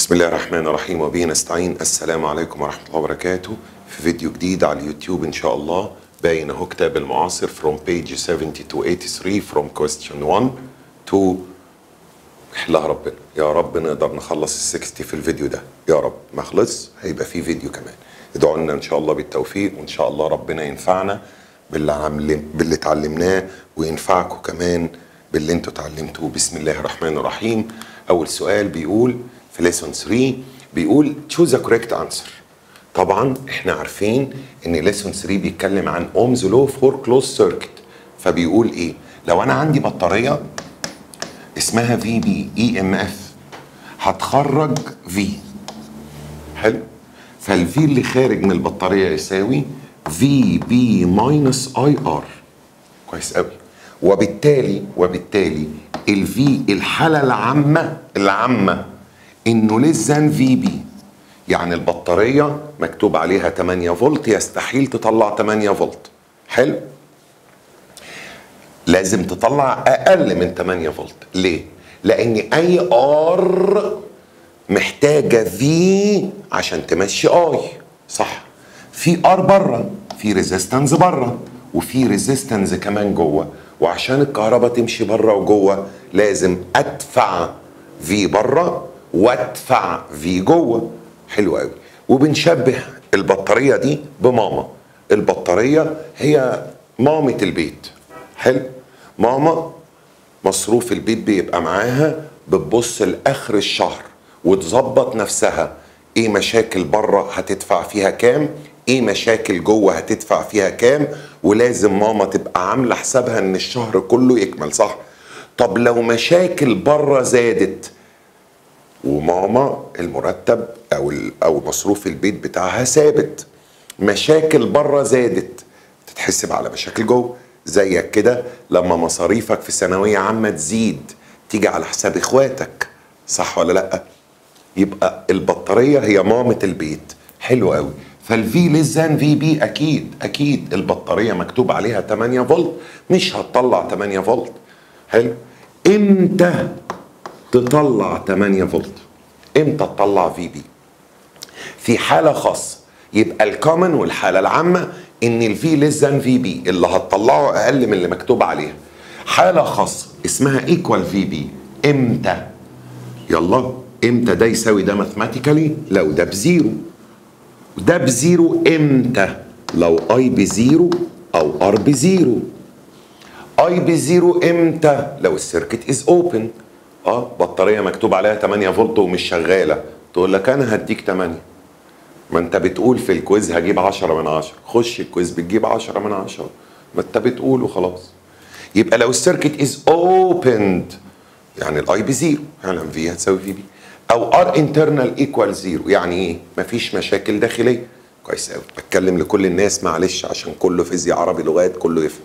بسم الله الرحمن الرحيم وبه نستعين السلام عليكم ورحمة الله وبركاته في فيديو جديد على اليوتيوب إن شاء الله باين أهو كتاب المعاصر from page 70 to 83 from question 1 to يحلها ربنا يا رب نقدر نخلص ال 60 في الفيديو ده يا رب ما خلص هيبقى في فيديو كمان ادعوا لنا ان شاء الله بالتوفيق وان شاء الله ربنا ينفعنا باللي عمل باللي اتعلمناه وينفعكم كمان باللي انتوا اتعلمتوه بسم الله الرحمن الرحيم اول سؤال بيقول في ليسون 3 بيقول choose a correct answer طبعا احنا عارفين ان ليسون 3 بيتكلم عن اومز لو فور كلوز سيركت فبيقول ايه لو انا عندي بطاريه اسمها في بي اي ام اف هتخرج في حلو فالفي اللي خارج من البطاريه يساوي في بي ماينس اي ار كويس قوي وبالتالي وبالتالي الفي الحاله العامه العامه انه لسه في بي يعني البطاريه مكتوب عليها 8 فولت يستحيل تطلع 8 فولت حلو لازم تطلع اقل من 8 فولت ليه لان اي ار محتاجه في عشان تمشي اي صح في ار بره في ريزيستنس بره وفي ريزيستنس كمان جوه وعشان الكهرباء تمشي بره وجوه لازم ادفع في بره وادفع في جوه حلو قوي وبنشبه البطاريه دي بماما البطاريه هي مامة البيت حلو ماما مصروف البيت بيبقى معاها بتبص لاخر الشهر وتظبط نفسها ايه مشاكل بره هتدفع فيها كام ايه مشاكل جوه هتدفع فيها كام ولازم ماما تبقى عامله حسابها ان الشهر كله يكمل صح طب لو مشاكل بره زادت وماما المرتب او او مصروف البيت بتاعها ثابت مشاكل بره زادت تتحسب على مشاكل جوه زيك كده لما مصاريفك في ثانويه عامه تزيد تيجي على حساب اخواتك صح ولا لا يبقى البطاريه هي مامه البيت حلو قوي فالفي للزان في بي اكيد اكيد البطاريه مكتوب عليها 8 فولت مش هتطلع 8 فولت حلو امتى تطلع 8 فولت امتى تطلع في بي في حاله خاصه يبقى الكومن والحاله العامه ان الفي للزان في بي اللي هتطلعه اقل من اللي مكتوب عليها حاله خاصه اسمها ايكوال في بي امتى يلا امتى ده يساوي ده ماثماتيكالي لو ده بزيرو ده بزيرو امتى لو اي بزيرو او ار بزيرو اي بزيرو امتى لو السيركت از اوبن اه بطاريه مكتوب عليها 8 فولت ومش شغاله تقول لك انا هديك 8 ما انت بتقول في الكويز هجيب 10 من 10 خش الكويز بتجيب 10 من 10 ما انت بتقول وخلاص يبقى لو السيركت از اوبند يعني الاي بزيرو يعني في هتساوي في بي او ار انترنال ايكوال زيرو يعني ايه مفيش مشاكل داخليه كويس قوي بتكلم لكل الناس معلش عشان كله فيزياء عربي لغات كله يفهم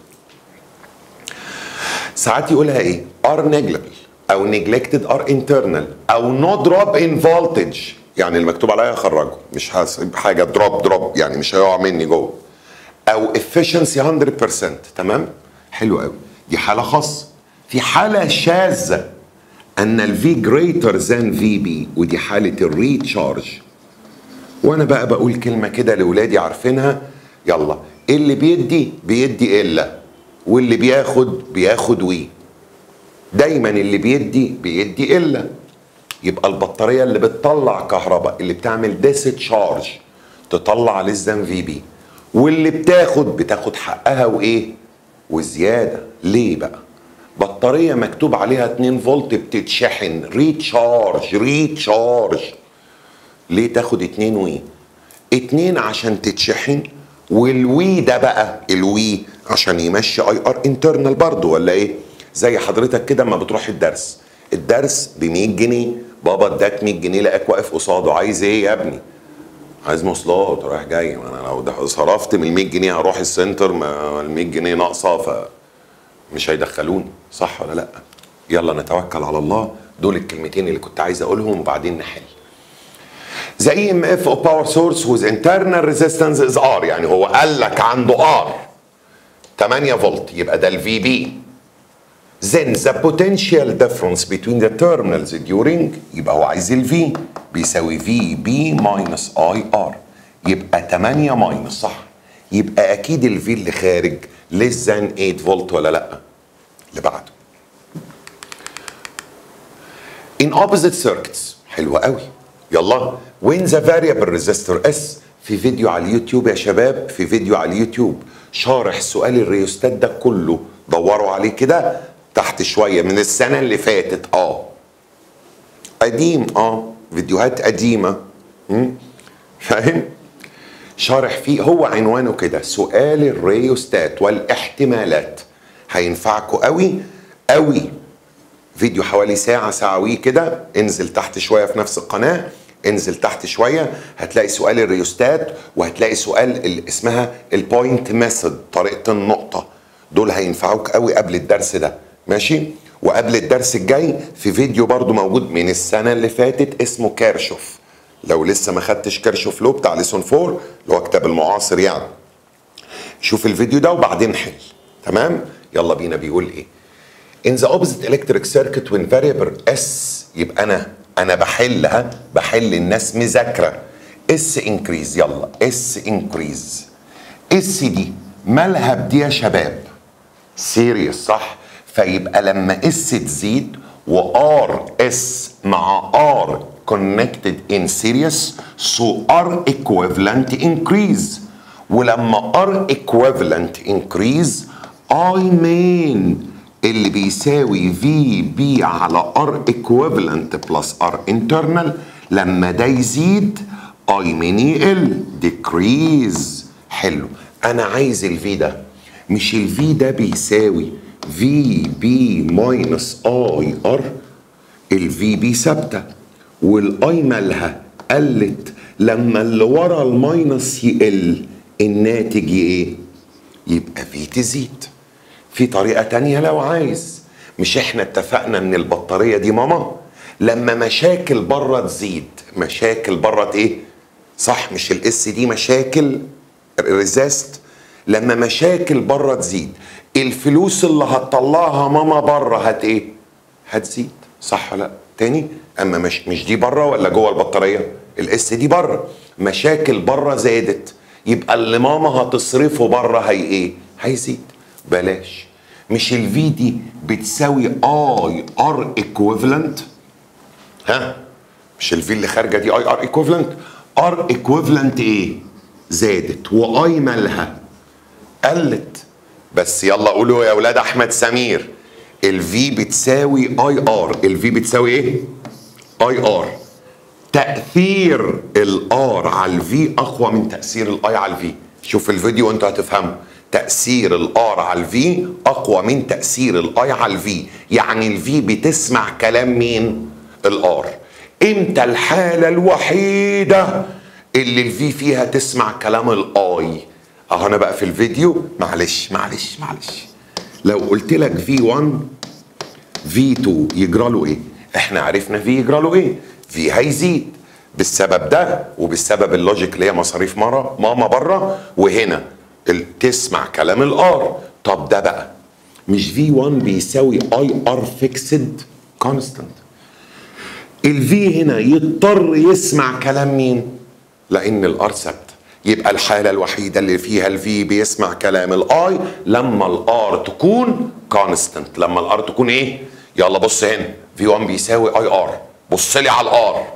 ساعات يقولها ايه ار نيجلبل او نيجلكتد ار انترنال او نو دروب ان فولتج يعني المكتوب عليها اخرجه مش هسيب حاجه دروب دروب يعني مش هيقع مني جوه او efficiency 100% تمام حلو قوي دي حاله خاصه في حاله شاذه ان الفي جريتر ذان في بي ودي حاله الريتشارج وانا بقى بقول كلمه كده لاولادي عارفينها يلا اللي بيدي بيدي الا واللي بياخد بياخد وي دايما اللي بيدي بيدي الا يبقى البطاريه اللي بتطلع كهرباء اللي بتعمل ديسشارج تطلع للزن في بي واللي بتاخد بتاخد حقها وايه وزياده ليه بقى بطاريه مكتوب عليها 2 فولت بتتشحن ريتشارج ريتشارج ليه تاخد 2 وي 2 عشان تتشحن والوي ده بقى الوي عشان يمشي اي ار انترنال برضه ولا ايه زي حضرتك كده اما بتروح الدرس الدرس ب 100 جنيه بابا اداك 100 جنيه لقاك واقف قصاده عايز ايه يا ابني عايز مواصلات رايح جاي ما انا لو صرفت من ال 100 جنيه هروح السنتر ما ال 100 جنيه ناقصه ف مش هيدخلوني صح ولا لا يلا نتوكل على الله دول الكلمتين اللي كنت عايز اقولهم وبعدين نحل The EMF of power source whose internal resistance is R يعني هو قال لك عنده R 8 فولت يبقى ده الفي بي then the potential difference between the terminals during يبقى هو عايز ال V بيساوي في بي minus اي ار يبقى 8 ماينس صح يبقى اكيد ال V اللي خارج less than 8 فولت ولا لا اللي بعده in opposite circuits حلوة قوي يلا when the variable resistor S في فيديو على اليوتيوب يا شباب في فيديو على اليوتيوب شارح سؤال الريوستات ده كله دوروا عليه كده تحت شوية من السنة اللي فاتت اه قديم اه فيديوهات قديمة مم. فاهم شارح فيه هو عنوانه كده سؤال الريوستات والاحتمالات هينفعكم قوي قوي فيديو حوالي ساعة ساعة وي كده انزل تحت شوية في نفس القناة انزل تحت شوية هتلاقي سؤال الريوستات وهتلاقي سؤال اللي اسمها البوينت ميثود طريقة النقطة دول هينفعوك قوي قبل الدرس ده ماشي وقبل الدرس الجاي في فيديو برضو موجود من السنة اللي فاتت اسمه كارشوف لو لسه ما خدتش كارشوف لو بتاع ليسون 4 اللي هو كتاب المعاصر يعني شوف الفيديو ده وبعدين حل تمام يلا بينا بيقول ايه in the opposite electric circuit when variable S يبقى انا انا بحلها بحل الناس مذاكره S increase يلا S increase S دي مالها بدي يا شباب سيريس صح فيبقى لما S تزيد و R S مع R connected in series so R equivalent increase ولما R equivalent increase I mean اللي بيساوي في بي على ار equivalent بلس ار internal لما ده يزيد اي من يقل decrease حلو انا عايز الفي ده مش الفي ده بيساوي في بي ماينس اي ار الفي بي ثابته والاي مالها قلت لما اللي ورا الماينس يقل الناتج ايه يبقى في تزيد في طريقة تانية لو عايز مش احنا اتفقنا ان البطارية دي ماما لما مشاكل بره تزيد مشاكل بره ايه صح مش الاس دي مشاكل ريزيست لما مشاكل بره تزيد الفلوس اللي هتطلعها ماما بره هت ايه هتزيد صح ولا لا تاني اما مش مش دي بره ولا جوه البطاريه الاس دي بره مشاكل بره زادت يبقى اللي ماما هتصرفه بره هي ايه هيزيد بلاش مش الفي دي بتساوي اي ار ايكويفالنت ها مش الفي اللي خارجه دي اي ار ايكويفالنت ار ايكويفالنت ايه زادت واي مالها قلت بس يلا قولوا يا اولاد احمد سمير الفي بتساوي اي ار الفي بتساوي ايه اي ار تاثير الار على الفي اقوى من تاثير الاي على الفي شوف الفيديو وانتوا هتفهموا تأثير الار على الفي أقوى من تأثير الاي على الفي يعني الفي بتسمع كلام مين؟ الار امتى الحالة الوحيدة اللي الفي فيها تسمع كلام الاي اهو انا بقى في الفيديو معلش معلش معلش لو قلت لك في 1 في 2 يجرى له ايه؟ احنا عرفنا في يجرى له ايه؟ في هيزيد بالسبب ده وبالسبب اللوجيك اللي هي مصاريف مرة ماما بره وهنا تسمع كلام الار طب ده بقى مش في 1 بيساوي اي ار فيكسد كونستانت الفي هنا يضطر يسمع كلام مين لان الار ثابته يبقى الحاله الوحيده اللي فيها الفي بيسمع كلام الاي لما الار تكون كونستانت لما الار تكون ايه يلا بص هنا في 1 بيساوي اي ار بص لي على الار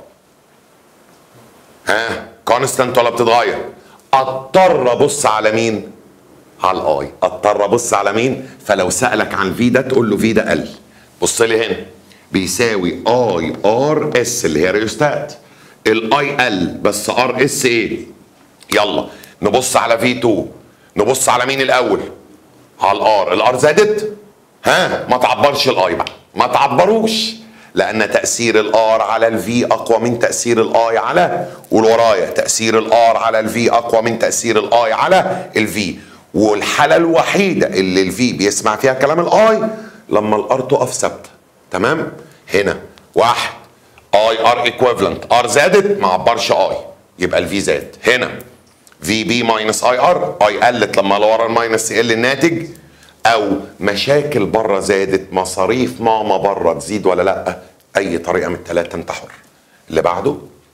ها كونستانت ولا بتتغير اضطر ابص على مين على الاي اضطر ابص على مين فلو سالك عن في ده تقول له في ده قل بص لي هنا بيساوي اي ار اس اللي هي ريوستات الاي ال بس ار اس ايه يلا نبص على في 2 نبص على مين الاول على الار الار زادت ها ما تعبرش الاي بقى ما تعبروش لان تاثير الار على الفي اقوى من تاثير الاي على قول ورايا تاثير الار على الفي اقوى من تاثير الاي على الفي والحاله الوحيده اللي الفي بيسمع فيها كلام الاي لما الار تقف ثابته تمام هنا واحد اي ار ايكويفالنت ار زادت ما عبرش اي يبقى الفي زاد هنا في بي ماينس اي ار اي قلت لما ورا الماينس يقل الناتج او مشاكل بره زادت مصاريف ماما بره تزيد ولا لا اي طريقه من الثلاثه انت حر اللي بعده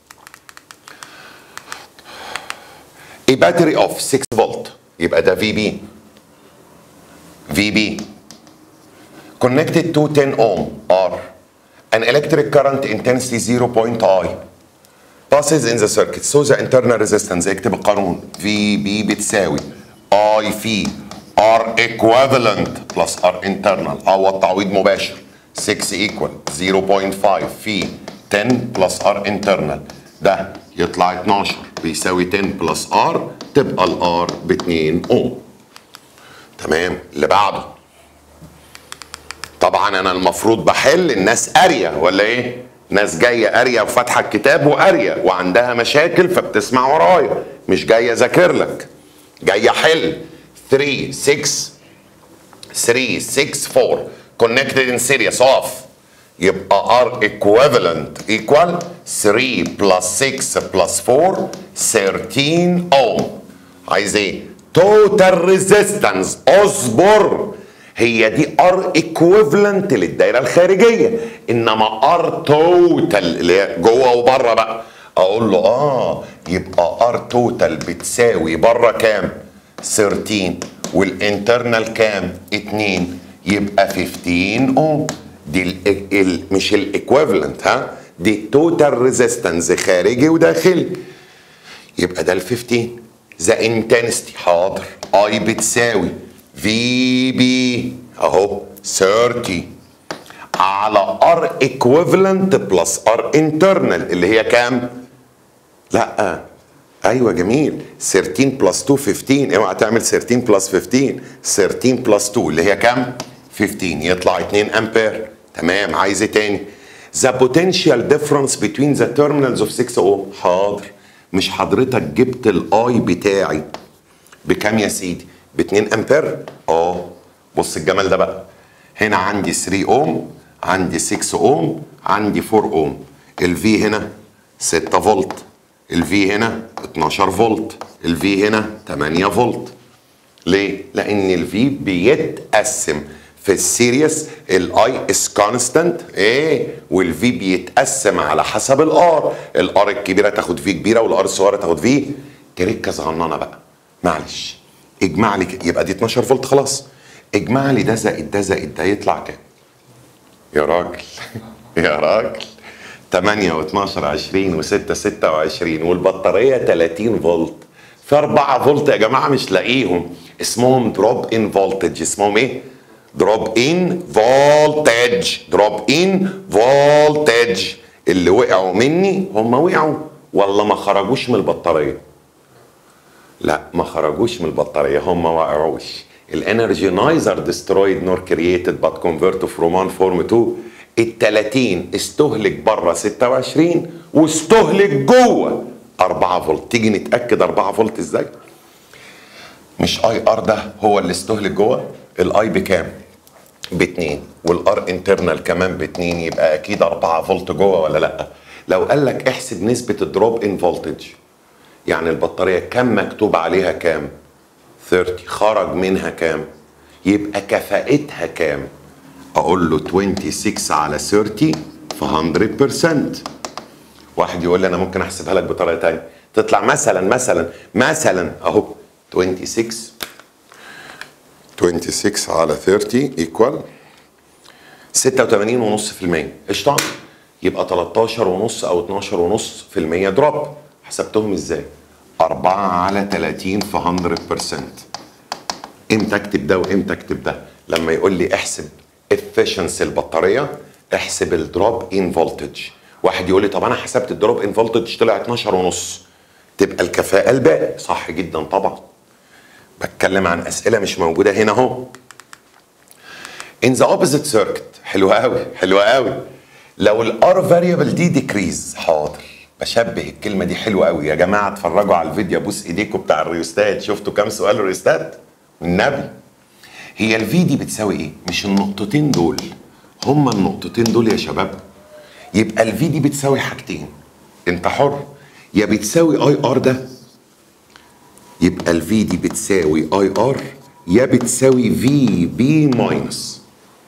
a battery of 6 فولت يبقى ده في بي في بي connected to 10 ohm R an electric current intensity 0 point I passes in the circuit so the internal resistance اكتب القانون في بي بتساوي I في R equivalent plus R internal هو التعويض مباشر 6 equal 0.5 في 10 plus R internal ده يطلع 12 بيساوي 10 plus R تبقى ال R ب 2 اوم تمام اللي بعده طبعا انا المفروض بحل الناس قاريه ولا ايه ناس جايه قاريه وفاتحه الكتاب وقاريه وعندها مشاكل فبتسمع ورايا مش جايه اذاكر لك جايه حل 3 6 3 6 4 connected in series off يبقى R equivalent equal 3 plus 6 plus 4 13 ohm عايز ايه total resistance اصبر هي دي ار ايكويفالنت للدايره الخارجيه انما ار توتال اللي هي جوه وبره بقى اقول له اه يبقى ار توتال بتساوي بره كام 13 والانترنال كام 2 يبقى 15 اوم دي ال ال مش الايكويفالنت ها دي توتال ريزيستنس خارجي وداخلي يبقى ده ال 15 ذا انتنستي حاضر اي بتساوي في بي اهو 30 على ار ايكويفالنت بلس ار انترنال اللي هي كام؟ لا ايوه جميل 13 بلس 2 15 اوعى تعمل 13 بلس 15 13 بلس 2 اللي هي كام؟ 15 يطلع 2 امبير تمام عايز ايه تاني؟ The potential difference between the terminals of 6 ohm حاضر مش حضرتك جبت الاي بتاعي بكام يا سيدي؟ ب 2 امبير اه بص الجمال ده بقى هنا عندي 3 اوم عندي 6 اوم عندي 4 اوم الفي هنا 6 فولت الفي هنا 12 فولت الفي هنا 8 فولت ليه؟ لان الفي بيتقسم في السيريس الاي اس كونستانت ايه والفي بيتقسم على حسب الار الار الكبيره تاخد في كبيره والار الصغيره تاخد في تركه صغننه بقى معلش اجمع لي ك- يبقى دي 12 فولت خلاص اجمع لي ده زائد ده زائد ده يطلع كام يا راجل يا راجل 8 و12 20 و6 26 والبطاريه 30 فولت في 4 فولت يا جماعه مش لاقيهم اسمهم دروب ان فولتج اسمهم ايه؟ دروب ان فولتج دروب ان فولتج اللي وقعوا مني هم وقعوا ولا ما خرجوش من البطاريه لا ما خرجوش من البطاريه هم ما وقعوش الانرجي نايزر ديسترويد نور كرييتد بات كونفرت فروم 1 فورم 2 ال 30 استهلك بره 26 واستهلك جوه 4 فولت تيجي نتاكد 4 فولت ازاي؟ مش اي ار ده هو اللي استهلك جوه الاي بكام؟ باتنين والار انترنال كمان باتنين يبقى اكيد 4 فولت جوه ولا لا؟ لو قال لك احسب نسبه الدروب ان فولتج يعني البطاريه كم مكتوب عليها كام 30 خرج منها كام يبقى كفاءتها كام اقول له 26 على 30 في 100% واحد يقول لي انا ممكن احسبها لك بطريقه تانية تطلع مثلا مثلا مثلا اهو 26 26 على 30 ايكوال 86.5% قشطه يبقى 13 ونص او 12 ونص في المية دروب حسبتهم ازاي 4 على 30 في 100% امتى اكتب ده وامتى اكتب ده لما يقول لي احسب efficiency البطاريه احسب الدروب ان فولتج واحد يقول لي طب انا حسبت الدروب ان فولتج طلع 12 ونص تبقى الكفاءه الباقي صح جدا طبعا بتكلم عن اسئله مش موجوده هنا اهو in the opposite circuit حلوه قوي حلوه قوي لو الار فاريبل دي ديكريز حاضر بشبه الكلمه دي حلوه قوي يا جماعه اتفرجوا على الفيديو ابوس ايديكم بتاع الريوستات شفتوا كام سؤال الريوستات والنبي هي الفي دي بتساوي ايه مش النقطتين دول هما النقطتين دول يا شباب يبقى الفي دي بتساوي حاجتين انت حر يا بتساوي اي ار ده يبقى الفي دي بتساوي اي ار يا بتساوي في بي ماينس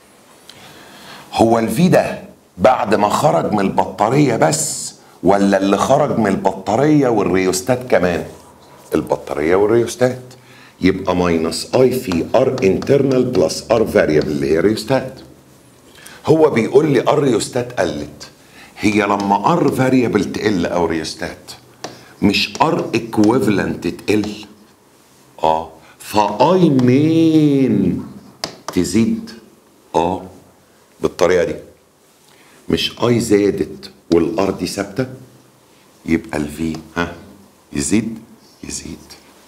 هو الفي ده بعد ما خرج من البطاريه بس ولا اللي خرج من البطاريه والريوستات كمان البطاريه والريوستات يبقى ماينس اي في ار انترنال بلس ار فاريبل اللي هي ريوستات هو بيقول لي ار ريوستات قلت هي لما ار فاريبل تقل او ريوستات مش ار ايكويفالنت تقل اه فاي مين تزيد اه بالطريقه دي مش اي زادت والار دي ثابته يبقى الفي ها يزيد يزيد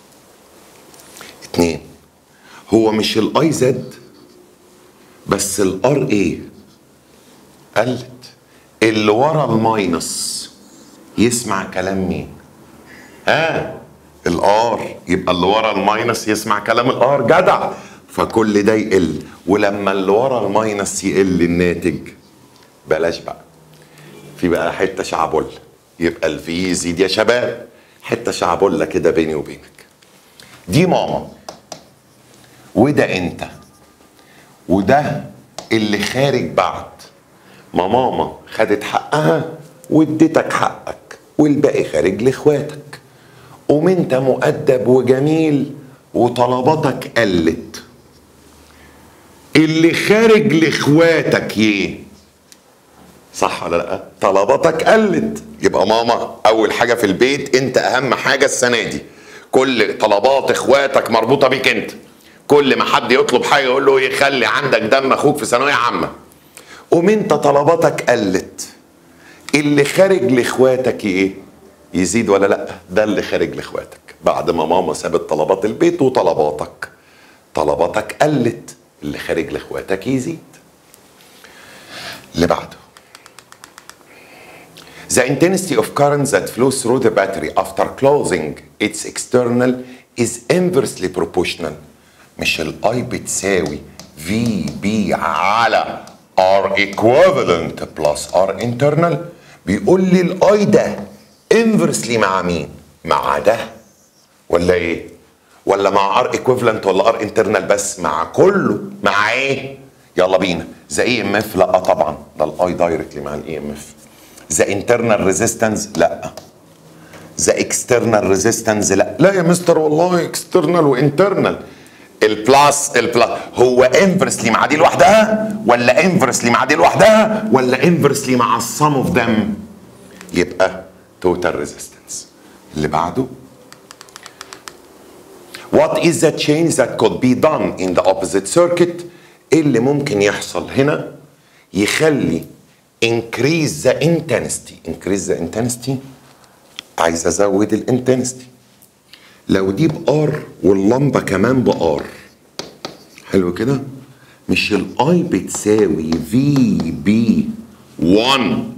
اتنين هو مش الاي زاد بس الار ايه قلت اللي ورا الماينس يسمع كلام مين ها الار يبقى اللي ورا الماينس يسمع كلام الار جدع فكل ده يقل ولما اللي ورا الماينس يقل الناتج بلاش بقى في بقى حته شعبولة يبقى الفي يزيد يا شباب حته شعبولة كده بيني وبينك دي ماما وده انت وده اللي خارج بعد ما ماما خدت حقها واديتك حقك والباقي خارج لاخواتك قوم انت مؤدب وجميل وطلباتك قلت اللي خارج لاخواتك ايه صح ولا لا طلباتك قلت يبقى ماما اول حاجه في البيت انت اهم حاجه السنه دي كل طلبات اخواتك مربوطه بيك انت كل ما حد يطلب حاجه يقول له يخلي عندك دم اخوك في ثانويه عامه قوم انت طلباتك قلت اللي خارج لاخواتك ايه يزيد ولا لا ده اللي خارج لاخواتك بعد ما ماما سابت طلبات البيت وطلباتك طلباتك قلت اللي خارج لاخواتك يزيد اللي بعده The intensity of current that flows through the battery after closing its external is inversely proportional مش الاي بتساوي في بي على R equivalent plus R internal بيقول لي الاي ده inversely مع مين؟ مع ده ولا ايه؟ ولا مع ار equivalent ولا ار internal بس مع كله مع ايه؟ يلا بينا ذا اي ام اف لا طبعا ده الاي دايركتلي مع الاي ام اف ذا internal resistance لا ذا external resistance لا لا يا مستر والله external وانترنال البلاس البلاس هو انفرسلي مع دي لوحدها ولا انفرسلي مع دي لوحدها ولا انفرسلي مع السم اوف ذم يبقى توتال ريزيستنس اللي بعده What is the change that could be done in the opposite circuit ايه اللي ممكن يحصل هنا يخلي increase the intensity increase the intensity عايز ازود الانتنستي لو دي بار واللمبه كمان بار حلو كده مش الاي بتساوي في بي 1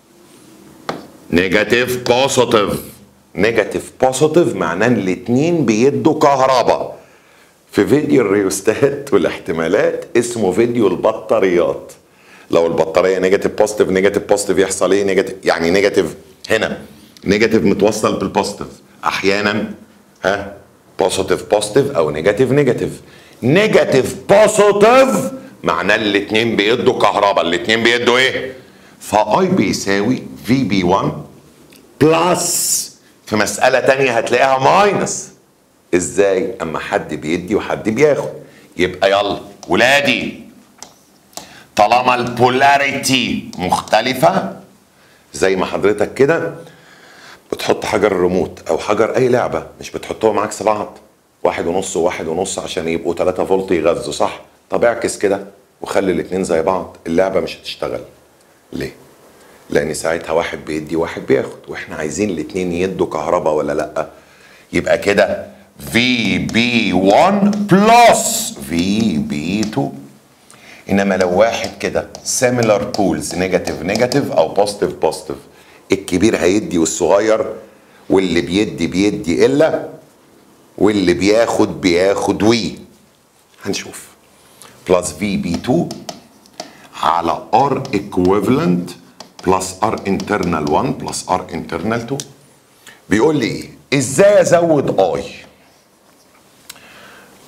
نيجاتيف بوزيتيف نيجاتيف بوزيتيف معناه ان الاتنين بيدوا كهرباء في فيديو الريوستات والاحتمالات اسمه فيديو البطاريات لو البطاريه نيجاتيف بوزيتيف نيجاتيف بوزيتيف يحصل ايه نيجاتيف يعني نيجاتيف هنا نيجاتيف متوصل بالبوزيتيف احيانا ها بوزيتيف بوزيتيف او نيجاتيف نيجاتيف نيجاتيف بوزيتيف معناه الاتنين بيدوا كهرباء الاتنين بيدوا ايه فاي بيساوي في بي 1 بلس في مسألة تانية هتلاقيها ماينس ازاي اما حد بيدي وحد بياخد يبقى يلا ولادي طالما البولاريتي مختلفة زي ما حضرتك كده بتحط حجر الريموت او حجر اي لعبه مش بتحطهم عكس بعض واحد ونص وواحد ونص عشان يبقوا 3 فولت يغذوا صح طب اعكس كده وخلي الاتنين زي بعض اللعبه مش هتشتغل ليه لان ساعتها واحد بيدي واحد بياخد واحنا عايزين الاتنين يدوا كهرباء ولا لا يبقى كده في بي 1 بلس في بي 2 انما لو واحد كده سيميلار بولز نيجاتيف نيجاتيف او بوزيتيف بوزيتيف الكبير هيدي والصغير واللي بيدي بيدي الا واللي بياخد بياخد وي هنشوف بلس في بي 2 على ار ايكويفالنت بلس ار انترنال 1 بلس ار انترنال 2 بيقول لي ايه ازاي ازود اي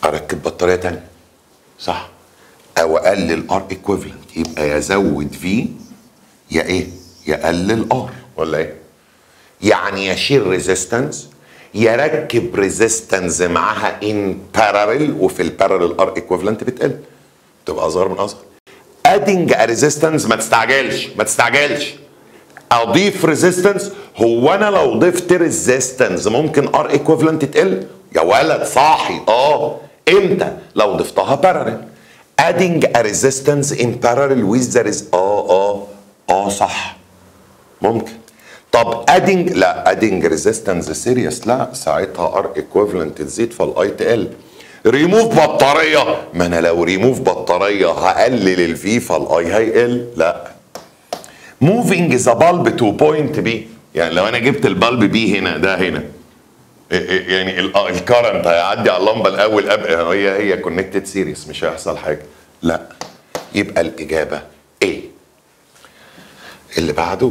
اركب بطاريه تانية صح او اقلل ار ايكويفالنت يبقى يا زود في يا ايه يا قلل ار ولا ايه يعني يشيل ريزيستنس يركب ريزيستنس معاها ان باراليل وفي الباراليل ار ايكويفالنت بتقل تبقى اصغر من اصغر ادنج ريزيستنس ما تستعجلش ما تستعجلش اضيف ريزيستنس هو انا لو ضفت ريزيستنس ممكن ار ايكويفالنت تقل يا ولد صاحي اه امتى لو ضفتها باراليل adding a resistance in parallel with the res اه اه اه صح ممكن طب adding لا adding resistance serious لا ساعتها ار equivalent تزيد فالاي تقل ريموف بطاريه ما انا لو ريموف بطاريه هقلل الفي فالاي هيقل لا moving the bulb to point B يعني لو انا جبت البلب بي هنا ده هنا يعني الكرنت هيعدي على اللمبه الاول قبل هي هي كونكتد سيريس مش هيحصل حاجه لا يبقى الاجابه ايه اللي بعده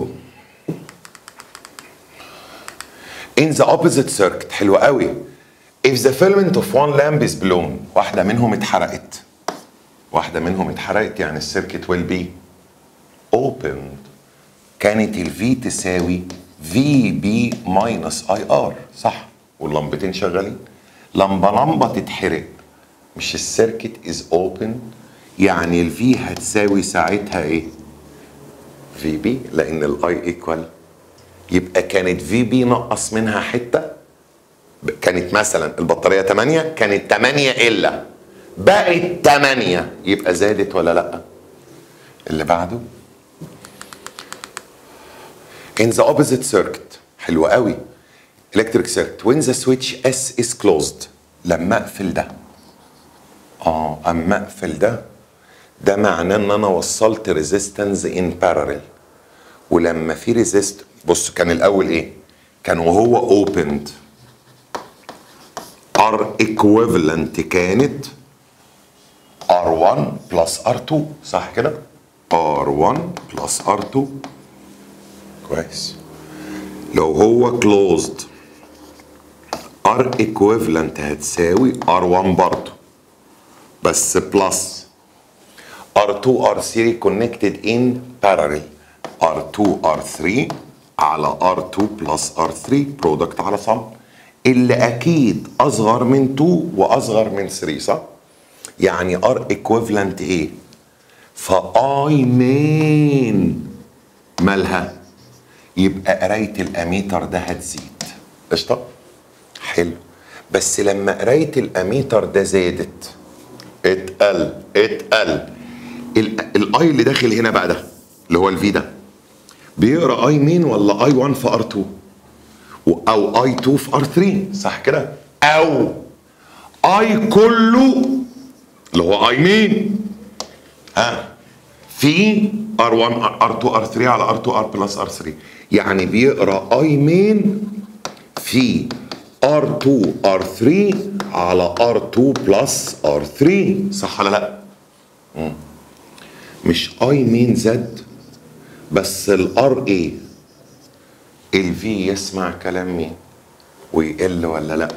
in the opposite circuit حلو قوي if the filament of one lamp is blown واحده منهم اتحرقت واحده منهم اتحرقت يعني السيركت will be opened كانت الفي تساوي في بي ماينس اي ار صح واللمبتين شغالين لمبه لمبه تتحرق مش السيركت از اوبن يعني الفي هتساوي ساعتها ايه في بي لان الاي ايكوال يبقى كانت في بي نقص منها حته كانت مثلا البطاريه 8 كانت 8 الا بقت 8 يبقى زادت ولا لا اللي بعده in the opposite circuit حلو قوي electric circuit when the switch S is closed لما اقفل ده اه اما اقفل ده ده معناه ان انا وصلت ريزيستنس ان باراليل ولما في ريزيست بص كان الاول ايه كان وهو اوبند ار ايكويفالنت كانت R1 بلس R2 صح كده R1 بلس R2 كويس لو هو closed R equivalent هتساوي R1 برضه بس بلس R2 R3 connected in parallel R2 R3 على R2 بلس R3 برودكت على صم اللي اكيد اصغر من 2 واصغر من 3 صح؟ يعني R equivalent ايه؟ فاي مين مالها؟ يبقى قرايه الاميتر ده هتزيد قشطه حلو بس لما قرايه الاميتر ده زادت اتقل اتقل الاي اللي داخل هنا بقى ده اللي هو الفي ده بيقرا اي مين ولا اي 1 في ار 2 او اي 2 في ار 3 صح كده او اي كله اللي هو اي مين ها في ار 1 ار 2 ار 3 على ار 2 ار بلس ار 3 يعني بيقرا اي مين في ار 2 ار 3 على ار 2 بلس ار 3 صح ولا لا؟ مم. مش اي مين زد بس الار ايه الفي يسمع كلام مين ويقل ولا لا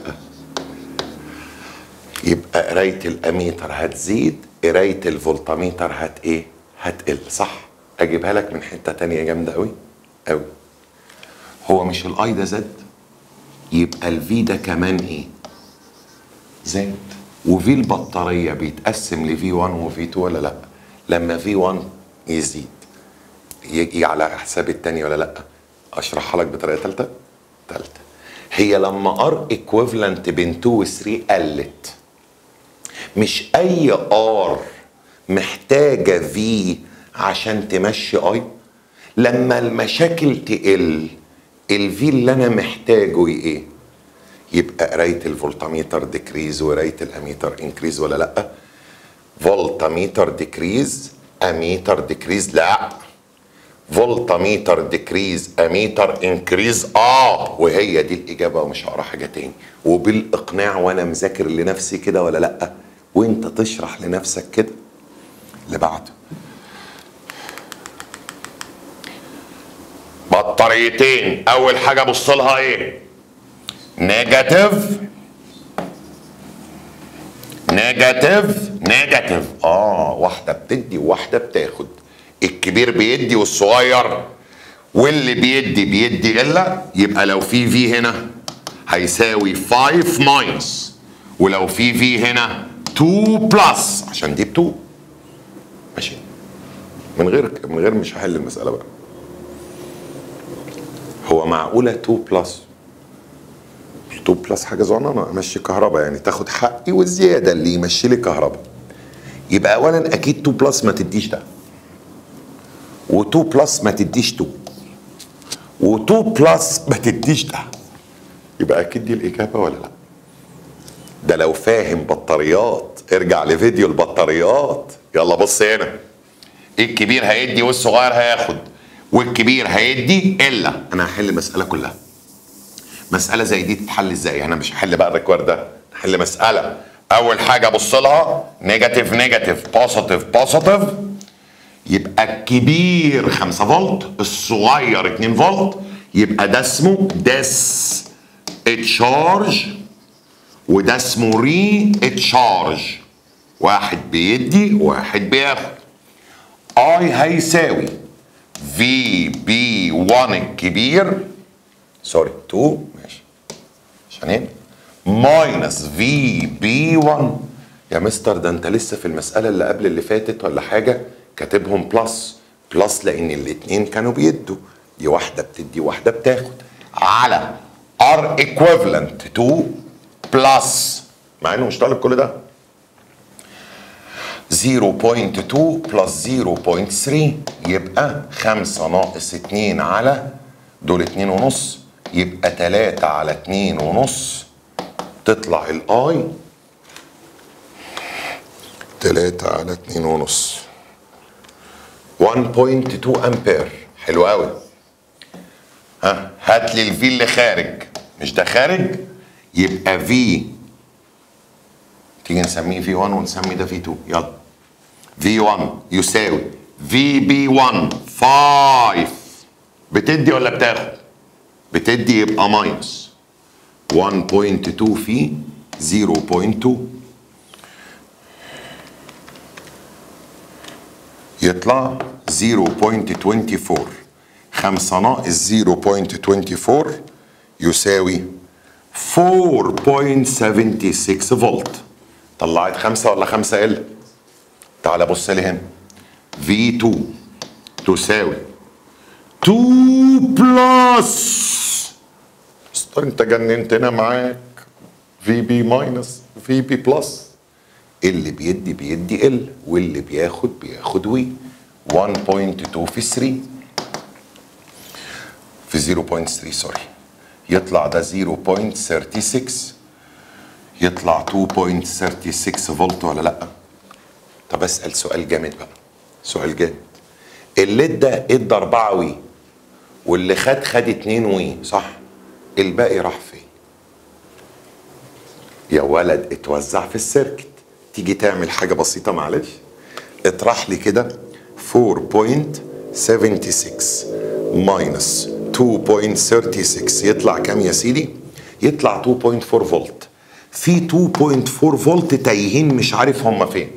يبقى قرايه الاميتر هتزيد قرايه الفولتميتر هت ايه هتقل صح اجيبها لك من حته تانية جامده قوي قوي هو مش الاي ده زاد يبقى الفي ده كمان ايه زاد وفي البطاريه بيتقسم لفي 1 وفي 2 ولا لا لما في 1 يزيد يجي على حساب التاني ولا لا اشرحها لك بطريقه ثالثه ثالثه هي لما ار ايكويفالنت بين 2 و 3 قلت مش اي ار محتاجه في عشان تمشي اي لما المشاكل تقل الفي اللي انا محتاجه ايه يبقى قرايه الفولتميتر ديكريز وقرايه الاميتر انكريز ولا لا فولتميتر ديكريز اميتر ديكريز لا فولتميتر ديكريز اميتر انكريز اه وهي دي الاجابه ومش هقرا حاجه تاني وبالاقناع وانا مذاكر لنفسي كده ولا لا وانت تشرح لنفسك كده اللي بعده بطاريتين اول حاجه بص لها ايه نيجاتيف نيجاتيف نيجاتيف اه واحده بتدي وواحده بتاخد الكبير بيدي والصغير واللي بيدي بيدي الا يبقى لو في في هنا هيساوي 5 ماينس ولو في في هنا 2 بلس عشان دي ب 2 ماشي من غير من غير مش هحل المساله بقى هو معقوله 2 بلس 2 بلس حاجه صغننه امشي كهرباء يعني تاخد حقي والزياده اللي يمشي لي كهرباء يبقى اولا اكيد 2 بلس ما تديش ده و2 بلس ما تديش 2 و2 بلس ما تديش ده يبقى اكيد دي الاجابه ولا لا ده لو فاهم بطاريات ارجع لفيديو البطاريات يلا بص هنا الكبير هيدي والصغير هياخد والكبير هيدي الا انا هحل مساله كلها مساله زي دي تتحل ازاي انا مش هحل بقى الريكوير ده هحل مساله اول حاجه ابص لها نيجاتيف نيجاتيف بوزيتيف بوزيتيف يبقى الكبير 5 فولت الصغير 2 فولت يبقى ده اسمه ديس اتشارج وده اسمه ري اتشارج واحد بيدي واحد بياخد اي هيساوي في بي 1 الكبير سوري 2 ماشي عشان ايه ماينس في بي 1 يا مستر ده انت لسه في المساله اللي قبل اللي فاتت ولا حاجه كاتبهم بلس بلس لان الاتنين كانوا بيدوا دي واحده بتدي واحده بتاخد على ار ايكويفالنت تو بلس مع انه مش طالب كل ده 0.2 بلس 0.3 يبقى 5 ناقص 2 على دول 2 ونص يبقى 3 على 2 ونص تطلع الاي 3 على 2 ونص 1.2 امبير حلو قوي ها هات لي الفي اللي خارج مش ده خارج يبقى في تيجي نسميه في 1 ونسمي ده في 2 يلا في 1 يساوي في بي 1 5 بتدي ولا بتاخد بتدي يبقى ماينس 1.2 في 0.2 يطلع 0.24 5 ناقص 0.24 يساوي 4.76 فولت طلعت 5 ولا 5 ال تعال بص لي هنا V2 تساوي 2 بلس استر انت جننتنا معاك في بي ماينس في بي بلس اللي بيدي بيدي ال واللي بياخد بياخد وي 1.2 في 3 في 0.3 سوري يطلع ده 0.36 يطلع 2.36 فولت ولا لا طب اسال سؤال جامد بقى سؤال جامد الليد ده ادى 4 وي واللي خد خد 2 وي صح الباقي راح فين يا ولد اتوزع في السيركت تيجي تعمل حاجه بسيطه معلش اطرح لي كده 4.76 ماينس 2.36 يطلع كام يا سيدي؟ يطلع 2.4 فولت في 2.4 فولت تايهين مش عارف هم فين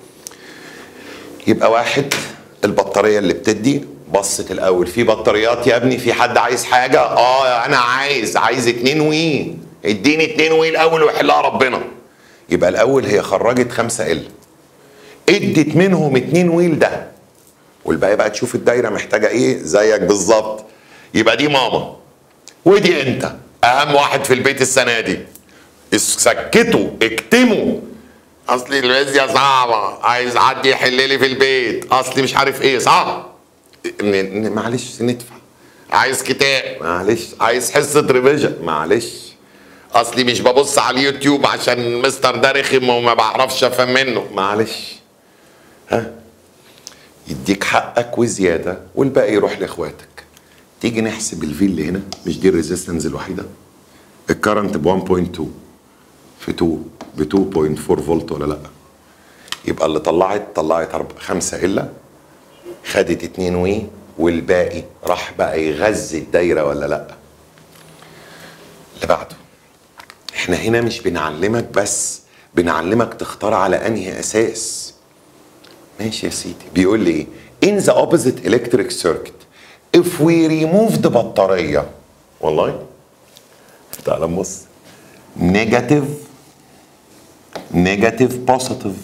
يبقى واحد البطاريه اللي بتدي بصت الاول في بطاريات يا ابني في حد عايز حاجه اه انا عايز عايز اتنين وي اديني اتنين وي الاول ويحلها ربنا يبقى الاول هي خرجت 5 ال ادت منهم اتنين ويل ده والباقي بقى تشوف الدايره محتاجه ايه زيك بالظبط يبقى دي ماما ودي انت اهم واحد في البيت السنه دي سكتوا اكتموا اصلي الفيزياء صعبه عايز حد يحل لي في البيت اصلي مش عارف ايه صح ن- ن- معلش ندفع عايز كتاب معلش عايز حصه ريفيجن معلش اصلي مش ببص على اليوتيوب عشان مستر ده رخم وما بعرفش افهم منه معلش ها يديك حقك وزياده والباقي يروح لاخواتك تيجي نحسب الفي اللي هنا مش دي الريزيستنس الوحيده الكرنت ب 1.2 في 2 ب 2.4 فولت ولا لا يبقى اللي طلعت طلعت 5 الا خدت 2 وي والباقي راح بقى يغذي الدايره ولا لا اللي بعده احنا هنا مش بنعلمك بس بنعلمك تختار على انهي اساس ماشي يا سيدي بيقول لي ايه in the opposite electric circuit if we remove the بطارية والله تعال نبص نيجاتيف نيجاتيف بوزيتيف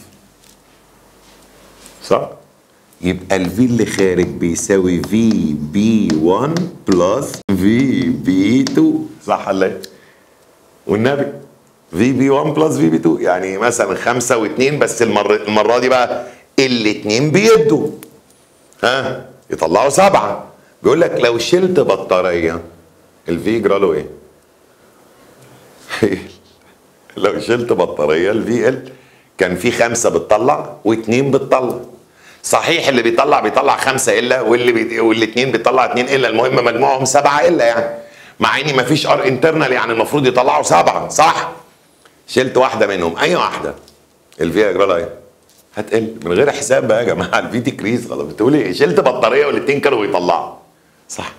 صح يبقى الفي اللي خارج بيساوي في بي 1 بلس في بي 2 صح ولا ايه؟ والنبي في بي 1 بلس في بي 2 يعني مثلا خمسة واثنين بس المرة المرة دي بقى الاثنين بيدوا ها يطلعوا سبعة بيقول لك لو شلت بطارية الفي يجرى له ايه؟ لو شلت بطارية الفي ال كان في خمسة بتطلع واثنين بتطلع صحيح اللي بيطلع بيطلع خمسة إلا واللي بي... والاثنين بيطلع اثنين إلا المهم مجموعهم سبعة إلا يعني مع إني مفيش ار انترنال يعني المفروض يطلعوا سبعة صح شلت واحدة منهم أي واحدة الفي يجرى لها إيه؟ هتقل من غير حساب بقى يا جماعة الفي تكريس غلط بتقول إيه شلت بطارية والاثنين كانوا بيطلعوا صح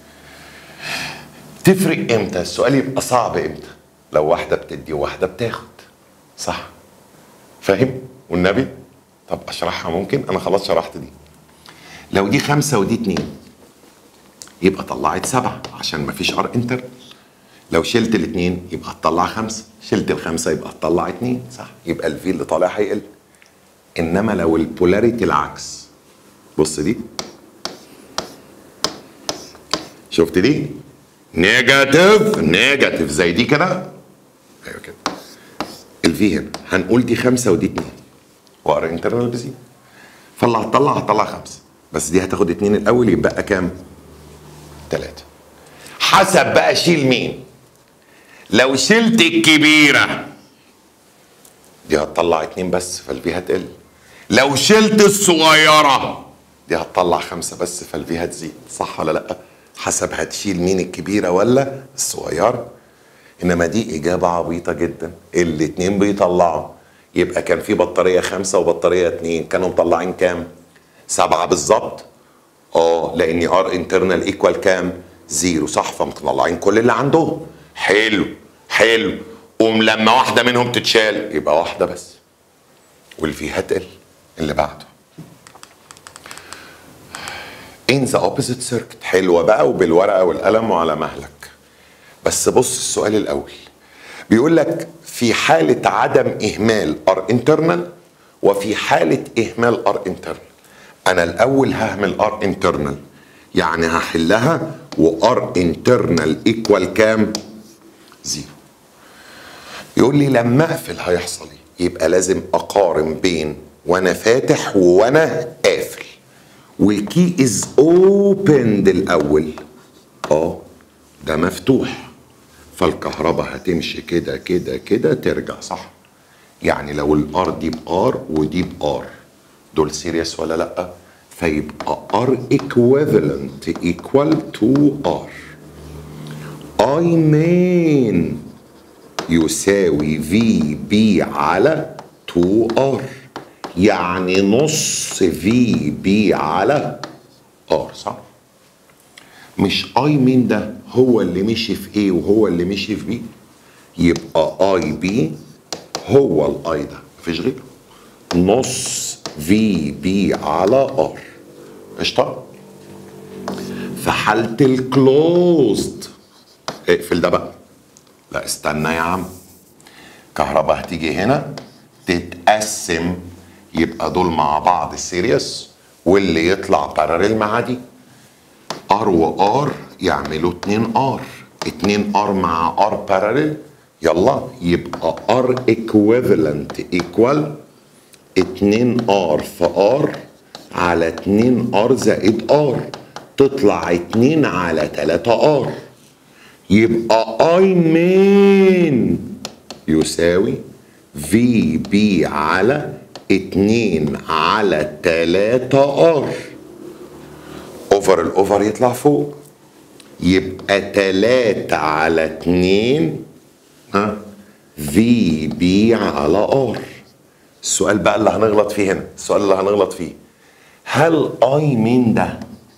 تفرق امتى السؤال يبقى صعب امتى لو واحده بتدي وواحده بتاخد صح فاهم والنبي طب اشرحها ممكن انا خلاص شرحت دي لو دي خمسة ودي اتنين يبقى طلعت سبعة عشان مفيش ار انتر لو شلت الاتنين يبقى هتطلع خمسة شلت الخمسة يبقى هتطلع اتنين صح يبقى الفي اللي طالع هيقل انما لو البولاريتي العكس بص دي شفت دي نيجاتيف نيجاتيف زي دي كده ايوه كده الفي هنا هنقول دي خمسة ودي اتنين وار انترنال بزيرو فاللي هتطلع هتطلع خمسة بس دي هتاخد اتنين الاول يبقى كام؟ تلاتة حسب بقى شيل مين لو شلت الكبيرة دي هتطلع اتنين بس فالفي هتقل لو شلت الصغيرة دي هتطلع خمسة بس فالفي هتزيد صح ولا لأ؟ حسب هتشيل مين الكبيرة ولا الصغيرة إنما دي إجابة عبيطة جدا الاتنين بيطلعوا يبقى كان في بطارية خمسة وبطارية اتنين كانوا مطلعين كام؟ سبعة بالظبط اه لأن ار انترنال ايكوال كام؟ زيرو صح فمطلعين كل اللي عندهم حلو حلو قوم لما واحدة منهم تتشال يبقى واحدة بس والفي هتقل اللي بعده in the opposite circuit حلوة بقى وبالورقة والقلم وعلى مهلك بس بص السؤال الأول بيقول لك في حالة عدم إهمال ار انترنال وفي حالة إهمال ار انترنال أنا الأول ههمل ار انترنال يعني هحلها وار انترنال ايكوال كام؟ زيرو يقول لي لما اقفل هيحصل ايه؟ يبقى لازم اقارن بين وانا فاتح وانا قافل والكي از اوبند الاول اه ده مفتوح فالكهرباء هتمشي كده كده كده ترجع صح يعني لو الار دي بار ودي بار دول سيريس ولا لا فيبقى ار equivalent equal to ار اي مين يساوي في بي على 2 ار يعني نص في بي على ار صح مش اي مين ده هو اللي مشي في ايه وهو اللي مشي في بي يبقى اي بي هو الاي ده مفيش غيره نص في بي على ار قشطه في حاله الكلوزد اقفل ده بقى لا استنى يا عم كهرباء هتيجي هنا تتقسم يبقى دول مع بعض سيريس واللي يطلع باراليل مع دي ار وار يعملوا 2 ار 2 ار مع ار باراليل يلا يبقى ار ايكويفالنت ايكوال 2 ار في ار على 2 ار زائد ار تطلع 2 على 3 ار يبقى اي مين يساوي في بي على 2 على 3 ار اوفر الاوفر يطلع فوق يبقى 3 على 2 ها في بي على ار السؤال بقى اللي هنغلط فيه هنا السؤال اللي هنغلط فيه هل اي مين ده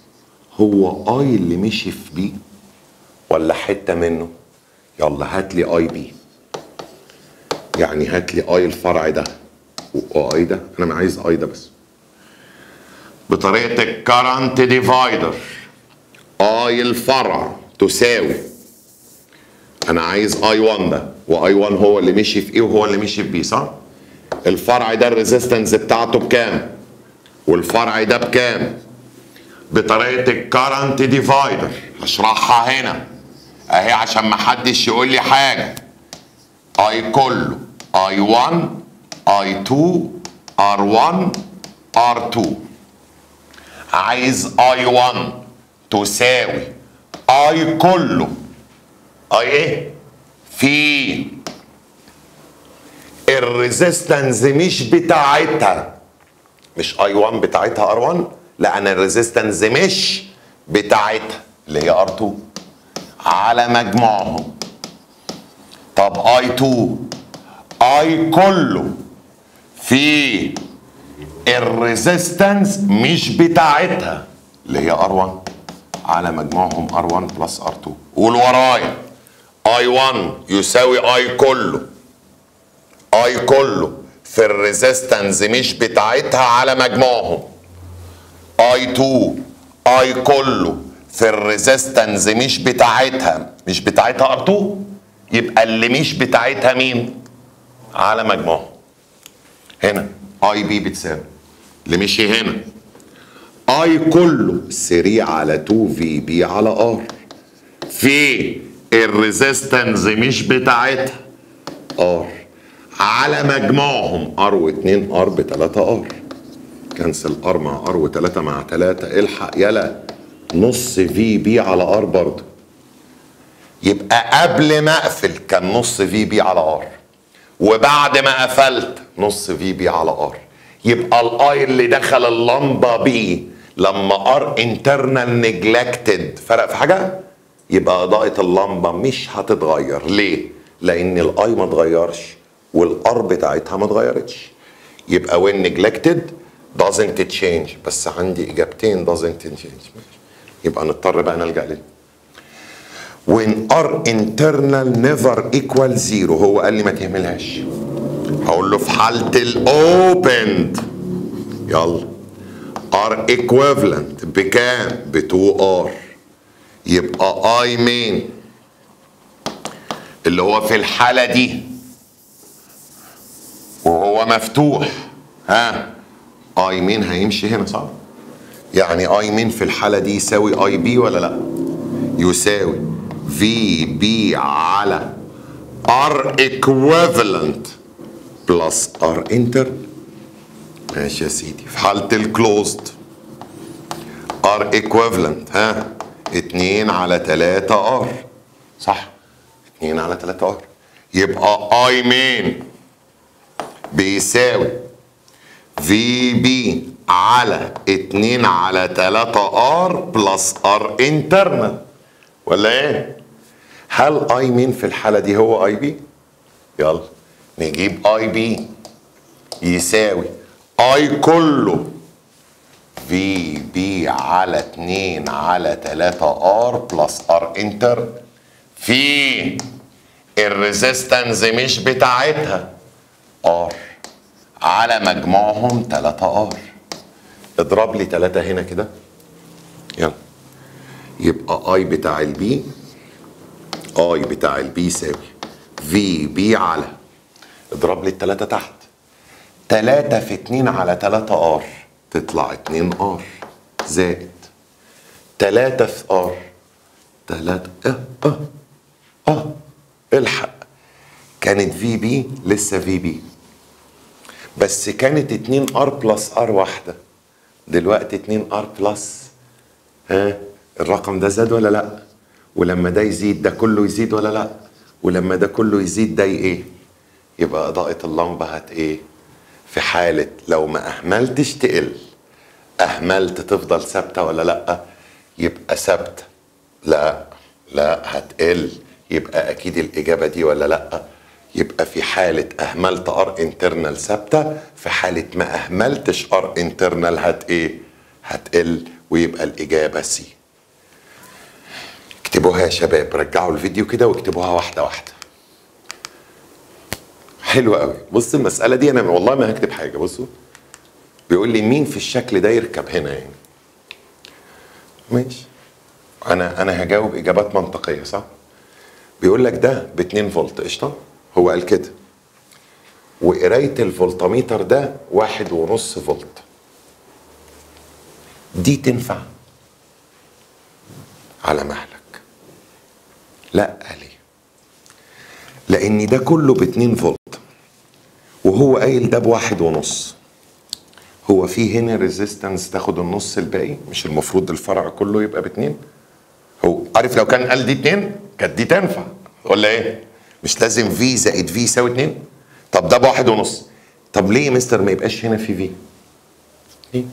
هو اي اللي مشي في بي ولا حته منه يلا هات لي اي بي يعني هات لي اي الفرع ده واي ده انا عايز اي ده بس بطريقه الكرنت ديفايدر اي الفرع تساوي انا عايز اي 1 ده واي 1 هو اللي مشي في ايه وهو اللي مشي في بي صح الفرع ده الريزيستنس بتاعته بكام والفرع ده بكام بطريقه الكرنت ديفايدر هشرحها هنا اهي عشان ما حدش يقول لي حاجه اي كله اي 1 اي 2 ار 1 ار 2 عايز اي 1 تساوي اي كله اي ايه في الريزيستنس مش بتاعتها مش اي 1 بتاعتها ار 1 لا انا الريزيستنس مش بتاعتها اللي هي ار 2 على مجموعهم طب اي 2 اي كله في الريزيستنس مش بتاعتها اللي هي ار 1 على مجموعهم ار 1 بلس ار 2 قول ورايا اي 1 يساوي اي كله اي كله في الريزيستنس مش بتاعتها على مجموعهم اي 2 اي كله في الريزيستنس مش بتاعتها مش بتاعتها ار 2 يبقى اللي مش بتاعتها مين على مجموعهم هنا اي بي بتساوي اللي مشي هنا اي كله 3 على 2 في بي على ار في الريزيستنس مش بتاعتها ار على مجموعهم ار و2 ار ب 3 ار كنسل ار مع ار و3 مع 3 الحق يلا نص في بي على ار برضه يبقى قبل ما اقفل كان نص في بي على ار وبعد ما قفلت نص في بي على ار يبقى الاي اللي دخل اللمبه بي لما ار انترنال نجلكتد فرق في حاجه يبقى اضاءه اللمبه مش هتتغير ليه لان الاي ما اتغيرش والار بتاعتها ما اتغيرتش يبقى when neglected doesn't change بس عندي اجابتين doesn't change يبقى نضطر بقى نلجا ليه when r internal never equal zero هو قال لي ما تهملهاش هقول له في حالة الاوبند يلا r equivalent بكام؟ ب 2 r يبقى i مين اللي هو في الحالة دي وهو مفتوح ها اي مين هيمشي هنا صح؟ يعني اي مين في الحالة دي يساوي اي بي ولا لا؟ يساوي في بي على ار equivalent بلس ار انتر ماشي يا سيدي في حالة الكلوزد ار equivalent ها 2 على 3 ار صح 2 على 3 ار يبقى اي مين بيساوي في بي على 2 على 3 ار بلس ار انترنال ولا ايه؟ هل اي مين في الحاله دي هو اي بي؟ يلا نجيب اي بي يساوي اي كله في بي على 2 على 3 ار بلس ار انتر في الريزيستنس مش بتاعتها ار على مجموعهم 3 ار اضرب لي 3 هنا كده يلا يبقى اي بتاع البي اي بتاع البي يساوي في بي على اضرب لي التلاتة تحت تلاتة في اتنين على تلاتة ار تطلع اتنين ار زائد تلاتة في ار تلاتة اه اه اه الحق كانت في بي لسه في بي بس كانت اتنين ار بلس ار واحدة دلوقتي اتنين ار بلس ها الرقم ده زاد ولا لا ولما ده يزيد ده كله يزيد ولا لا ولما ده كله يزيد ده ايه يبقى اضاءة اللمبة هت ايه في حالة لو ما اهملتش تقل اهملت تفضل ثابتة ولا لا يبقى ثابتة لا لا هتقل يبقى اكيد الاجابة دي ولا لا يبقى في حالة اهملت ار انترنال ثابتة في حالة ما اهملتش ار انترنال هت ايه هتقل ويبقى الاجابة سي اكتبوها يا شباب رجعوا الفيديو كده واكتبوها واحدة واحدة حلو قوي بص المساله دي انا والله ما هكتب حاجه بصوا بيقول لي مين في الشكل ده يركب هنا يعني ماشي انا انا هجاوب اجابات منطقيه صح بيقول لك ده ب 2 فولت قشطه هو قال كده وقرايه الفولتميتر ده واحد ونص فولت دي تنفع على مهلك لا ليه لان ده كله ب 2 فولت وهو قايل ده بواحد ونص هو في هنا ريزيستنس تاخد النص الباقي مش المفروض الفرع كله يبقى باتنين هو عارف لو كان قال دي اتنين كانت دي تنفع ولا ايه مش لازم في زائد في يساوي اتنين طب ده بواحد ونص طب ليه يا مستر ما يبقاش هنا في في ليه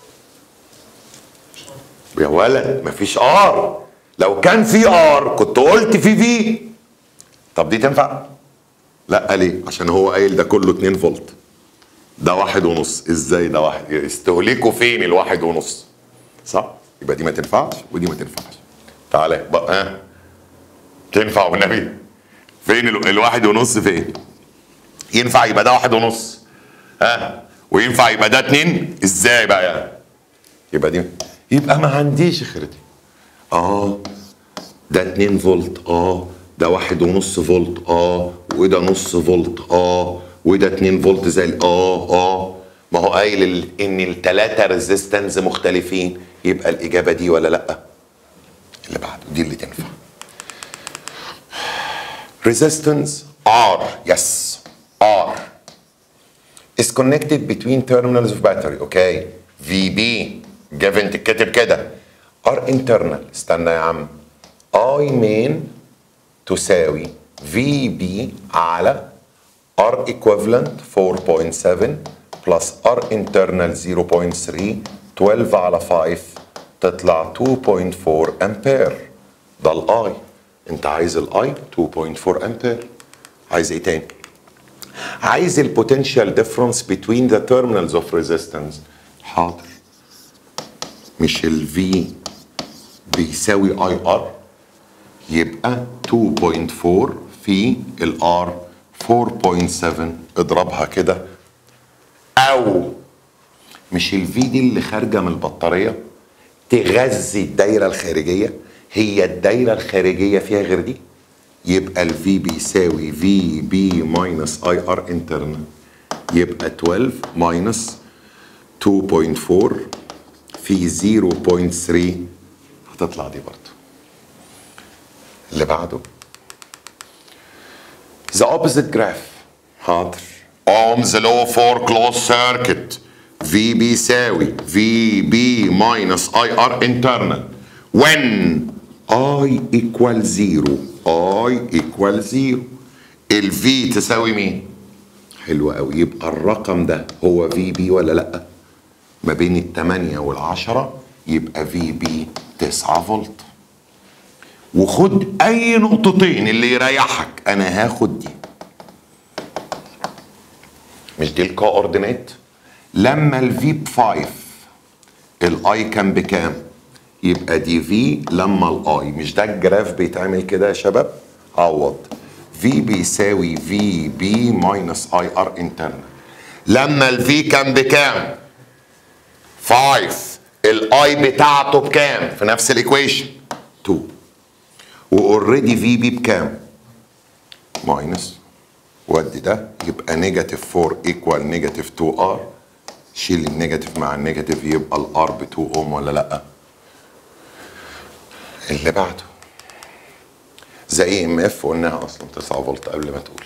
يا ولد مفيش ار لو كان في ار كنت قلت في في طب دي تنفع لا ليه عشان هو قايل ده كله 2 فولت ده واحد ونص ازاي ده واحد استهلكوا فين الواحد ونص صح يبقى دي ما تنفعش ودي ما تنفعش تعالى بقى ها تنفع والنبي فين ال- الواحد ونص فين ينفع يبقى ده واحد ونص ها وينفع يبقى ده اتنين ازاي بقى يعني يبقى دي يبقى ما عنديش غير دي اه ده 2 فولت اه ده واحد ونص فولت اه وده نص فولت اه وده 2 فولت زي ال- اه اه ما هو قايل ال- ان الثلاثه ريزيستنس مختلفين يبقى الاجابه دي ولا لا اللي بعده دي اللي تنفع resistance R yes R is connected between terminals of battery okay VB given تتكتب كده R internal استنى يا عم I main تساوي VB على R equivalent 4.7 plus R internal 0.3 12 على 5 تطلع 2.4 امبير ده الاي انت عايز الاي 2.4 امبير عايز ايه تاني عايز البوتنشال ديفرنس between the terminals of resistance حاضر مش ال V بيساوي اي ار يبقى 2.4 في الار 4.7 اضربها كده او مش الفي دي اللي خارجه من البطاريه تغذي الدايره الخارجيه هي الدايره الخارجيه فيها غير دي يبقى الفي بيساوي في بي ماينس اي ار انترنال يبقى 12 ماينس 2.4 في 0.3 هتطلع دي برضه اللي بعده the opposite graph حاضر Ohm's law for closed circuit V بيساوي V B minus IR internal when I equal zero I equal zero ال V تساوي مين؟ حلو قوي يبقى الرقم ده هو في بي ولا لا؟ ما بين الثمانية والعشرة يبقى في بي 9 فولت وخد اي نقطتين اللي يريحك انا هاخد دي مش دي الكوردينيت لما الفي ب 5 الاي كان بكام يبقى دي في لما الاي مش ده الجراف بيتعمل كده يا شباب عوض في بيساوي في بي ماينس اي ار انترنال لما الفي كان بكام 5 الاي بتاعته بكام في نفس الايكويشن 2 واوريدي في بي بكام ماينس ودي ده يبقى نيجاتيف 4 ايكوال نيجاتيف 2 ار شيل النيجاتيف مع النيجاتيف يبقى الار ب 2 اوم ولا لا اللي بعده زي ام اف قلناها اصلا 9 فولت قبل ما تقول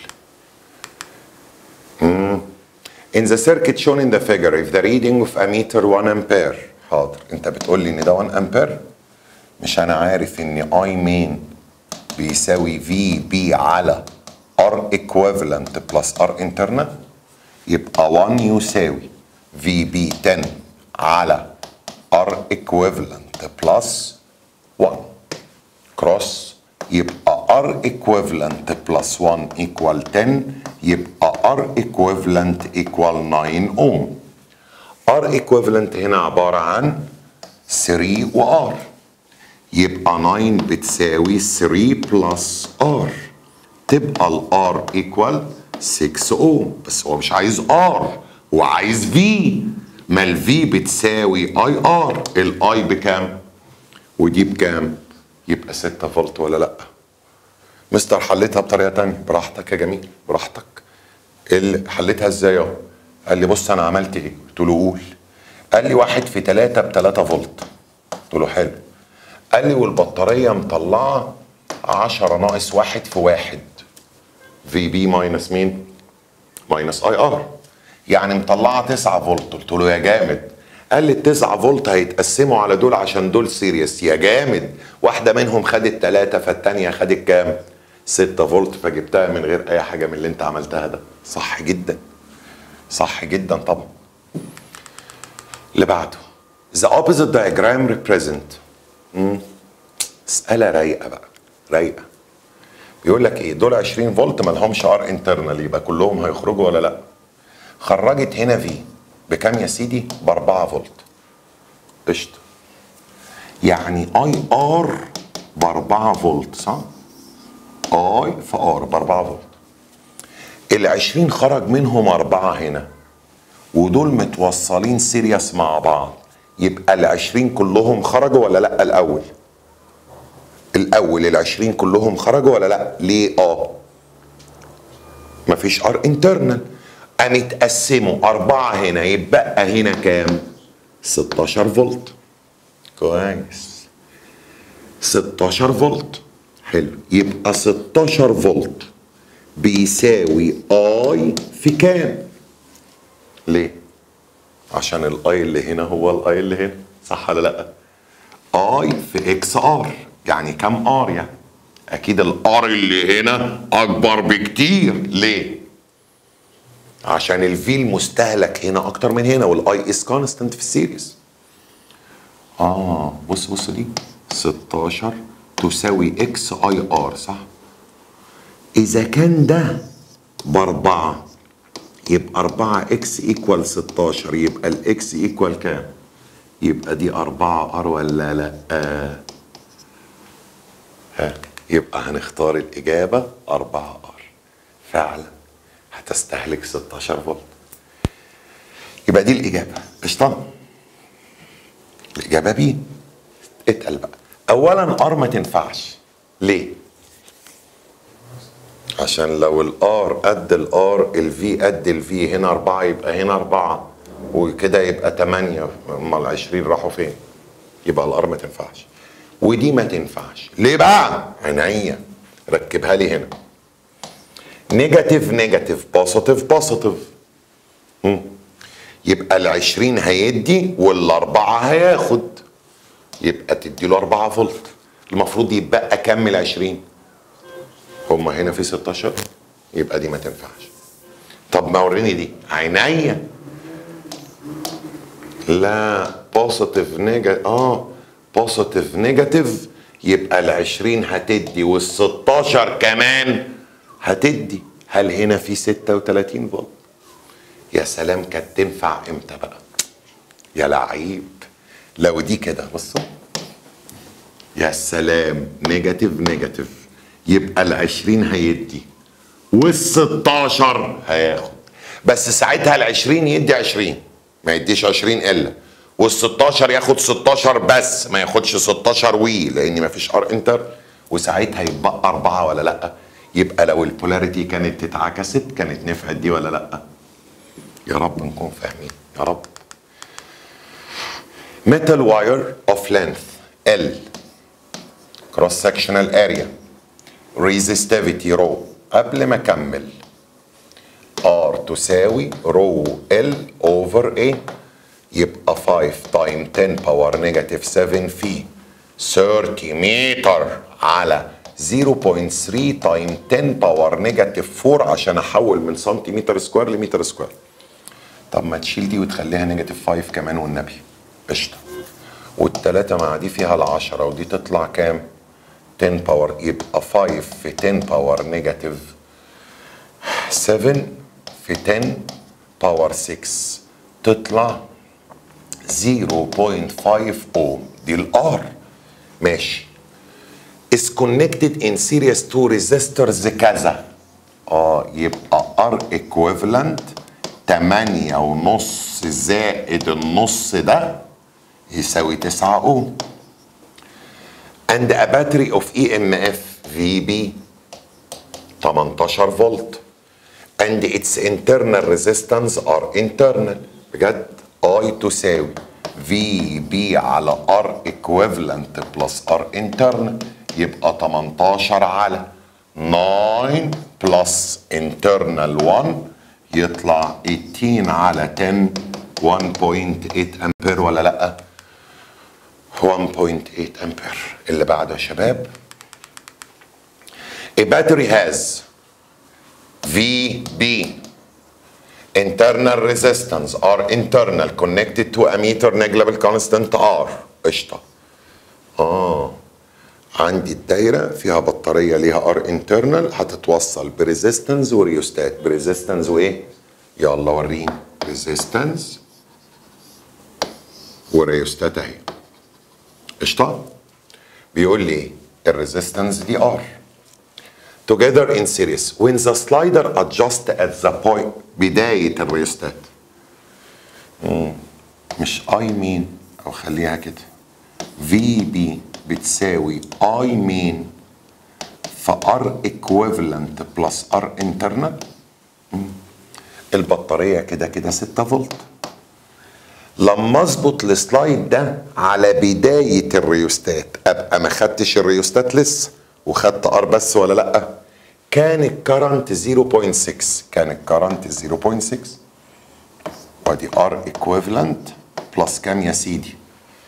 مم. In the circuit shown in the figure if the reading of a meter 1 ampere حاضر انت بتقول لي ان ده 1 امبير مش انا عارف ان اي مين بيساوي في بي على ار equivalent بلس ار internal يبقى 1 يساوي في بي 10 على ار equivalent بلس 1 كروس يبقى ار equivalent بلس 1 equal 10 يبقى ار equivalent equal 9 اوم ار equivalent هنا عبارة عن 3 وار يبقى 9 بتساوي 3 بلس ار تبقى الار ايكوال 6 اوم بس هو مش عايز ار هو عايز في ما الفي بتساوي اي ار الاي بكام ودي بكام يبقى 6 فولت ولا لا مستر حليتها بطريقه تانية براحتك يا جميل براحتك اللي حليتها ازاي اهو قال لي بص انا عملت ايه قلت له قول قال لي واحد في 3 ب 3 فولت قلت له حلو قال لي والبطاريه مطلعه 10 ناقص واحد في واحد في بي ماينس مين؟ ماينس اي ار يعني مطلعه 9 فولت قلت له يا جامد قال لي ال 9 فولت هيتقسموا على دول عشان دول سيريس يا جامد واحده منهم خدت 3 فالتانيه خدت كام؟ 6 فولت فجبتها من غير اي حاجه من اللي انت عملتها ده صح جدا صح جدا طبعا اللي بعده the opposite diagram represent مم. مسألة رايقة بقى رايقة بيقول لك ايه دول 20 فولت ما لهمش ار انترنال يبقى كلهم هيخرجوا ولا لا خرجت هنا في بكام يا سيدي ب 4 فولت قشطه يعني اي ار ب 4 فولت صح اي في ار ب 4 فولت ال 20 خرج منهم أربعة هنا ودول متوصلين سيريس مع بعض يبقى ال 20 كلهم خرجوا ولا لا الاول الاول ال 20 كلهم خرجوا ولا لا ليه اه مفيش ار انترنال قام اتقسموا أربعة هنا يبقى هنا كام 16 فولت كويس 16 فولت حلو يبقى 16 فولت بيساوي اي في كام ليه عشان الاي اللي هنا هو الاي اللي هنا صح ولا لا اي في اكس ار يعني كام ار يعني اكيد الار اللي هنا اكبر بكتير ليه عشان الفي المستهلك هنا اكتر من هنا والاي از كونستنت في السيريز اه بص بص دي 16 تساوي اكس اي ار صح اذا كان ده باربعة يبقى 4 اكس ايكوال 16 يبقى الاكس ايكوال كام يبقى دي 4 ار ولا لا آه. ها يبقى هنختار الاجابه 4 ار فعلا هتستهلك 16 فولت يبقى دي الاجابه قشطه الاجابه بي اتقل بقى اولا ار ما تنفعش ليه عشان لو الار قد الار الفي قد الفي هنا أربعة يبقى هنا أربعة وكده يبقى تمانية أما العشرين راحوا فين يبقى الار ما تنفعش ودي ما تنفعش ليه بقى عينيا ركبها لي هنا نيجاتيف نيجاتيف بوزيتيف بوزيتيف يبقى العشرين هيدي والأربعة هياخد يبقى تدي له 4 فولت المفروض يتبقى كام من العشرين هما هنا في 16 يبقى دي ما تنفعش طب ما وريني دي عينيا لا بوزيتيف نيجاتيف اه بوزيتيف نيجاتيف يبقى ال 20 هتدي وال 16 كمان هتدي هل هنا في 36 فولت يا سلام كانت تنفع امتى بقى يا لعيب لو دي كده بصوا يا سلام نيجاتيف نيجاتيف يبقى ال 20 هيدي وال 16 هياخد بس ساعتها ال 20 يدي 20 ما يديش 20 الا وال 16 ياخد 16 بس ما ياخدش 16 وي لان ما فيش ار انتر وساعتها يتبقى أربعة ولا لأ يبقى لو البولاريتي كانت اتعكست كانت نفعت دي ولا لأ يا رب نكون فاهمين يا رب metal wire of length L cross sectional area resistivity rho قبل ما اكمل R تساوي rho L over A يبقى 5 تايم 10 باور نيجاتيف 7 في 30 متر على 0.3 تايم 10 باور نيجاتيف 4 عشان احول من سنتيمتر سكوير لمتر سكوير طب ما تشيل دي وتخليها نيجاتيف 5 كمان والنبي قشطه والتلاتة مع دي فيها العشرة ودي تطلع كام 10 باور يبقى 5 في 10 باور نيجاتيف 7 في 10 باور 6 تطلع 0.5 اوم دي الار ماشي is connected in series to resistors كذا اه يبقى ار ايكويفالنت 8 ونص زائد النص ده يساوي 9 اوم and a battery of EMF VB 18 فولت and its internal resistance are internal بجد I تساوي VB على R equivalent plus R internal يبقى 18 على 9 plus internal 1 يطلع 18 على 10 1.8 امبير ولا لا 1.8 امبير اللي بعده يا شباب A battery has VB internal resistance are internal connected to a meter negligible constant R قشطة اه عندي الدايرة فيها بطارية ليها ار انترنال هتتوصل بريزيستنس وريوستات بريزيستنس وايه؟ يلا وريني ريزيستنس وريوستات اهي قشطة؟ بيقول لي ايه؟ الريزيستنس دي ار together in series when the slider adjust at the point بداية الريوستات مم. مش اي مين او خليها كده في بي بتساوي اي مين في ار ايكويفالنت بلس ار انترنال البطاريه كده كده 6 فولت لما اظبط السلايد ده على بدايه الريوستات ابقى ما خدتش الريوستات لسه وخدت ار بس ولا لا كان الكرنت 0.6 كان الكرنت 0.6 وادي ار ايكويفالنت بلس كام يا سيدي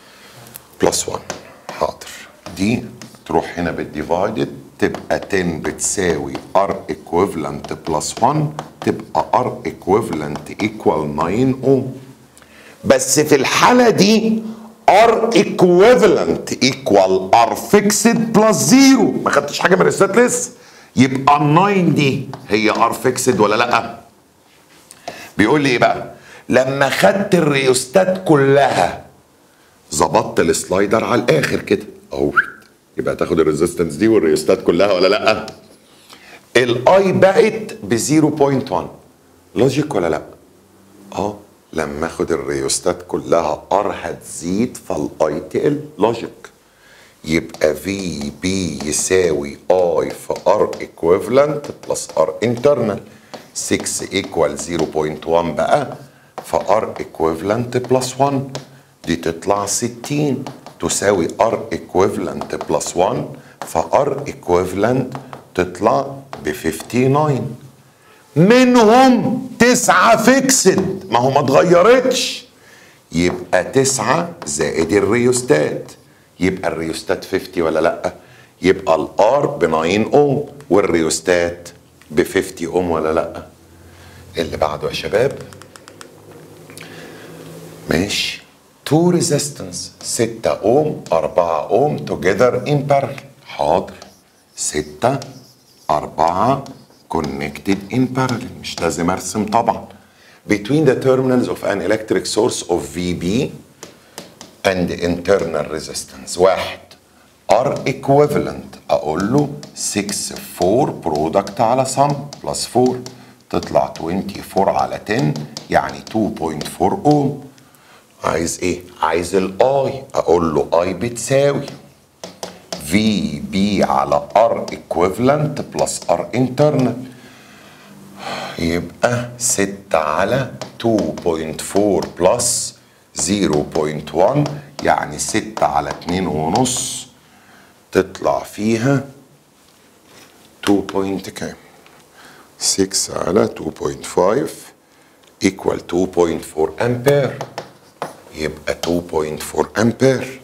بلس 1 حاضر دي تروح هنا بالديفايدد تبقى 10 بتساوي ار ايكويفالنت بلس 1 تبقى ار ايكويفالنت ايكوال 9 اوم بس في الحاله دي ار ايكويفالنت ايكوال ار فيكسد بلس زيرو ما خدتش حاجه من الريسات لسه يبقى ال 9 دي هي ار فيكسد ولا لا بيقول لي ايه بقى لما خدت الريوستات كلها ظبطت السلايدر على الاخر كده اهو يبقى تاخد الريزيستنس دي والريوستات كلها ولا لا الاي بقت ب 0.1 لوجيك ولا لا اه لما اخد الريوستات كلها ار هتزيد فالاي تقل لوجيك يبقى في بي يساوي اي في ار ايكويفالنت بلس ار انترنال 6 ايكوال 0.1 بقى فار ايكويفالنت بلس 1 دي تطلع 60 تساوي ار ايكويفالنت بلس 1 فار ايكويفالنت تطلع ب 59 منهم تسعة فيكسد ما هو ما اتغيرتش يبقى تسعة زائد الريوستات يبقى الريوستات 50 ولا لا يبقى الار ب 9 اوم والريوستات ب 50 اوم ولا لا اللي بعده يا شباب ماشي تو ريزيستنس 6 اوم 4 اوم توجذر ان بارل حاضر 6 4 connected in parallel مش لازم ارسم طبعا between the terminals of an electric source of VB and internal resistance واحد R equivalent اقول له 6 4 product على sum plus 4 تطلع 24 على 10 يعني 2.4 اوم عايز ايه عايز الاي اقول له اي بتساوي في بي على ار ايكويفالنت بلس ار انترنال يبقى 6 على 2.4 بلس 0.1 يعني 6 على 2 ونص تطلع فيها 2 بوينت كام 6 على 2.5 equal 2.4 امبير يبقى 2.4 امبير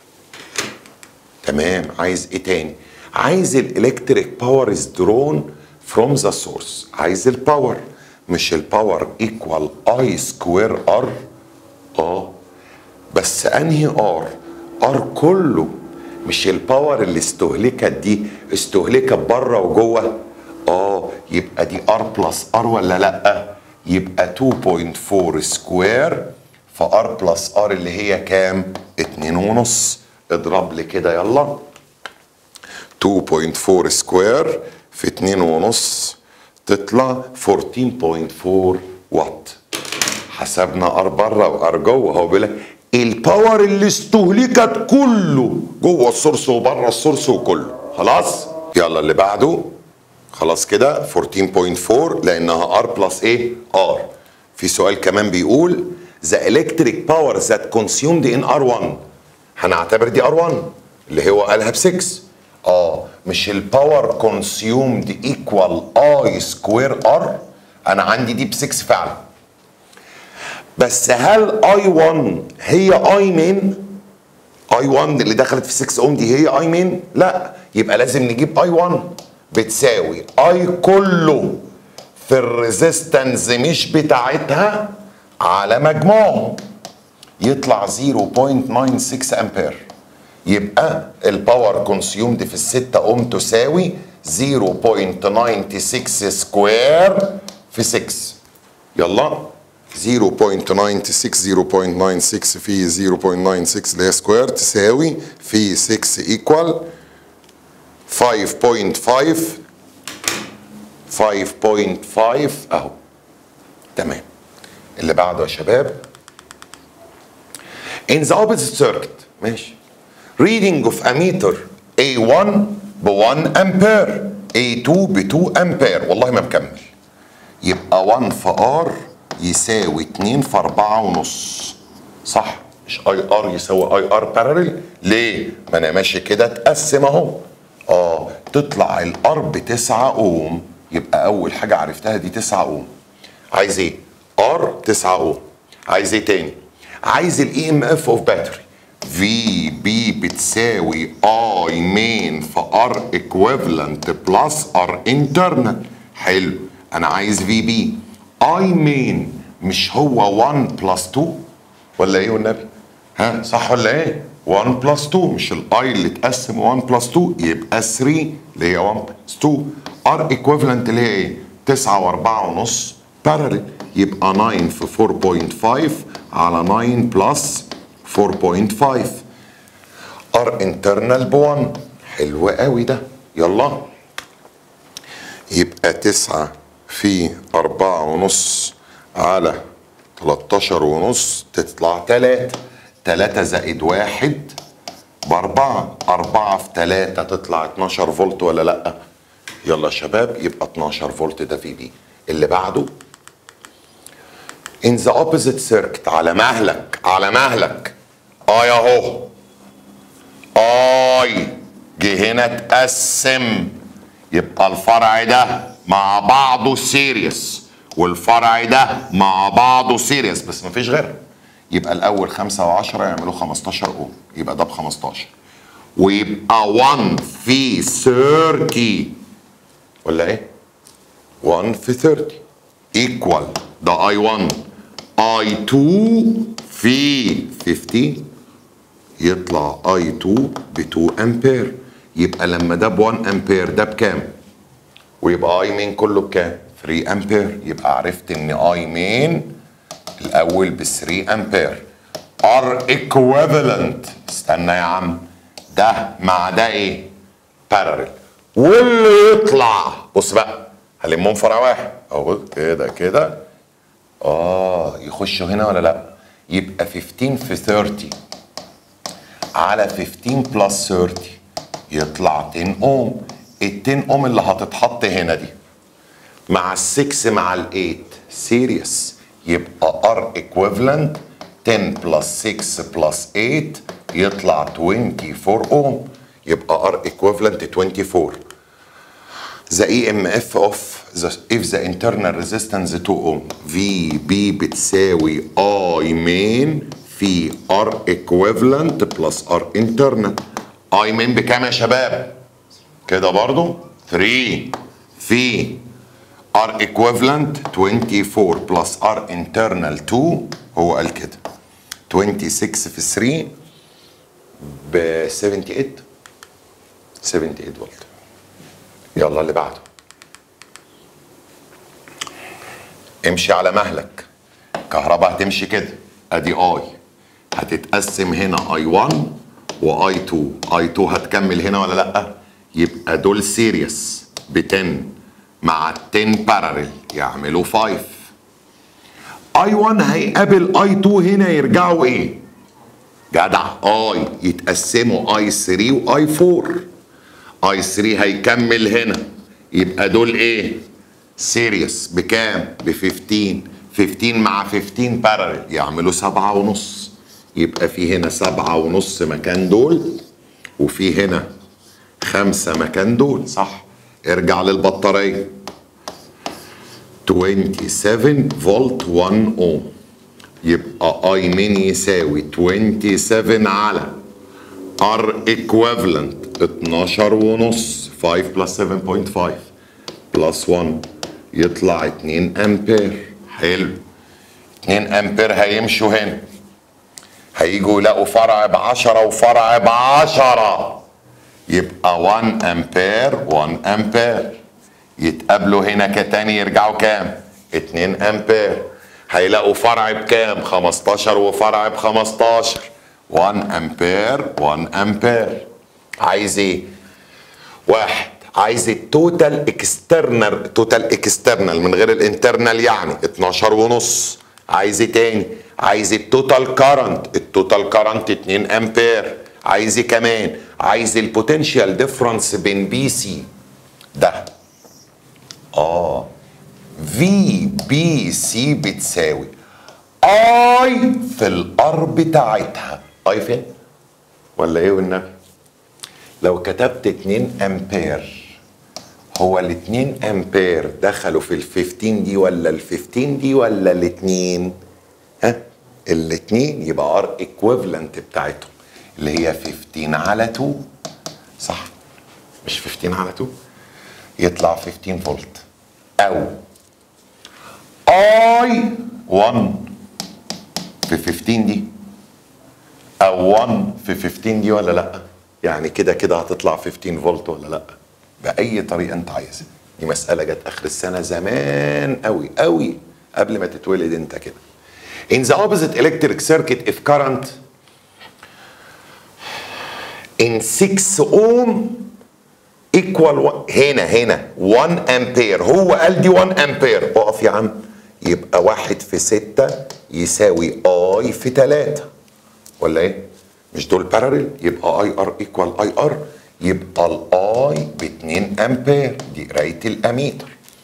تمام عايز ايه تاني عايز الالكتريك باور از درون فروم ذا سورس عايز الباور مش الباور ايكوال اي سكوير ار اه بس انهي ار ار كله مش الباور اللي استهلكت دي استهلكت بره وجوه اه يبقى دي ار بلس ار ولا لا يبقى 2.4 سكوير فار بلس ار اللي هي كام اتنين ونص اضرب لي كده يلا 2.4 سكوير في اتنين ونص تطلع 14.4 واط حسبنا ار بره وار جوه هو بيقول لك الباور اللي استهلكت كله جوه السورس وبره السورس وكله خلاص يلا اللي بعده خلاص كده 14.4 لانها ار بلس ايه ار في سؤال كمان بيقول the electric power that consumed in R1 هنعتبر دي R1 اللي هو قالها ب 6 اه مش الباور كونسيومد ايكوال اي سكوير ار انا عندي دي ب 6 فعلا بس هل اي 1 هي اي مين اي 1 اللي دخلت في 6 اوم دي هي اي مين لا يبقى لازم نجيب اي 1 بتساوي اي كله في الريزيستنس مش بتاعتها على مجموعهم يطلع 0.96 امبير يبقى الباور كونسيومد في الستة اوم تساوي 0.96 سكوير في 6 يلا 0.96 0.96 في 0.96 اللي هي سكوير تساوي في 6 ايكوال 5.5 5.5 اهو تمام اللي بعده يا شباب in the opposite circuit ماشي reading of ammeter A1 ب 1 امبير A2 ب 2 امبير والله ما مكمل يبقى 1 في R يساوي 2 في 4 ونص صح مش اي ار يساوي اي ار باراليل ليه ما انا ماشي كده اتقسم اهو اه تطلع الار ب 9 اوم يبقى اول حاجه عرفتها دي 9 اوم عايز ايه ار 9 اوم عايز ايه تاني عايز الاي ام اف اوف باتري في بي بتساوي اي مين في ار ايكويفالنت بلس ار انترنال حلو انا عايز في بي اي مين مش هو 1 بلس 2 ولا ايه والنبي ها صح ولا ايه 1 بلس 2 مش الاي اللي اتقسم 1 بلس 2 يبقى 3 اللي هي 1 بلس 2 ار ايكويفالنت اللي هي ايه 9 و4 ونص باراليل يبقى 9 في 4.5 على 9 بلس 4.5 ار انترنال ب 1 حلو قوي ده يلا يبقى 9 في 4 ونص على 13 ونص تطلع 3 3 زائد 1 بأربعة أربعة في 3 تطلع 12 فولت ولا لأ؟ يلا يا شباب يبقى 12 فولت ده في بي اللي بعده in the opposite circuit على مهلك على مهلك اي اهو اي جه هنا اتقسم يبقى الفرع ده مع بعضه سيريس والفرع ده مع بعضه سيريس بس مفيش غيرها يبقى الاول 5 و10 يعملوا 15 اوم يبقى ده ب 15 ويبقى 1 في 30 ولا ايه 1 في 30 ايكوال ده اي 1 اي 2 في 15 يطلع اي 2 ب 2 امبير يبقى لما ده ب 1 امبير ده بكام ويبقى اي مين كله بكام 3 امبير يبقى عرفت ان اي مين الاول ب 3 امبير ار ايكويفالنت استنى يا عم ده مع ده ايه باراليل واللي يطلع بص بقى هلمهم فرع واحد اهو كده كده اه يخشوا هنا ولا لا يبقى 15 في 30 على 15 بلس 30 يطلع 10 اوم ال 10 اوم اللي هتتحط هنا دي مع ال 6 مع ال 8 سيريس يبقى ار ايكويفالنت 10 بلس 6 بلس 8 يطلع 24 اوم يبقى ار ايكويفالنت 24 the EMF of the if the internal resistance 2 ohm VB بتساوي I main في R equivalent plus R internal I main بكام يا شباب؟ كده برضو 3 في R equivalent 24 plus R internal 2 هو قال كده 26 في 3 ب 78 78 فولت يلا اللي بعده امشي على مهلك كهرباء هتمشي كده ادي اي هتتقسم هنا اي 1 واي 2 اي 2 هتكمل هنا ولا لا يبقى دول سيريس ب 10 مع ال 10 باراليل يعملوا 5 اي 1 هيقابل اي 2 هنا يرجعوا ايه جدع اي يتقسموا اي 3 واي 4 اي 3 هيكمل هنا يبقى دول ايه سيريس بكام ب 15 15 مع 15 باراليل يعملوا سبعة ونص يبقى في هنا سبعة ونص مكان دول وفي هنا خمسة مكان دول صح ارجع للبطارية 27 فولت 1 اوم يبقى اي مين يساوي 27 على ار ايكويفالنت 12 ونص 5 بلس 7.5 بلس 1 يطلع 2 امبير حلو 2 امبير هيمشوا هنا هيجوا يلاقوا فرع ب 10 وفرع ب 10 يبقى 1 امبير 1 امبير يتقابلوا هنا كتاني يرجعوا كام 2 امبير هيلاقوا فرع بكام 15 وفرع ب 15 1 امبير 1 امبير عايز ايه واحد عايز التوتال اكسترنال توتال اكسترنال من غير الانترنال يعني 12 ونص عايز ايه تاني عايز التوتال كارنت التوتال كارنت 2 امبير عايز ايه كمان عايز البوتنشال ديفرنس بين بي سي ده اه في بي سي بتساوي اي في الار بتاعتها اي فين ولا ايه والنبي لو كتبت 2 امبير هو ال 2 امبير دخلوا في ال 15 دي ولا ال 15 دي ولا الاثنين ها الاثنين يبقى ار ايكويفالنت بتاعتهم اللي هي 15 على 2 صح مش 15 على 2 يطلع 15 فولت او اي 1 في 15 دي او 1 في 15 دي ولا لا يعني كده كده هتطلع 15 فولت ولا لا باي طريقه انت عايزها دي مساله جت اخر السنه زمان قوي قوي قبل ما تتولد انت كده in the opposite electric circuit if current in 6 ohm equal one- هنا هنا 1 امبير هو قال دي 1 امبير اقف يا عم يبقى واحد في ستة يساوي اي في تلاتة ولا ايه؟ مش دول باراليل يبقى اي ار ايكوال اي ار يبقى الاي ب 2 امبير دي قرايه الاميتر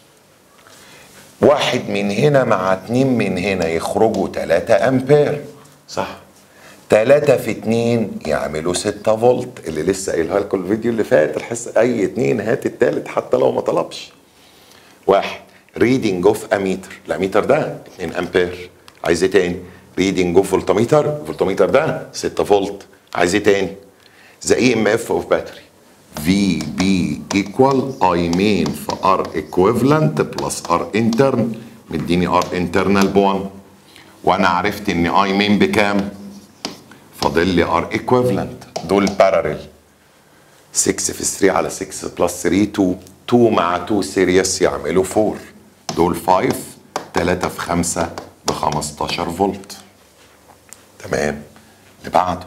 واحد من هنا مع اتنين من هنا يخرجوا 3 امبير صح 3 في 2 يعملوا 6 فولت اللي لسه قايلها لكم الفيديو اللي فات الحصه اي اتنين هات التالت حتى لو ما طلبش واحد ريدنج اوف اميتر الاميتر ده 2 امبير عايز ايه تاني ريدنج اوف فولتميتر الفولتميتر ده 6 فولت عايز ايه تاني ذا اي ام اف اوف باتري في بي ايكوال اي مين في ار ايكويفالنت بلس ار انترن مديني ار انترنال ب 1 وانا عرفت ان اي مين بكام فاضل لي ار ايكويفالنت دول باراليل 6 في 3 على 6 بلس 3 2 2 مع 2 سيريس يعملوا 4 دول 5 3 في 5 ب 15 فولت تمام اللي بعده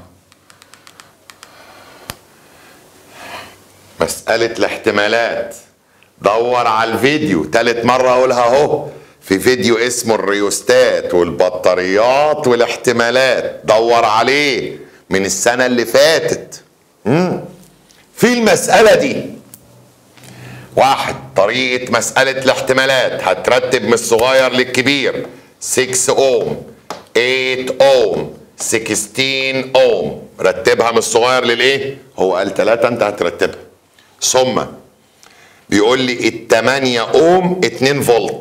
مسألة الاحتمالات دور على الفيديو تالت مرة أقولها أهو في فيديو اسمه الريوستات والبطاريات والاحتمالات دور عليه من السنة اللي فاتت مم. في المسألة دي واحد طريقة مسألة الاحتمالات هترتب من الصغير للكبير 6 اوم 8 اوم 16 اوم رتبها من الصغير للايه هو قال 3 انت هترتبها ثم بيقول لي ال 8 اوم 2 فولت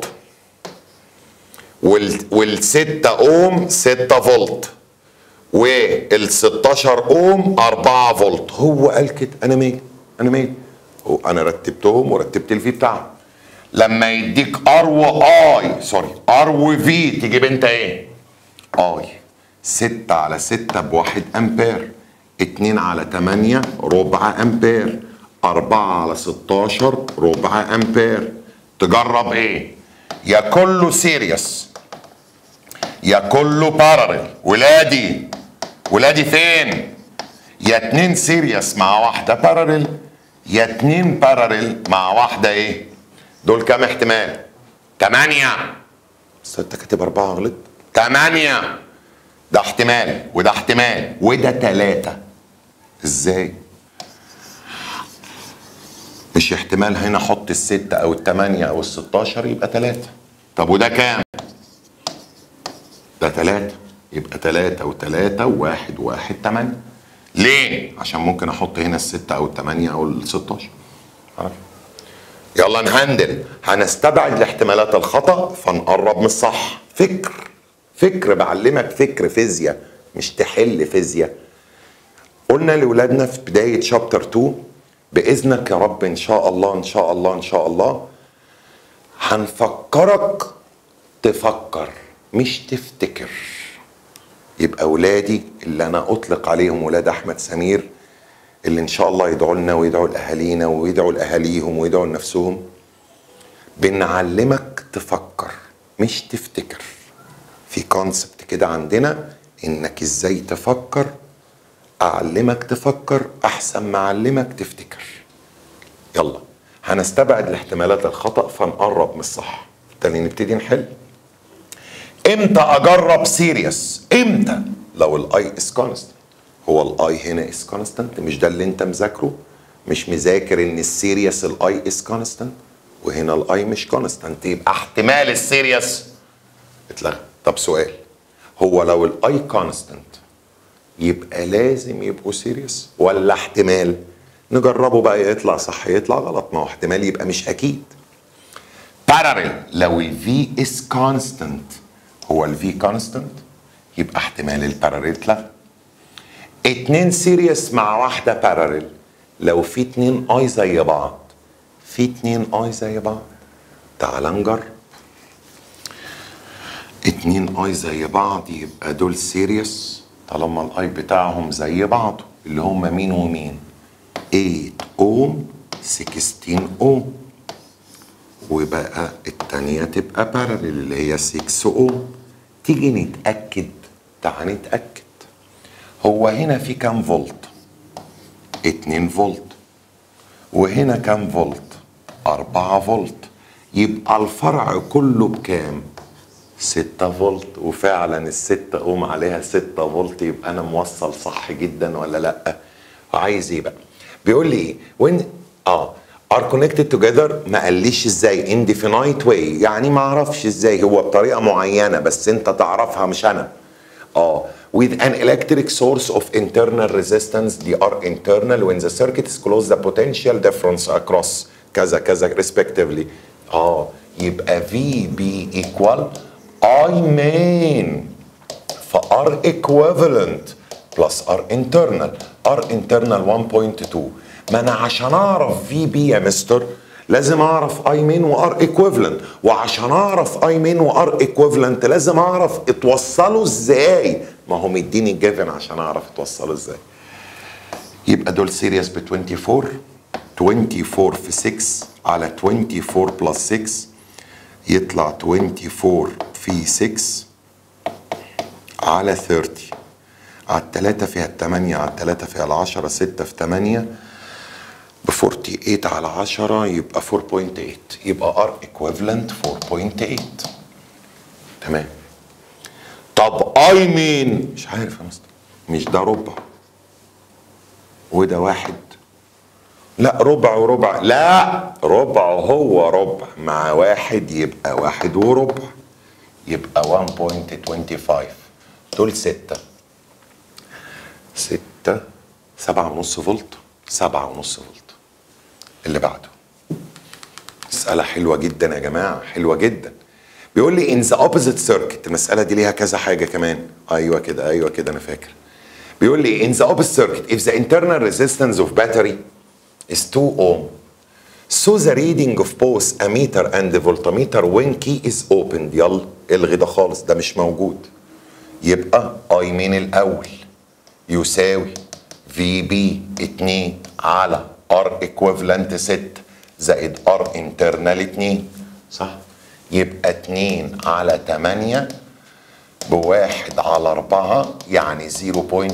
وال وال 6 اوم 6 فولت وال 16 اوم 4 فولت هو قال كده انا مالي انا مالي هو انا رتبتهم ورتبت الفي بتاعهم لما يديك ار واي سوري ار وفي تجيب انت ايه اي 6 على 6 بواحد امبير 2 على 8 ربع امبير 4 على 16 ربع امبير تجرب ايه يا كله سيريس يا كله باراليل ولادي ولادي فين يا اتنين سيريس مع واحده باراليل يا اتنين باراليل مع واحده ايه دول كام احتمال تمانية بس انت كاتب أربعة غلط تمانية ده احتمال وده احتمال وده تلاتة ازاي مش احتمال هنا احط الستة او التمانية او الستاشر يبقى تلاتة طب وده كام ده تلاتة يبقى تلاتة وتلاتة وواحد وواحد تمانية ليه؟ عشان ممكن احط هنا الستة او التمانية او الستاشر عارف؟ يلا نهندل هنستبعد الاحتمالات الخطأ فنقرب من الصح فكر فكر بعلمك فكر فيزياء مش تحل فيزياء قلنا لاولادنا في بداية شابتر 2 بإذنك يا رب إن شاء الله إن شاء الله إن شاء الله هنفكرك تفكر مش تفتكر يبقى أولادي اللي أنا أطلق عليهم ولاد أحمد سمير اللي إن شاء الله يدعوا لنا ويدعوا لأهالينا ويدعوا لأهاليهم ويدعوا لنفسهم بنعلمك تفكر مش تفتكر في كونسبت كده عندنا انك ازاي تفكر اعلمك تفكر احسن ما اعلمك تفتكر يلا هنستبعد الاحتمالات الخطا فنقرب من الصح تاني نبتدي نحل امتى اجرب سيريس امتى لو الاي از كونستنت هو الاي هنا از كونستنت مش ده اللي انت مذاكره مش مذاكر ان السيريس الاي از كونستنت وهنا الاي مش كونستنت يبقى احتمال السيريس اتلغى طب سؤال هو لو الاي كونستنت يبقى لازم يبقوا سيريس ولا احتمال نجربه بقى يطلع صح يطلع غلط ما هو احتمال يبقى مش اكيد باراليل لو الفي از كونستنت هو الفي كونستنت يبقى احتمال الباراليل اتلغى اتنين سيريس مع واحده باراليل لو في اتنين اي زي بعض في اتنين اي زي بعض تعال نجرب اتنين اي زي بعض يبقى دول سيريس طالما الاي بتاعهم زي بعض اللي هم مين ومين 8 اوم 16 اوم وبقى التانية تبقى باراليل اللي هي 6 اوم تيجي نتأكد تعال نتأكد هو هنا في كام فولت 2 فولت وهنا كام فولت 4 فولت يبقى الفرع كله بكام 6 فولت وفعلا الستة قوم عليها 6 فولت يبقى انا موصل صح جدا ولا لا عايز ايه بقى بيقول لي ايه وين اه are connected together ما قاليش ازاي in definite way يعني ما اعرفش ازاي هو بطريقه معينه بس انت تعرفها مش انا اه with an electric source of internal resistance they are internal when the circuit is closed the potential difference across كذا كذا respectively اه يبقى في بي equal I main ف R equivalent plus R internal R internal 1.2 ما انا عشان اعرف في بي يا مستر لازم اعرف اي مين وار ايكويفالنت وعشان اعرف اي مين وار ايكويفالنت لازم اعرف اتوصلوا ازاي ما هو مديني الجيفن عشان اعرف اتوصلوا ازاي يبقى دول سيريس ب 24 24 في 6 على 24 بلس 6 يطلع 24 في 6 على 30 على التلاتة فيها التمانية على التلاتة فيها العشرة ستة في تمانية ب 48 على 10 يبقى 4.8 يبقى ار ايكويفالنت 4.8 تمام طب اي مين مش عارف يا مستر مش ده ربع وده واحد لا ربع وربع لا ربع هو ربع مع واحد يبقى واحد وربع يبقى 1.25 دول ستة ستة سبعة ونص فولت سبعة ونص فولت اللي بعده مسألة حلوة جدا يا جماعة حلوة جدا بيقول لي in the opposite circuit المسألة دي ليها كذا حاجة كمان أيوة كده أيوة كده أنا فاكر بيقول لي in the opposite circuit if the internal resistance of battery is 2 ohm so the reading of both ammeter and the voltmeter when key is opened يلا الغي ده خالص ده مش موجود يبقى اي مين الاول يساوي في بي 2 على ار ايكويفالنت 6 زائد ار انترنال 2 صح يبقى 2 على 8 بواحد على أربعة يعني 0.25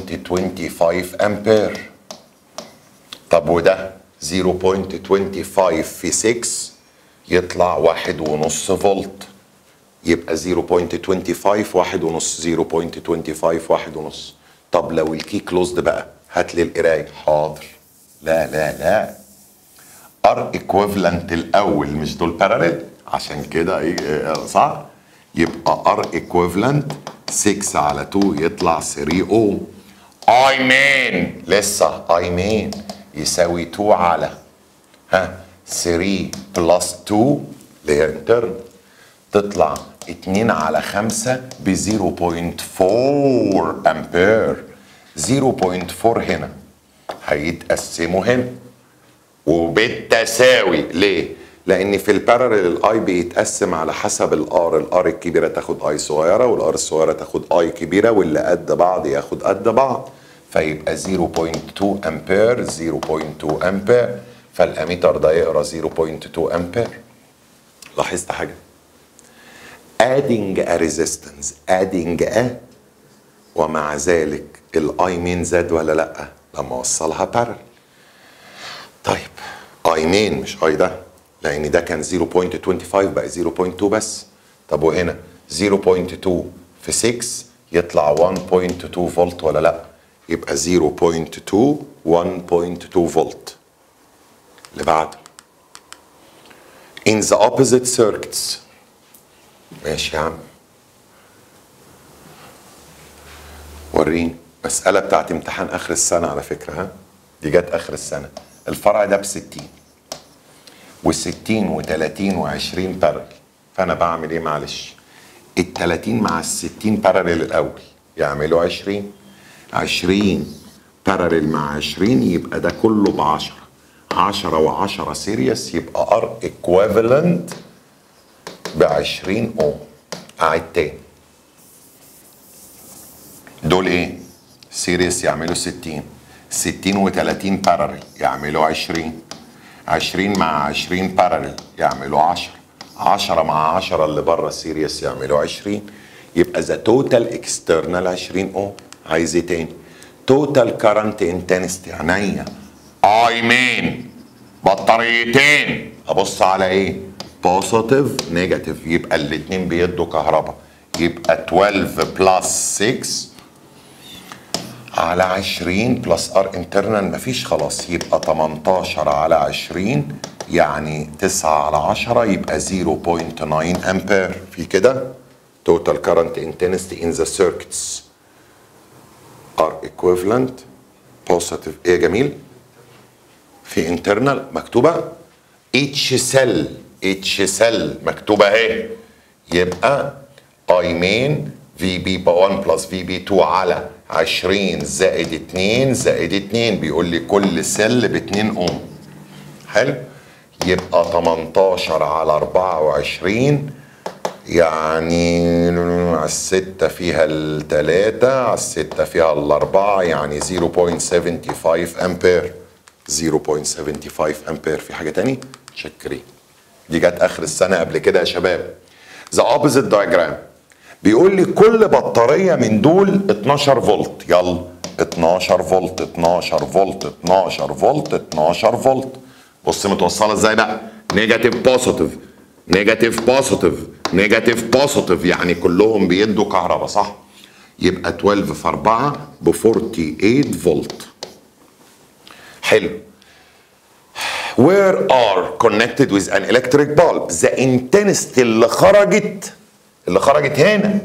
أمبير طب وده 0.25 في 6 يطلع واحد ونص فولت يبقى 0.25 واحد ونص 0.25 واحد ونص طب لو الكي كلوزد بقى هات لي القرايه حاضر لا لا لا ار ايكويفالنت الاول مش دول باراليل عشان كده ايه صح يبقى ار ايكويفالنت 6 على 2 يطلع 3 اوم اي مين لسه اي مين يساوي 2 على ها 3 بلس 2 اللي هي انترن تطلع 2 على 5 ب 0.4 امبير 0.4 هنا هيتقسموا هنا وبالتساوي ليه؟ لان في الباراليل الاي بيتقسم على حسب الار الار الكبيره تاخد اي صغيره والار الصغيره تاخد اي كبيره واللي قد بعض ياخد قد بعض فيبقى 0.2 امبير 0.2 امبير فالاميتر ده يقرا 0.2 امبير لاحظت حاجه adding a resistance adding a ومع ذلك الاي مين زاد ولا لا لما وصلها بارل طيب اي مين مش اي ده لان ده كان 0.25 بقى 0.2 بس طب وهنا 0.2 في 6 يطلع 1.2 فولت ولا لا يبقى 0.2 1.2 فولت اللي بعده in the opposite circuits ماشي يا عم وريني مسألة بتاعت امتحان آخر السنة على فكرة ها دي جت آخر السنة الفرع ده ب 60 و60 و30 و20 بارل فأنا بعمل إيه معلش ال 30 مع ال 60 بارل الأول يعملوا 20 20 بارل مع 20 يبقى ده كله ب 10 10 و10 سيريس يبقى ار ايكويفالنت ب 20 اوم اعيد تاني دول ايه سيريس يعملوا 60 60 و30 باراليل يعملوا 20 20 مع 20 باراليل يعملوا 10 10 مع 10 اللي بره سيريس يعملوا 20 يبقى ذا توتال اكسترنال 20 اوم عايز ايه تاني توتال كارنت انتنستي عينيا اي مين بطاريتين ابص على ايه بوزيتيف نيجاتيف يبقى الاثنين بيدوا كهرباء يبقى 12 بلس 6 على 20 بلس ار انترنال مفيش خلاص يبقى 18 على 20 يعني 9 على 10 يبقى 0.9 امبير في كده total current intensity in the circuits are equivalent positive ايه يا جميل في internal مكتوبه each cell each cell مكتوبه اهي يبقى اي مين في بي ب 1 بلس في بي 2 على 20 زائد 2 زائد 2 بيقول لي كل سل ب 2 اوم حلو يبقى 18 على 24 يعني على الستة فيها التلاتة على الستة فيها الأربعة يعني 0.75 أمبير 0.75 أمبير في حاجة تاني؟ شكري دي جت آخر السنة قبل كده يا شباب The opposite diagram بيقول لي كل بطارية من دول 12 فولت يلا 12 فولت 12 فولت 12 فولت 12 فولت بص متوصلة ازاي بقى نيجاتيف بوزيتيف نيجاتيف بوزيتيف نيجاتيف بوزيتيف يعني كلهم بيدوا كهرباء صح يبقى 12 في 4 ب 48 فولت حلو where are connected with an electric bulb the intensity اللي خرجت اللي خرجت هنا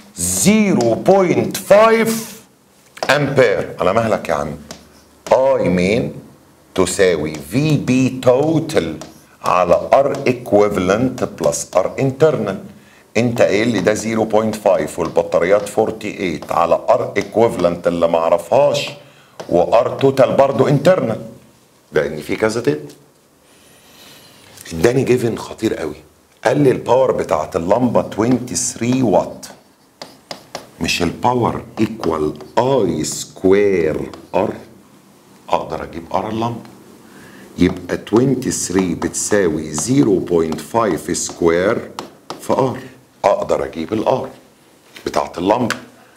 0.5 امبير على مهلك يا عم اي مين تساوي في بي توتال على ار ايكويفالنت بلس ار انترنال انت قايل لي ده 0.5 والبطاريات 48 على ار ايكويفالنت اللي ما اعرفهاش وار توتال برضه انترنال لان في كذا تت اداني جيفن خطير قوي قال لي الباور بتاعت اللمبه 23 واط مش الباور ايكوال اي سكوير ار اقدر اجيب ار اللمبه يبقى 23 بتساوي 0.5 سكوير في ار اقدر اجيب الار بتاعت اللمبه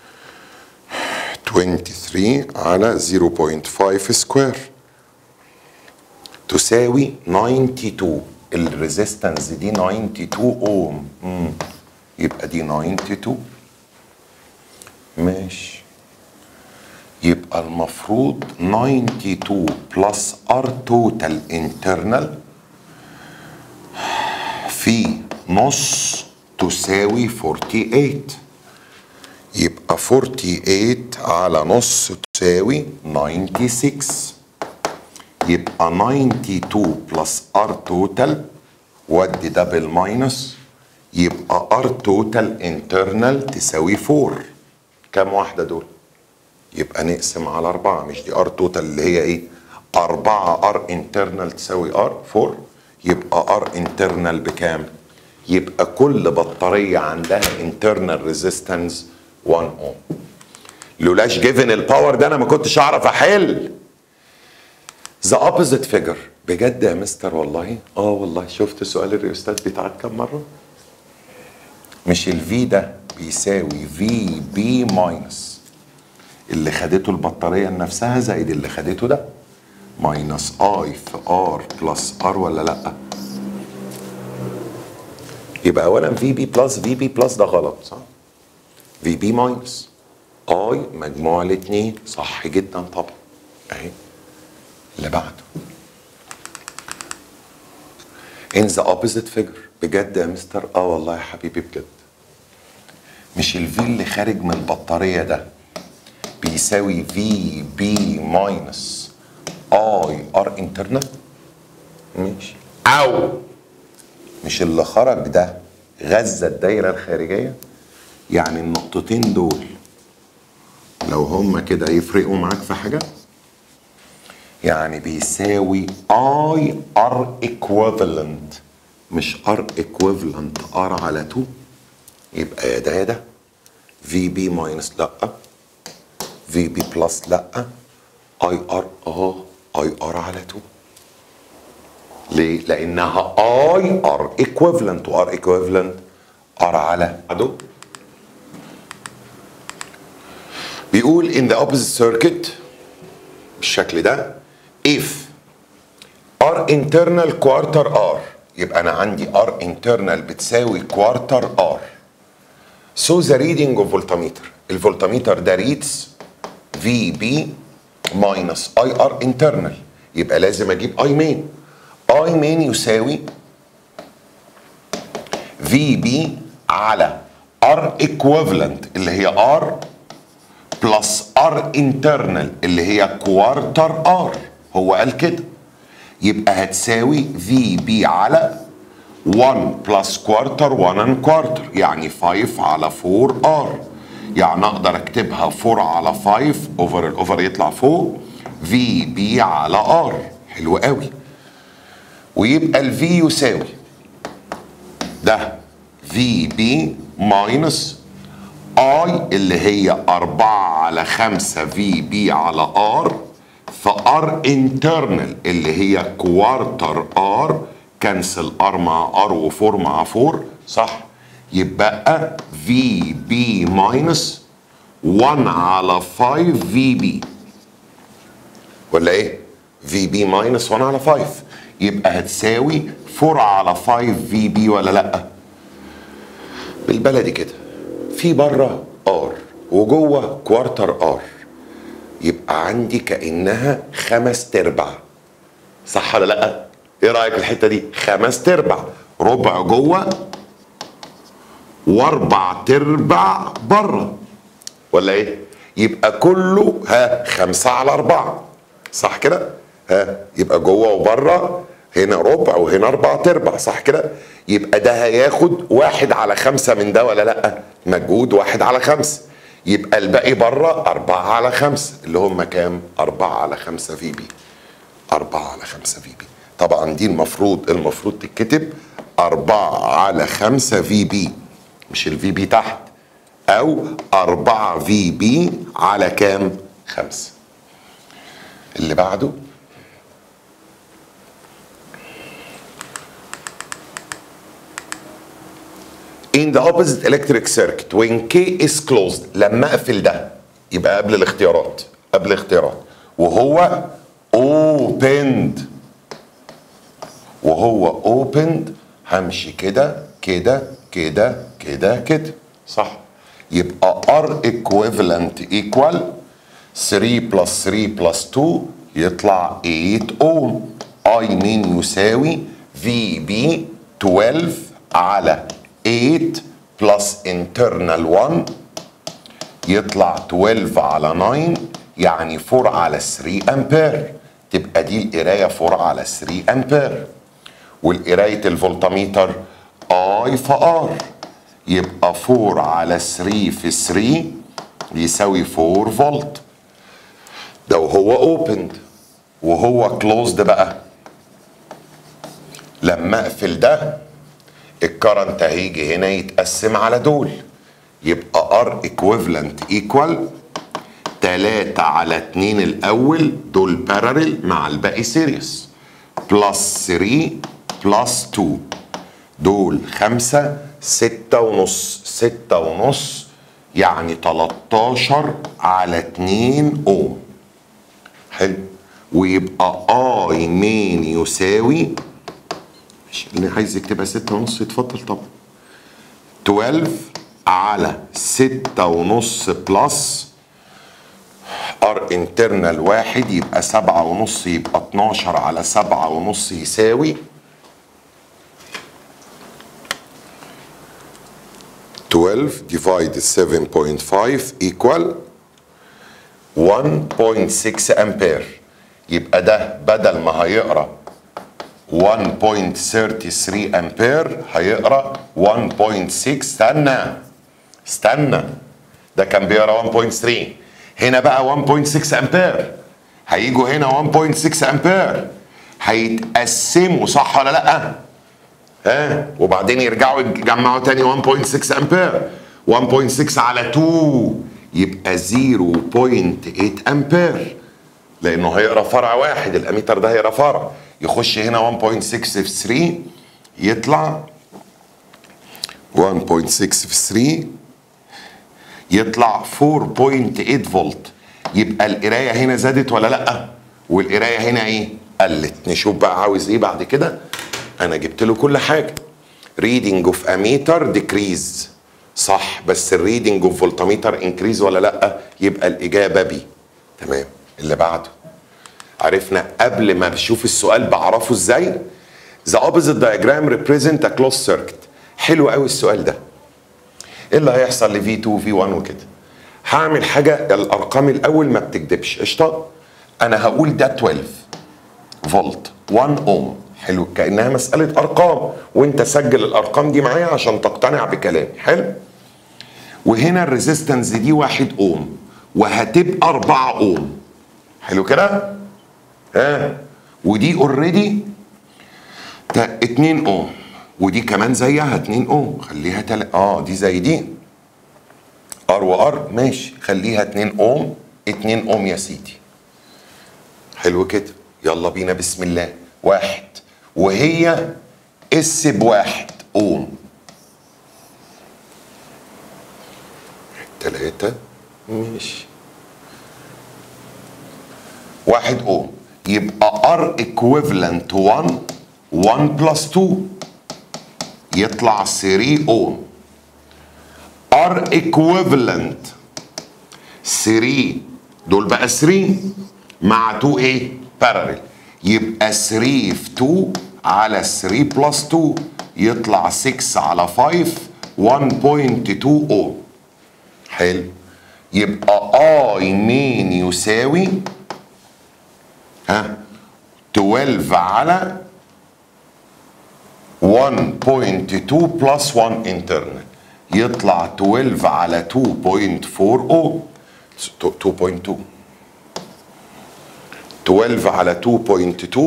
23 على 0.5 سكوير تساوي 92 الريزيستنس دي 92 اوم مم. يبقى دي 92 ماشي يبقى المفروض 92 بلس ار توتال انترنال في نص تساوي 48 يبقى 48 على نص تساوي 96 يبقى 92 بلس ار توتال ودي ده بالماينس يبقى ار توتال انترنال تساوي 4 كام واحده دول يبقى نقسم على أربعة مش دي ار توتال اللي هي ايه أربعة ار انترنال تساوي ار 4 يبقى ار انترنال بكام يبقى كل بطارية عندها انترنال ريزيستنس 1 اوم لولاش جيفن الباور ده انا ما كنتش اعرف احل ذا اوبوزيت فيجر بجد يا مستر والله اه والله شفت سؤال الريوستات بيتعاد كم مره مش الفي ده بيساوي في بي ماينس اللي خدته البطاريه لنفسها زائد اللي خدته ده ماينس اي في ار بلس ار ولا لا يبقى اولا في بي بلس في بي بلس ده غلط صح في بي ماينس اي مجموع الاثنين صح جدا طبعا اهي اللي بعده in the opposite figure بجد يا مستر اه والله يا حبيبي بجد مش الفي اللي خارج من البطاريه ده بيساوي في بي ماينس اي ار انترنال ماشي او مش اللي خرج ده غذى الدايره الخارجيه يعني النقطتين دول لو هما كده يفرقوا معاك في حاجه يعني بيساوي اي ار ايكويفالنت مش ار ايكويفالنت ار على 2 يبقى يا ده يا ده في بي ماينس لا في بي بلس لا اي ار اه اي ار على 2 ليه؟ لانها اي ار ايكويفالنت وار ايكويفالنت ار على عدو بيقول in the opposite circuit بالشكل ده if r internal quarter r يبقى انا عندي r internal بتساوي quarter r so the reading of voltmeter الفولتميتر ده reads VB minus IR internal يبقى لازم اجيب I main I main يساوي VB على R equivalent اللي هي R بلس ار انترنال اللي هي كوارتر ار هو قال كده يبقى هتساوي في بي على 1 بلس كوارتر 1 ان كوارتر يعني 5 على 4 ار يعني اقدر اكتبها 4 على 5 اوفر الاوفر يطلع فوق في بي على ار حلو قوي ويبقى الفي يساوي ده في بي ماينس اي اللي هي 4 على 5 في بي على ار في ار انترنال اللي هي كوارتر ار كنسل ار مع ار و4 مع 4 صح يبقى في بي ماينس 1 على 5 في بي ولا ايه؟ في بي ماينس 1 على 5 يبقى هتساوي 4 على 5 في بي ولا لا؟ بالبلدي كده في بره ار وجوه كوارتر ار يبقى عندي كانها خمس تربع صح ولا لا ايه رايك في الحته دي خمس تربع ربع جوه واربع تربع بره ولا ايه يبقى كله ها خمسة على أربعة صح كده ها يبقى جوه وبره هنا ربع وهنا أربع تربع صح كده يبقى ده هياخد واحد على خمسة من ده ولا لأ مجهود واحد على خمسة يبقى الباقي بره أربعة على خمسة اللي هم كام أربعة على خمسة في بي أربعة على خمسة في بي طبعا دي المفروض المفروض تتكتب أربعة على خمسة في بي مش الفي بي تحت أو أربعة في بي على كام خمسة اللي بعده in the opposite electric circuit when K is closed لما اقفل ده يبقى قبل الاختيارات قبل الاختيارات وهو opened وهو اوبند همشي كده كده كده كده كده صح يبقى ار ايكويفالنت ايكوال 3 بلس 3 بلس 2 يطلع 8 اوم اي مين يساوي في بي 12 على 8 بلس internal 1 يطلع 12 على 9 يعني 4 على 3 امبير تبقى دي القرايه 4 على 3 امبير والقرايه الفولتميتر اي في ار يبقى 4 على 3 في 3 يساوي 4 فولت ده وهو اوبند وهو كلوزد بقى لما اقفل ده الكرنت هيجي هنا يتقسم على دول يبقى ار ايكويفالنت ايكوال 3 على 2 الاول دول باراليل مع الباقي سيريس بلس 3 بلس 2 دول 5 6 ونص 6 ونص يعني 13 على 2 اوم حلو ويبقى اي مين يساوي مش اللي عايز يكتبها 6 ونص يتفضل طبعا 12 على 6 ونص بلس ار انترنال واحد يبقى سبعة ونص يبقى 12 على سبعة ونص يساوي 12 divided 7.5 equal 1.6 امبير يبقى ده بدل ما هيقرا 1.33 امبير هيقرا 1.6 استنى استنى ده كان بيقرا 1.3 هنا بقى 1.6 امبير هيجوا هنا 1.6 امبير هيتقسموا صح ولا لا ها وبعدين يرجعوا يجمعوا تاني 1.6 امبير 1.6 على 2 يبقى 0.8 امبير لانه هيقرا فرع واحد الاميتر ده هيقرا فرع يخش هنا 1.6 في 3 يطلع 1.6 في 3 يطلع 4.8 فولت يبقى القرايه هنا زادت ولا لا والقرايه هنا ايه قلت نشوف بقى عاوز ايه بعد كده انا جبت له كل حاجه ريدنج اوف اميتر ديكريز صح بس الريدنج اوف فولتميتر انكريز ولا لا يبقى الاجابه بي تمام اللي بعده عرفنا قبل ما بشوف السؤال بعرفه ازاي The opposite diagram represent a closed circuit حلو قوي السؤال ده ايه اللي هيحصل ل V2 و V1 وكده هعمل حاجه الارقام الاول ما بتكدبش قشطه انا هقول ده 12 فولت 1 اوم حلو كانها مساله ارقام وانت سجل الارقام دي معايا عشان تقتنع بكلامي حلو وهنا الريزيستنس دي 1 اوم وهتبقى 4 اوم حلو كده ها ودي اوريدي 2 اوم ودي كمان زيها 2 اوم خليها تل... اه دي زي دي ار وار ماشي خليها 2 اوم 2 اوم يا سيدي حلو كده يلا بينا بسم الله واحد وهي اس بواحد اوم تلاتة ماشي واحد اوم يبقى ار equivalent 1 1 بلس 2 يطلع 3 اوم ار equivalent 3 دول بقى 3 مع 2 ايه باراليل يبقى 3 في 2 على 3 بلس 2 يطلع 6 على 5 1.2 اوم حلو يبقى اي مين يساوي ها 12 على 1.2 بلس 1 انترنال يطلع 12 على 2.4 اوم 2.2 12 على 2.2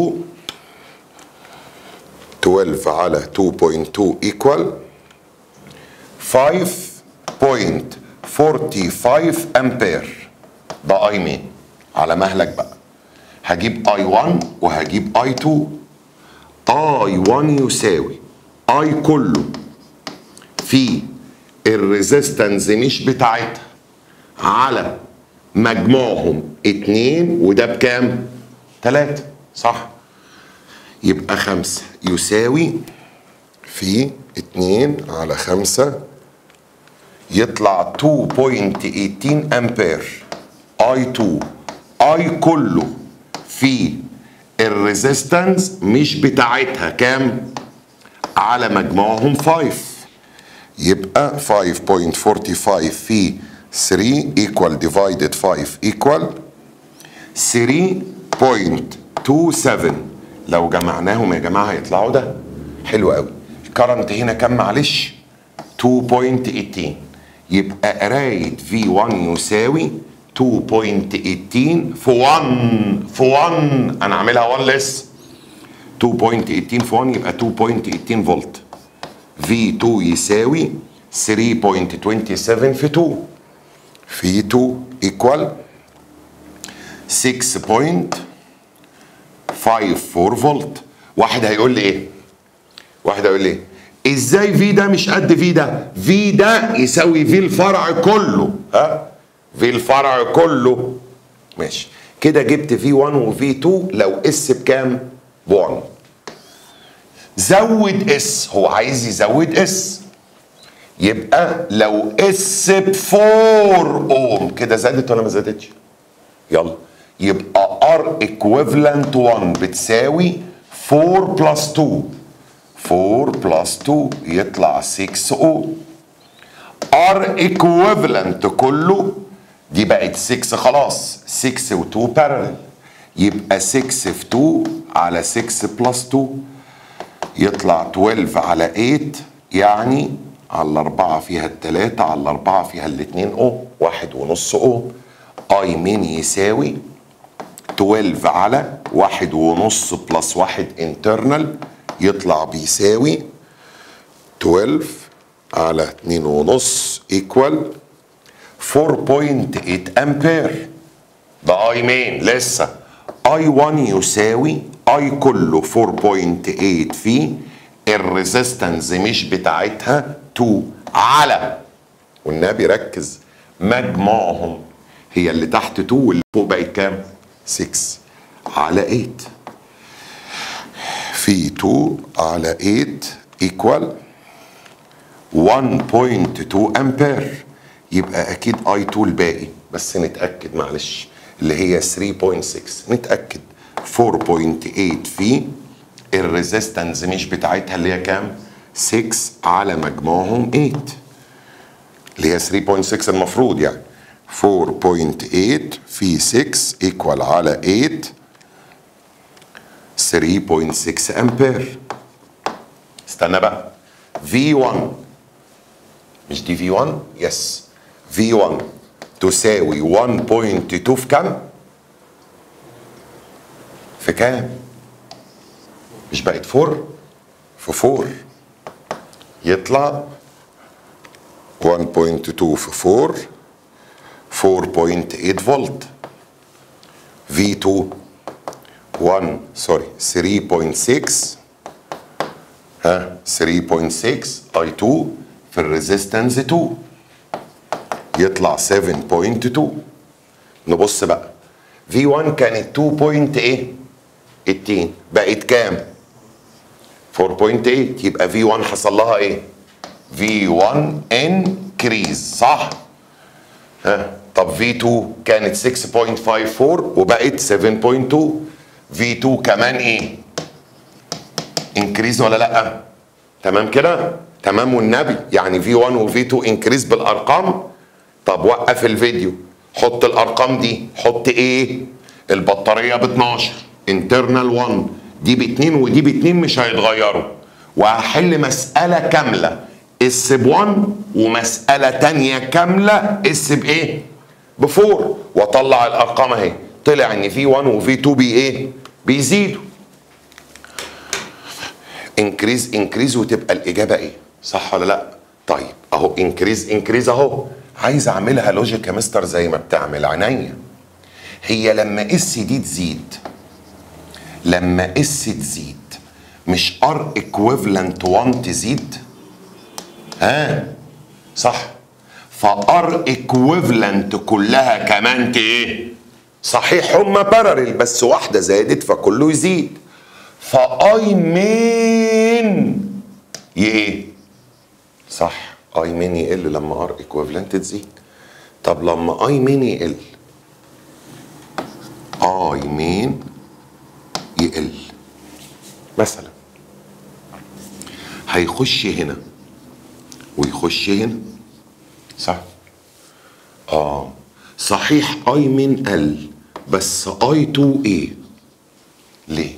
12 على 2.2 equal 5.45 امبير ده اي مين على مهلك بقى هجيب اي 1 وهجيب اي 2 اي 1 يساوي اي كله في الريزيستنس مش بتاعتها على مجموعهم اتنين وده بكام؟ تلاتة صح يبقى خمسة يساوي في اتنين على خمسة يطلع 2.18 امبير اي 2 اي كله في الريزيستنس مش بتاعتها كام على مجموعهم 5 يبقى 5.45 في 3 equal divided 5 equal 3.27 لو جمعناهم يا جماعه هيطلعوا ده حلو قوي الكرنت هنا كام معلش 2.18 يبقى قرايه V1 يساوي 2.18 في 1 في 1 انا عاملها 1 لسه 2.18 في 1 يبقى 2.18 فولت V2 يساوي 3.27 في 2 في 2 equal 6.54 فولت واحد هيقول لي ايه واحد هيقول لي ايه ازاي في ده مش قد في ده في ده يساوي في الفرع كله ها في الفرع كله ماشي كده جبت في 1 وفي 2 لو اس بكام ب 1 زود اس هو عايز يزود اس يبقى لو اس ب 4 اوم كده زادت ولا ما زادتش يلا يبقى ار ايكويفالنت 1 بتساوي 4 بلس 2 4 بلس 2 يطلع 6 اوم ار ايكويفالنت كله دي بقت 6 خلاص 6 و2 بارلل يبقى 6 في 2 على 6 بلس 2 يطلع 12 على 8 يعني على الأربعة فيها التلاتة على الأربعة فيها الاتنين أو واحد ونص أو أي مين يساوي 12 على واحد ونص بلس واحد انترنال يطلع بيساوي 12 على اتنين ونص ايكوال 4.8 امبير ده اي مين لسه اي 1 يساوي اي كله 4.8 في الريزيستنس مش بتاعتها 2 على والنبي ركز مجموعهم هي اللي تحت 2 واللي فوق بقت كام 6 على 8 في 2 على 8 ايكوال 1.2 امبير يبقى اكيد اي 2 الباقي بس نتاكد معلش اللي هي 3.6 نتاكد 4.8 في الريزيستنس مش بتاعتها اللي هي كام 6 على مجموعهم 8 اللي هي 3.6 المفروض يعني 4.8 في 6 ايكوال على 8 3.6 امبير استنى بقى V1 مش دي V1 يس V1 تساوي 1.2 في كام في كام مش بقت 4 في 4 يطلع 1.2 في 4 4.8 فولت V2 1 سوري 3.6 ها 3.6 اي 2 في الريزيستنس 2 يطلع 7.2 نبص بقى V1 كانت 2 بوينت ايه 18 بقت كام 4.8 يبقى V1 حصل لها ايه V1 انكريز صح ها طب V2 كانت 6.54 وبقت 7.2 V2 كمان ايه انكريز ولا لا تمام كده تمام والنبي يعني V1 و V2 انكريز بالارقام طب وقف الفيديو حط الارقام دي حط ايه البطاريه ب 12 انترنال 1 دي ب 2 ودي ب 2 مش هيتغيروا وهحل مساله كامله اس ب 1 ومساله تانية كامله اس بايه ب 4 واطلع الارقام اهي طلع ان في 1 وفي 2 بي ايه بيزيدوا انكريز انكريز وتبقى الاجابه ايه صح ولا لا طيب اهو انكريز انكريز اهو عايز اعملها لوجيك يا مستر زي ما بتعمل عينيا هي لما اس دي تزيد لما اس تزيد مش ار ايكويفالنت 1 تزيد ها صح فار ايكويفالنت كلها كمان ايه صحيح هما بارلل بس واحده زادت فكله يزيد فاي مين ي ايه صح اي مين يقل لما ار ايكويفالنت تزيد طب لما اي مين يقل اي مين يقل مثلا هيخش هنا ويخش هنا صح اه صحيح اي مين قل بس اي 2 ايه ليه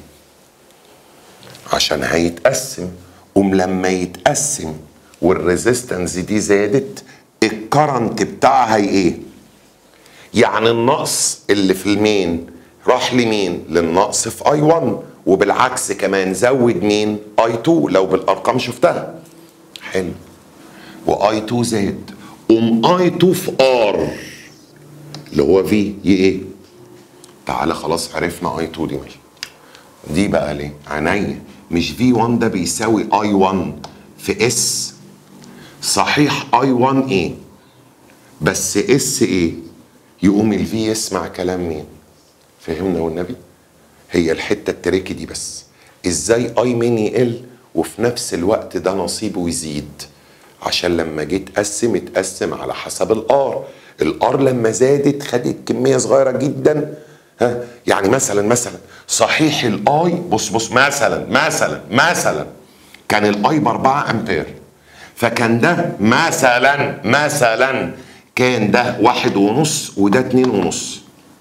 عشان هيتقسم قوم لما يتقسم والريزيستنس دي زادت الكرنت بتاعها هي ايه يعني النقص اللي في المين راح لمين للنقص في اي 1 وبالعكس كمان زود مين اي 2 لو بالارقام شفتها حلو واي 2 زاد قوم اي 2 في ار اللي هو في ي ايه تعالى خلاص عرفنا اي 2 دي ماشي دي بقى ليه عينيا مش في 1 ده بيساوي اي 1 في اس صحيح اي 1 ايه بس اس ايه يقوم الفي يسمع كلام مين فهمنا والنبي هي الحته التريكي دي بس ازاي اي مين يقل وفي نفس الوقت ده نصيبه يزيد عشان لما جيت اتقسم اتقسم على حسب الار الار لما زادت خدت كميه صغيره جدا ها يعني مثلا مثلا صحيح الاي بص بص مثلا مثلا مثلا كان الاي ب 4 امبير فكان ده مثلا مثلا كان ده واحد ونص وده اتنين ونص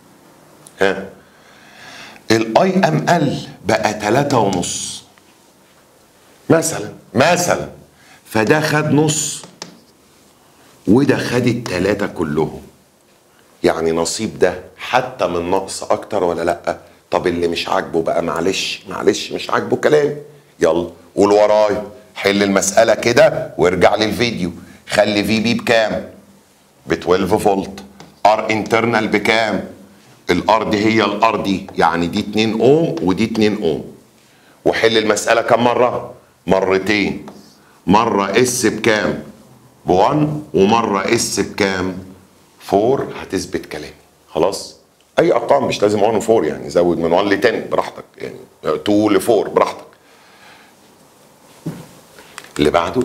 ها الاي ام ال بقى تلاتة ونص مثلا مثلا فده خد نص وده خد التلاتة كلهم يعني نصيب ده حتى من نقص اكتر ولا لا طب اللي مش عاجبه بقى معلش معلش مش عاجبه كلام يلا قول ورايا حل المسألة كده وارجع للفيديو خلي في بي بكام ب 12 فولت ار انترنال بكام الار دي هي الار دي يعني دي 2 اوم ودي 2 اوم وحل المسألة كم مرة مرتين مرة اس بكام ب 1 ومرة اس بكام 4 هتثبت كلامي خلاص اي ارقام مش لازم 1 و 4 يعني زود من 1 ل 10 براحتك يعني 2 ل 4 براحتك اللي بعده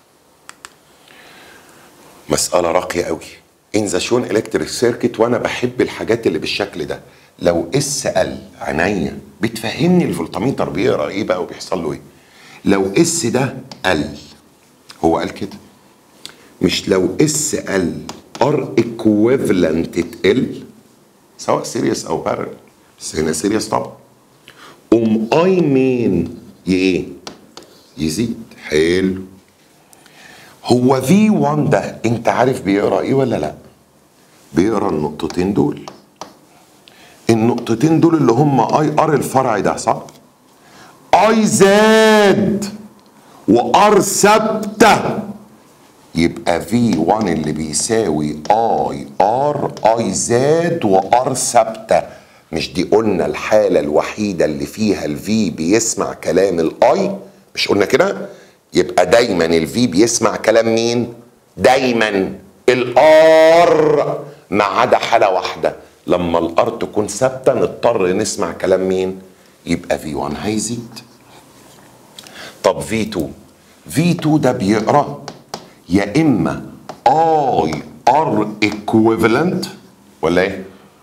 مسألة راقية قوي ان ذا شون الكتريك سيركت وانا بحب الحاجات اللي بالشكل ده لو اس ال عينيا بتفهمني الفولتميتر بيقرا ايه بقى وبيحصل له ايه لو اس ده ال هو قال كده مش لو اس ال ار ايكويفالنت ال سواء سيريس او بارل بس هنا سيريس طبعا قوم اي مين ايه يزيد حلو هو في 1 ده انت عارف بيقرا ايه ولا لا بيقرا النقطتين دول النقطتين دول اللي هم اي ار الفرع ده صح اي زاد وار ثابته يبقى في 1 اللي بيساوي اي ار اي زاد وار ثابته مش دي قلنا الحاله الوحيده اللي فيها الفي بيسمع كلام الاي مش قلنا كده يبقى دايما الفي بيسمع كلام مين دايما الار ما عدا حاله واحده لما الار تكون ثابته نضطر نسمع كلام مين يبقى في 1 هيزيد طب في 2 في 2 ده بيقرا يا اما اي ار ايكويفالنت ولا ايه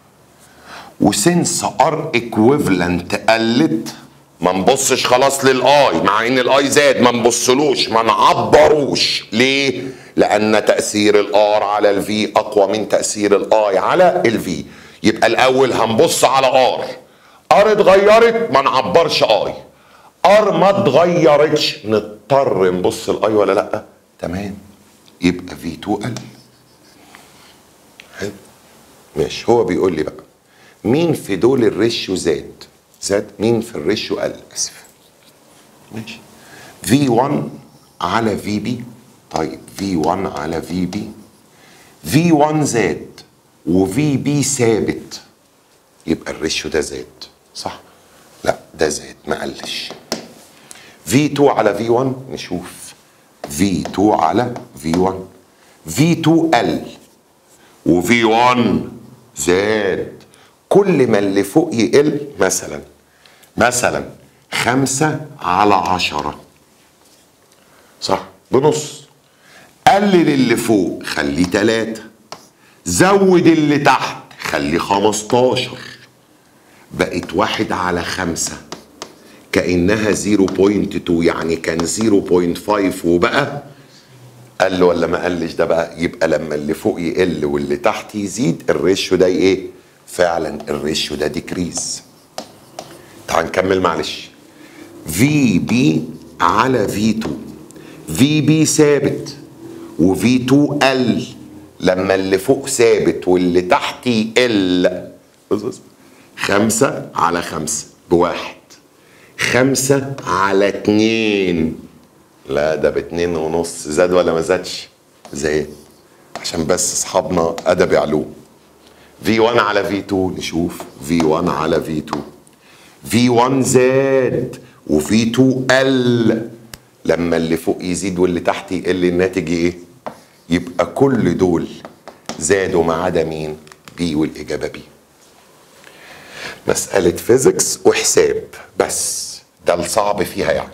وسنس ار ايكويفالنت قلت ما نبصش خلاص للاي مع ان الاي زاد ما نبصلوش ما نعبروش ليه لان تاثير الار على الفي اقوى من تاثير الاي على الفي يبقى الاول هنبص على ار ار اتغيرت ما نعبرش اي ار ما اتغيرتش نضطر نبص الاي ولا لا تمام يبقى في 2 قل حلو ماشي هو بيقول لي بقى مين في دول الريشيو زاد زاد مين في الريشيو قل اسف ماشي في 1 على في بي طيب في 1 على في بي في 1 زاد وفي بي ثابت يبقى الريشيو ده زاد صح لا ده زاد ما قلش في 2 على في 1 نشوف في 2 على في 1 في 2 قل وفي 1 زاد كل ما اللي فوق يقل مثلا مثلا خمسة على عشرة صح بنص قلل اللي فوق خليه تلاتة زود اللي تحت خليه خمستاشر بقت واحد على خمسة كأنها 0.2 يعني كان 0.5 وبقى قل ولا ما قلش ده بقى يبقى لما اللي فوق يقل واللي تحت يزيد الريشيو ده ايه فعلا الريشيو ده ديكريز تعال نكمل معلش في بي على في 2 في بي ثابت وفي 2 قل لما اللي فوق ثابت واللي تحت يقل بص بص خمسة على خمسة بواحد خمسة على اتنين لا ده باتنين ونص زاد ولا ما زادش زاد عشان بس اصحابنا ادبي علوم في 1 على في 2 نشوف في 1 على في 2 في 1 زاد وفي 2 قل لما اللي فوق يزيد واللي تحت يقل الناتج ايه يبقى كل دول زادوا ما عدا مين بي والاجابه بي مساله فيزيكس وحساب بس ده الصعب فيها يعني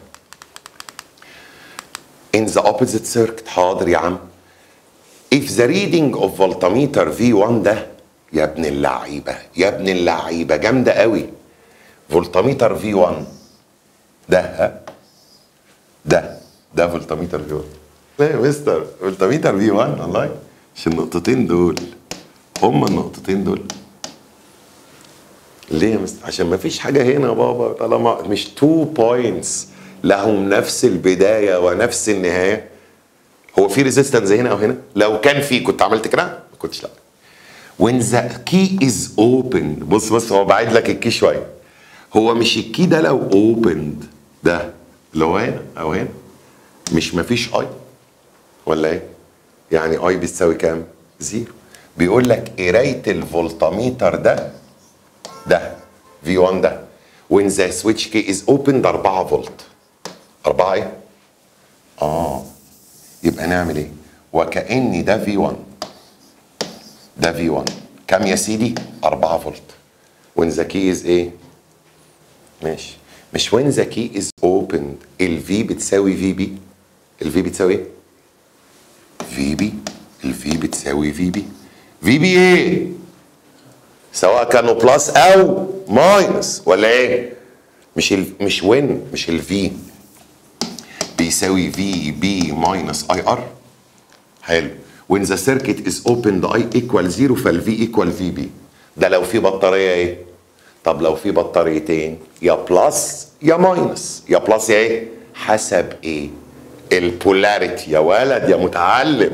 in the opposite circuit حاضر يا عم if the reading of voltmeter V1 ده يا ابن اللعيبة يا ابن اللعيبة جامدة قوي فولتميتر V1 ده ها ده ده فولتميتر V1 لا يا مستر فولتميتر V1 والله مش النقطتين دول هما النقطتين دول ليه يا مستر عشان ما فيش حاجة هنا يا بابا طالما مش تو بوينتس لهم نفس البداية ونفس النهاية هو في ريزيستنس هنا او هنا لو كان في كنت عملت كده ما كنتش لا when the key is open بص بص هو بعيد لك الكي شويه هو مش الكي ده لو opened ده اللي هو هنا او هنا مش مفيش اي ولا ايه يعني اي بتساوي كام زيرو بيقول لك قرايه الفولتميتر ده ده في 1 ده when the switch key is opened 4 فولت 4 ايه اه يبقى نعمل ايه وكأن ده في 1 ده في 1 كام يا سيدي 4 فولت when the key is ايه ماشي مش when the key is opened الفي بتساوي في بي الفي بتساوي ايه في بي الفي بتساوي في بي في بي ايه سواء كانوا بلس او ماينس ولا ايه مش ال... مش وين مش الفي بيساوي في بي ماينس اي ار حلو when the circuit is opened I equal 0 فالفي equal في بي ده لو في بطارية ايه طب لو في بطاريتين يا بلس يا ماينس يا بلس يا ايه حسب ايه البولاريتي يا ولد يا متعلم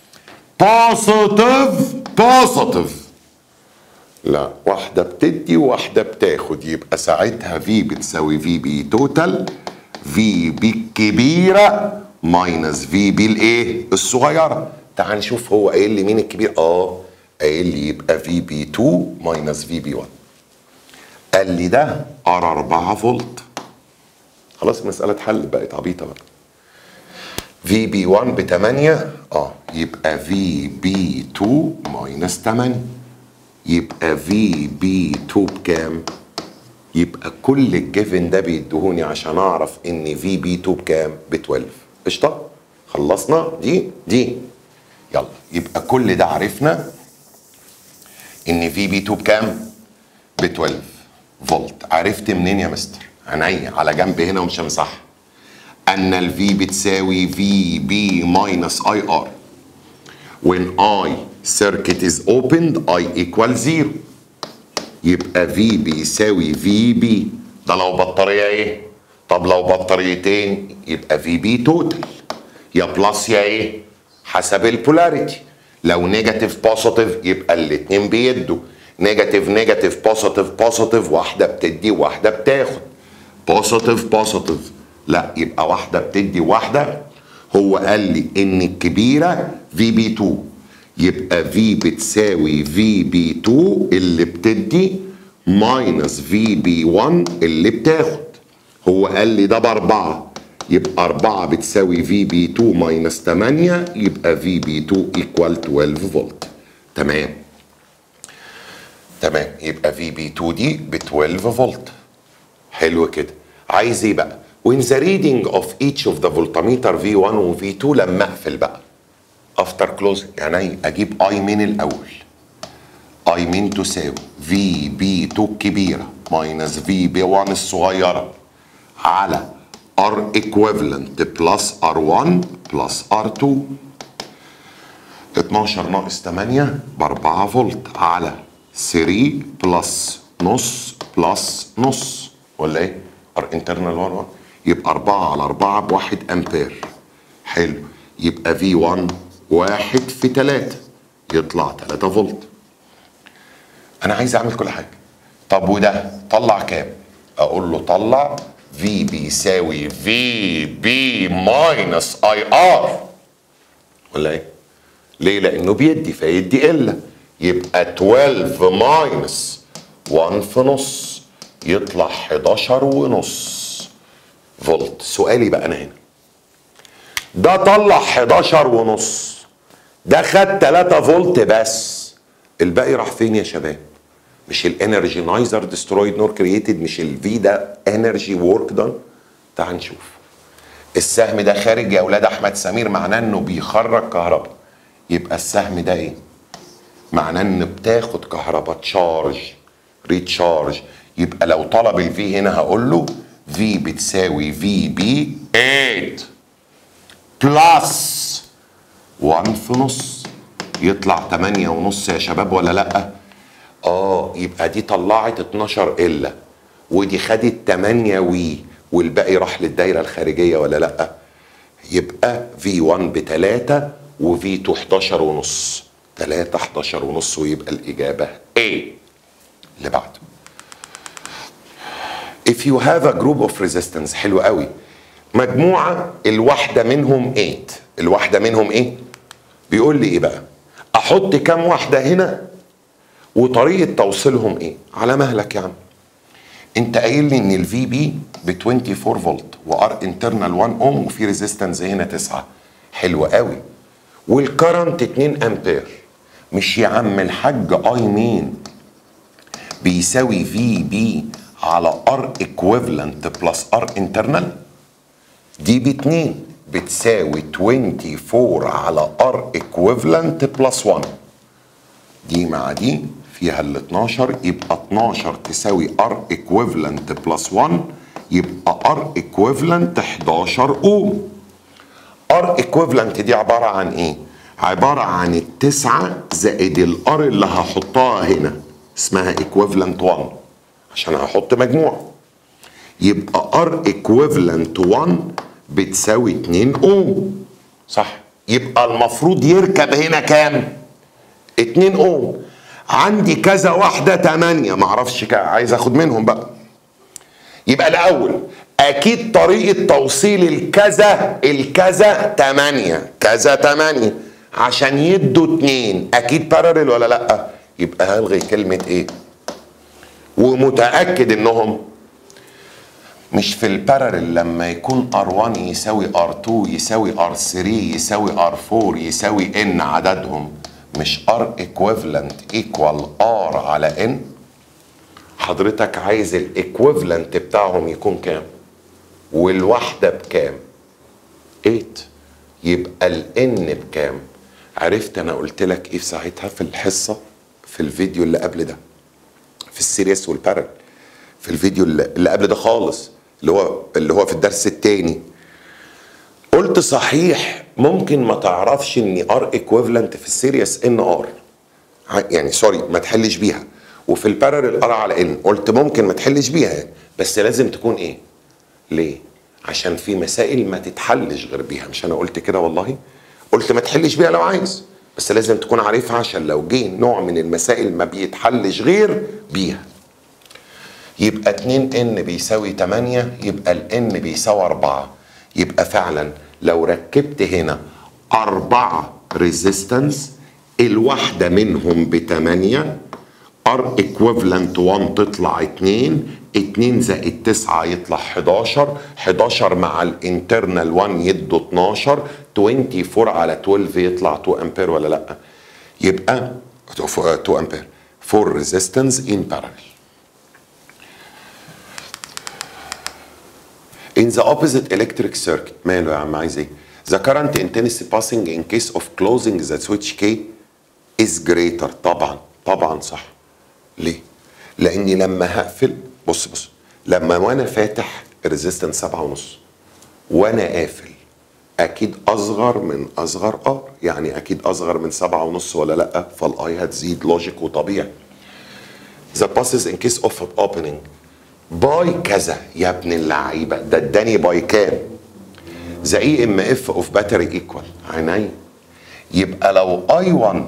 بوزيتيف بوزيتيف لا واحدة بتدي وواحدة بتاخد يبقى ساعتها في بتساوي في بي توتال في بي الكبيرة ماينس في بي الايه الصغيرة تعال نشوف هو قايل لي مين الكبير اه قايل لي يبقى في بي 2 ماينس في بي 1 قال لي ده ار 4 فولت خلاص المسألة اتحلت بقت عبيطة بقى في بي 1 ب 8 اه يبقى في بي 2 ماينس 8 يبقى في بي 2 بكام؟ يبقى كل الجيفن ده بيدهوني عشان اعرف ان في بي 2 بكام؟ ب 12 قشطه؟ خلصنا دي دي يلا يبقى كل ده عرفنا ان في بي 2 بكام؟ ب 12 فولت عرفت منين يا مستر؟ عينيا على جنب هنا ومش همسحها ان الفي بتساوي في بي ماينس اي ار when I circuit is opened I equal 0 يبقى V بيساوي VB ده لو بطارية ايه؟ طب لو بطاريتين يبقى VB توتال يا بلس يا ايه؟ حسب البولاريتي لو نيجاتيف بوزيتيف يبقى الاتنين بيدوا نيجاتيف نيجاتيف بوزيتيف بوزيتيف واحدة بتدي واحدة بتاخد بوزيتيف بوزيتيف لا يبقى واحدة بتدي واحدة هو قال لي ان الكبيره في بي 2 يبقى في بتساوي في بي 2 اللي بتدي ماينس في بي 1 اللي بتاخد هو قال لي ده باربعه يبقى 4 بتساوي في بي 2 ماينس 8 يبقى في بي 2 ايكوال 12 فولت تمام تمام يبقى في بي 2 دي ب 12 فولت حلو كده عايز ايه بقى when the reading of each of the voltmeter V1 و V2 لما اقفل بقى after closing يعني اجيب اي من الاول اي من تساوي في بي 2 الكبيره ماينس في بي 1 الصغيره على ار equivalent بلس ار 1 بلس ار 2 12 ناقص 8 ب 4 فولت على 3 بلس نص بلس نص ولا ايه؟ ار انترنال 1 1 يبقى 4 على 4 ب 1 امبير حلو يبقى في 1 1 في 3 يطلع 3 فولت انا عايز اعمل كل حاجه طب وده طلع كام؟ اقول له طلع في بيساوي في بي ماينس اي ار ولا ايه؟ ليه؟ لانه بيدي فيدي الا يبقى 12 ماينس 1 في نص يطلع 11 ونص فولت سؤالي بقى انا هنا ده طلع 11 ونص ده خد 3 فولت بس الباقي راح فين يا شباب مش الانرجي نايزر ديسترويد نور كرييتد مش الفي ده انرجي وورك دان تعال نشوف السهم ده خارج يا اولاد احمد سمير معناه انه بيخرج كهرباء يبقى السهم ده ايه معناه ان بتاخد كهرباء تشارج ريتشارج يبقى لو طلب الفي هنا هقول له في بتساوي في بي 8 بلس 1 في نص يطلع 8 ونص يا شباب ولا لا اه يبقى دي طلعت 12 الا ودي خدت 8 وي والباقي راح للدايره الخارجيه ولا لا يبقى في 1 ب 3 وفي 2 11 ونص 3 11 ونص ويبقى الاجابه ايه اللي بعده if you have a group of resistance حلو قوي مجموعة الواحدة منهم 8 الواحدة منهم ايه بيقول لي ايه بقى احط كام واحدة هنا وطريقة توصيلهم ايه على مهلك يا عم انت قايل لي ان الفي بي ب 24 فولت وار انترنال 1 اوم وفي ريزيستنس هنا 9 حلو قوي والكرنت 2 امبير مش يا عم الحاج اي مين بيساوي في بي على ار ايكويفالنت بلس ار انترنال دي باتنين بتساوي 24 على ار ايكويفالنت بلس 1 دي مع دي فيها ال 12 يبقى 12 تساوي ار ايكويفالنت بلس 1 يبقى ار ايكويفالنت 11 اوم ار ايكويفالنت دي عباره عن ايه؟ عباره عن التسعه زائد الار اللي هحطها هنا اسمها ايكويفالنت 1 عشان هحط مجموع يبقى ار ايكويفالنت 1 بتساوي 2 اوم صح يبقى المفروض يركب هنا كام 2 اوم عندي كذا واحده 8 معرفش عايز اخد منهم بقى يبقى الاول اكيد طريقه توصيل الكذا الكذا 8 كذا 8 عشان يدوا 2 اكيد باراليل ولا لا يبقى هلغي كلمه ايه ومتاكد انهم مش في الباراليل لما يكون R1 يساوي R2 يساوي R3 يساوي R4 يساوي N عددهم مش R equivalent equal R على N حضرتك عايز الايكويفالنت بتاعهم يكون كام والواحدة بكام 8 يبقى ال N بكام عرفت انا قلت لك ايه في ساعتها في الحصة في الفيديو اللي قبل ده في السيريس والبارل في الفيديو اللي قبل ده خالص اللي هو اللي هو في الدرس الثاني قلت صحيح ممكن ما تعرفش ان ار ايكويفالنت في السيريس ان ار يعني سوري ما تحلش بيها وفي البارل ار على ان قلت ممكن ما تحلش بيها يعني بس لازم تكون ايه ليه عشان في مسائل ما تتحلش غير بيها مش انا قلت كده والله قلت ما تحلش بيها لو عايز بس لازم تكون عارفها عشان لو جه نوع من المسائل ما بيتحلش غير بيها يبقى 2 ان بيساوي 8 يبقى ال n بيساوي 4 يبقى فعلا لو ركبت هنا أربعة ريزيستنس الواحدة منهم ب 8 ار ايكويفالنت 1 تطلع 2 2 زائد 9 يطلع 11 11 مع الانترنال 1 يدوا 12 24 على 12 يطلع 2 امبير ولا لا يبقى 2 امبير 4 ريزيستنس ان بارallel in the opposite electric circuit ماله يا عم عايز ايه the current intensity passing in case of closing the switch key is greater طبعا طبعا صح ليه لاني لما هقفل بص بص لما وانا فاتح الريزيستنس سبعة ونص وانا قافل اكيد اصغر من اصغر ار يعني اكيد اصغر من سبعة ونص ولا لا فالاي هتزيد لوجيك وطبيعي the passes in case of opening باي كذا يا ابن اللعيبه ده اداني باي كام ذا اي ام اف اوف باتري ايكوال عيني يبقى لو اي 1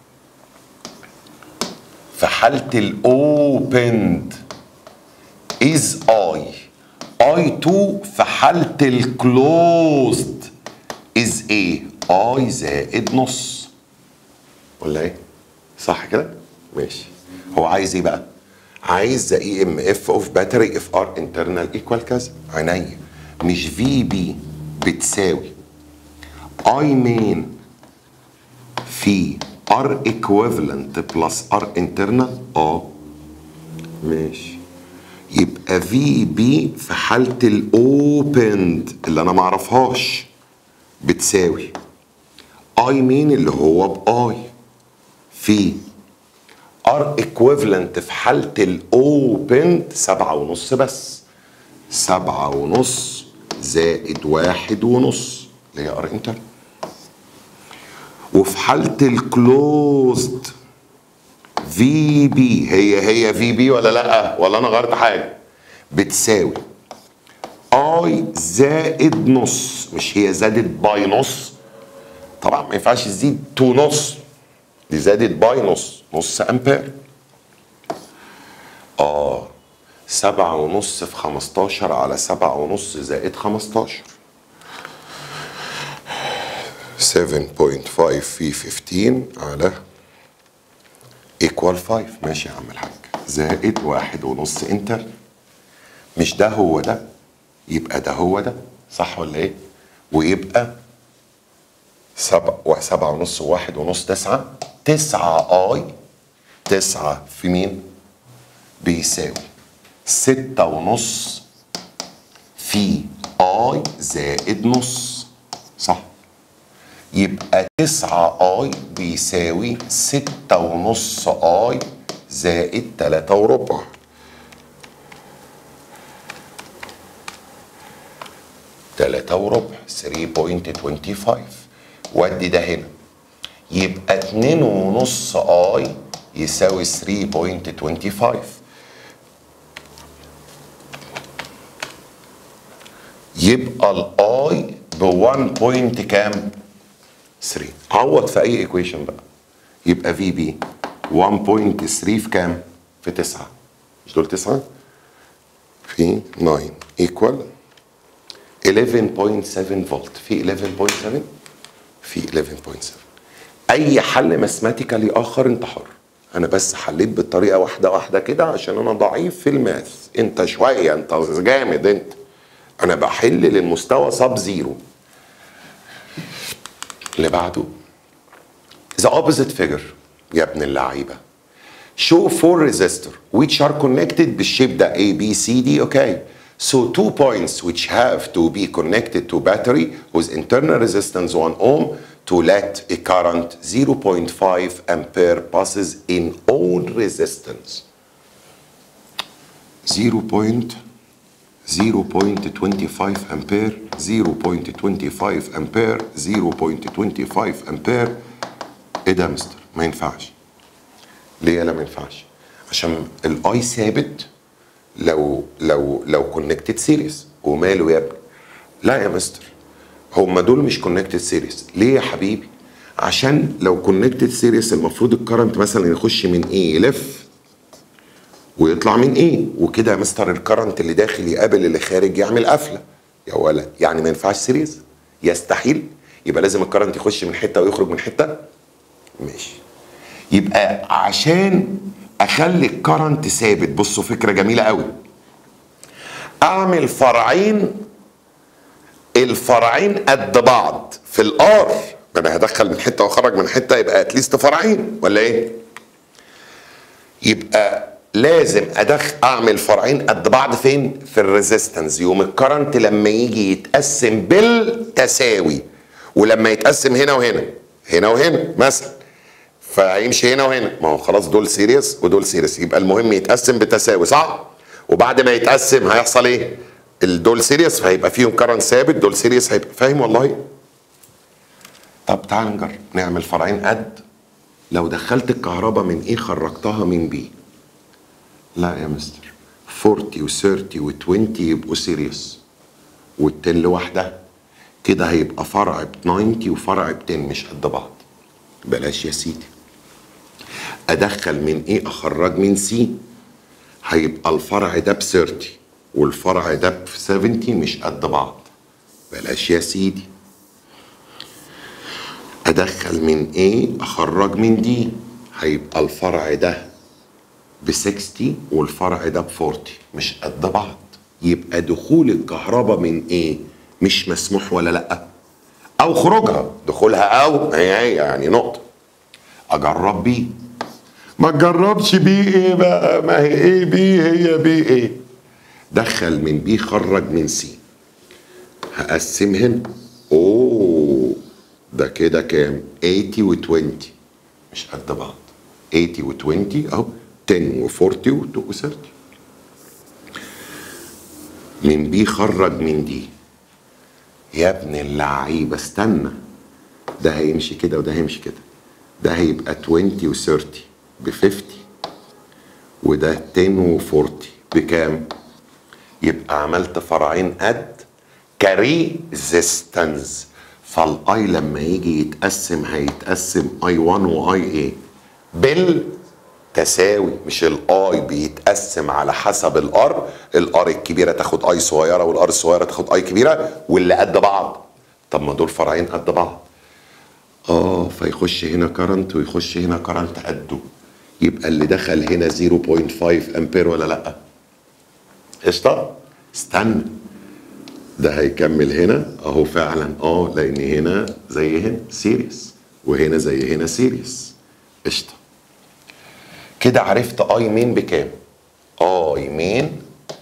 في حاله الاوبند از اي اي 2 في حاله الكلوزد از ايه اي زائد نص ولا ايه صح كده ماشي هو عايز ايه بقى عايز ذا اي ام اف اوف باتري اف ار انترنال ايكوال كذا عينيا مش في بي بتساوي اي مين في ار ايكويفالنت بلس ار انترنال اه ماشي يبقى في بي في حاله الاوبند اللي انا معرفهاش بتساوي اي مين اللي هو باي في ار ايكويفالنت في حالة الاوبن سبعة ونص بس سبعة ونص زائد واحد ونص اللي هي ار انتر وفي حالة الكلوزد في بي هي هي في بي ولا لا ولا انا غيرت حاجة بتساوي اي زائد نص مش هي زادت باي نص طبعا ما ينفعش تزيد تو نص دي زادت باي نص نص امبير اه سبعة ونص في خمستاشر على سبعة ونص زائد خمستاشر 7.5 في 15 على ايكوال 5 ماشي يا عم الحاج زائد واحد ونص انتر مش ده هو ده يبقى ده هو ده صح ولا ايه ويبقى سبعة وسبعة ونص وواحد ونص تسعة تسعة اي تسعة في مين بيساوي ستة ونص في اي زائد نص صح يبقى تسعة اي بيساوي ستة ونص اي زائد تلاتة وربع تلاتة وربع 3.25 ودي ده هنا يبقى اتنين ونص اي يساوي 3.25 يبقى الاي ب 1 بوينت كام 3 عوض في اي ايكويشن بقى يبقى في بي 1.3 في كام في 9 مش دول 9 في 9 ايكوال 11.7 فولت في 11.7 في 11.7 اي حل ماثماتيكالي اخر انت حر انا بس حليت بالطريقه واحده واحده كده عشان انا ضعيف في الماث انت شويه انت جامد انت انا بحل للمستوى سب زيرو اللي بعده the opposite figure يا ابن اللعيبه show four resistor which are connected بالشيب ده A B C D okay so two points which have to be connected to battery with internal resistance 1 ohm to let a current 0.5 ampere passes in all resistance 0. 0.25 امبير 0.25 امبير 0.25 امبير ايه ده يا مستر ما ينفعش ليه لا ما ينفعش عشان الاي ثابت لو لو لو كونكتد سيريس وماله يا ابني لا يا مستر هم دول مش كونكتد سيريس ليه يا حبيبي عشان لو كونكتد سيريس المفروض الكرنت مثلا يخش من ايه يلف ويطلع من ايه وكده يا مستر الكرنت اللي داخل يقابل اللي خارج يعمل قفله يا ولد يعني ما ينفعش سيريز يستحيل يبقى لازم الكرنت يخش من حته ويخرج من حته ماشي يبقى عشان اخلي الكرنت ثابت بصوا فكره جميله قوي اعمل فرعين الفرعين قد بعض في الار ما انا هدخل من حته واخرج من حته يبقى اتليست فرعين ولا ايه يبقى لازم ادخل اعمل فرعين قد بعض فين في الريزيستنس يوم الكرنت لما يجي يتقسم بالتساوي ولما يتقسم هنا وهنا هنا وهنا مثلا فهيمشي هنا وهنا ما هو خلاص دول سيريس ودول سيريس يبقى المهم يتقسم بالتساوي صح وبعد ما يتقسم هيحصل ايه الدول سيريس فهيبقى فيهم كرنت ثابت دول سيريس هيبقى فاهم والله طب تعال نجرب نعمل فرعين قد لو دخلت الكهرباء من ايه خرجتها من بي لا يا مستر 40 و30 و20 يبقوا سيريس وال10 لوحدها كده هيبقى فرع ب 90 وفرع ب 10 مش قد بعض بلاش يا سيدي ادخل من ايه اخرج من سي هيبقى الفرع ده ب 30 والفرع ده ب 70 مش قد بعض بلاش يا سيدي ادخل من ايه اخرج من دي هيبقى الفرع ده ب 60 والفرع ده ب 40 مش قد بعض يبقى دخول الكهرباء من ايه مش مسموح ولا لا او خروجها دخولها او هي هي يعني نقطه اجرب بيه ما تجربش بيه ايه بقى ما هي ايه بيه هي بيه ايه دخل من بي خرج من سي هقسم هنا اوه ده كده كام 80 و20 مش قد بعض 80 و20 اهو 10 و40 و30 من بي خرج من دي يا ابن اللعيبه استنى ده هيمشي كده وده هيمشي كده ده هيبقى 20 و30 ب 50 وده 10 و40 بكام؟ يبقى عملت فرعين قد كريزيستنس فالاي لما يجي يتقسم هيتقسم اي 1 واي ايه بالتساوي مش الاي بيتقسم على حسب الار الار الكبيره تاخد اي صغيره والار الصغيره تاخد اي كبيره واللي قد بعض طب ما دول فرعين قد بعض اه فيخش هنا كرنت ويخش هنا كرنت قده يبقى اللي دخل هنا 0.5 امبير ولا لا قشطه استنى ده هيكمل هنا اهو فعلا اه لان هنا زي هنا سيريس وهنا زي هنا سيريس قشطه كده عرفت اي مين بكام اي مين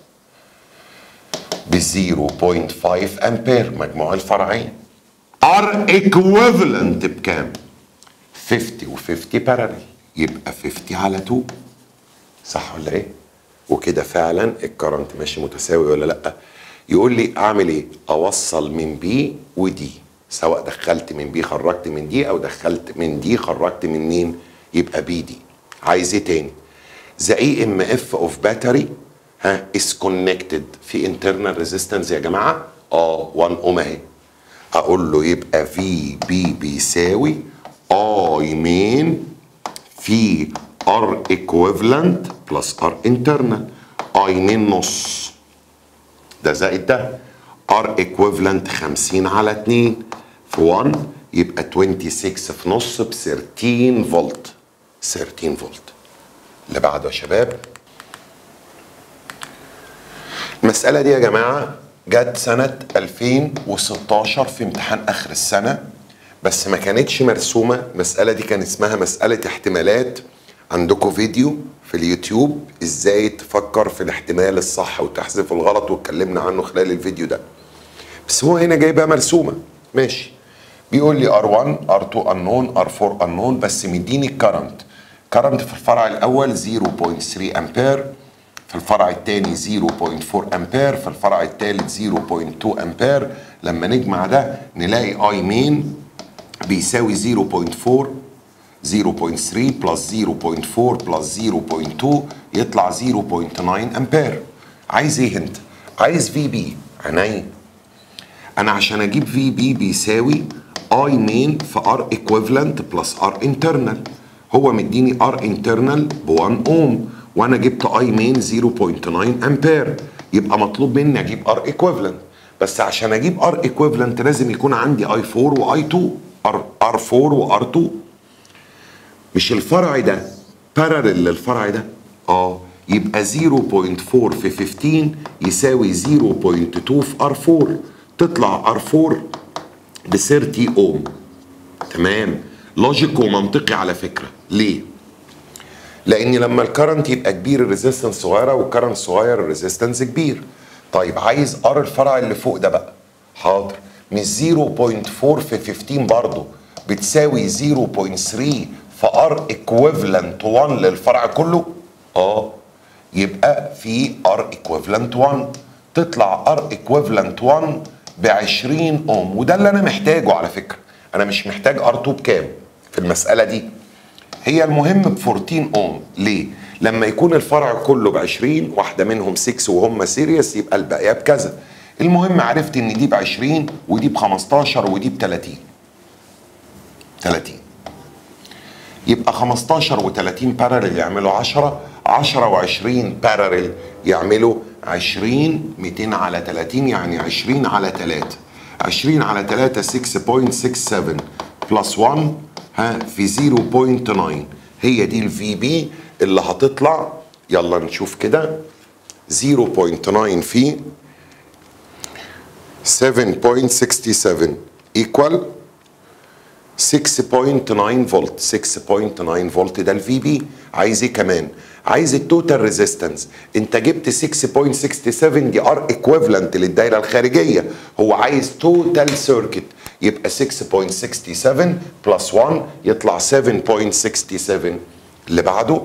ب 0.5 امبير مجموع الفرعين ار ايكويفالنت بكام 50 و50 باراليل يبقى 50 على 2 صح ولا ايه وكده فعلا الكرنت ماشي متساوي ولا لا يقول لي اعمل ايه اوصل من بي ودي سواء دخلت من بي خرجت من دي او دخلت من دي خرجت من مين يبقى بي دي عايز ايه تاني ذا اي ام اف اوف باتري ها از كونكتد في انترنال ريزيستنس يا جماعه اه 1 اوم اهي اقول له يبقى في بي بيساوي اي مين في ار ايكويفالنت بلس ار انترنال اي مين نص ده زائد ده ار ايكويفالنت 50 على 2 في 1 يبقى 26 في نص ب 13 فولت 13 فولت اللي بعده يا شباب المسألة دي يا جماعة جت سنة 2016 في امتحان آخر السنة بس ما كانتش مرسومة المسألة دي كان اسمها مسألة احتمالات عندكم فيديو في اليوتيوب ازاي تفكر في الاحتمال الصح وتحذف الغلط واتكلمنا عنه خلال الفيديو ده بس هو هنا جايبها مرسومة ماشي بيقول لي R1 R2 unknown R4 unknown بس مديني الكرنت كرنت في الفرع الأول 0.3 أمبير في الفرع الثاني 0.4 أمبير في الفرع الثالث 0.2 أمبير لما نجمع ده نلاقي اي مين بيساوي 0.4 0.3 بلس 0.4 بلس 0.2 يطلع 0.9 امبير عايز ايه انت عايز في بي عينيا انا عشان اجيب في بي بيساوي اي مين في ار ايكويفالنت بلس ار انترنال هو مديني ار انترنال ب 1 اوم وانا جبت اي مين 0.9 امبير يبقى مطلوب مني اجيب ار ايكويفالنت بس عشان اجيب ار ايكويفالنت لازم يكون عندي اي 4 واي 2 ار 4 وار 2 مش الفرع ده بارالل للفرع ده اه يبقى 0.4 في 15 يساوي 0.2 في R4 تطلع R4 ب 30 اوم تمام لوجيك ومنطقي على فكره ليه لان لما الكرنت يبقى كبير الريزيستنس صغيره والكرنت صغير الريزيستنس كبير طيب عايز ار الفرع اللي فوق ده بقى حاضر مش 0.4 في 15 برضه بتساوي 0.3 في ار ايكويفالنت 1 للفرع كله اه يبقى في ار ايكويفالنت 1 تطلع ار ايكويفالنت 1 ب 20 اوم وده اللي انا محتاجه على فكره انا مش محتاج ار 2 بكام في المساله دي هي المهم ب 14 اوم ليه لما يكون الفرع كله ب 20 واحده منهم 6 وهم سيريس يبقى الباقيه بكذا المهم عرفت ان دي ب 20 ودي ب 15 ودي ب 30 30 يبقى 15 و30 باراليل يعملوا 10 10 و20 باراليل يعملوا 20 200 على 30 يعني 20 على 3 20 على 3 6.67 بلس 1 ها في 0.9 هي دي الفي بي اللي هتطلع يلا نشوف كده 0.9 في 7.67 equal 6.9 فولت 6.9 فولت ده الفي بي عايز ايه كمان عايز التوتال ريزيستنس انت جبت 6.67 دي ار ايكويفالنت للدايره الخارجيه هو عايز توتال سيركت يبقى 6.67 بلس 1 يطلع 7.67 اللي بعده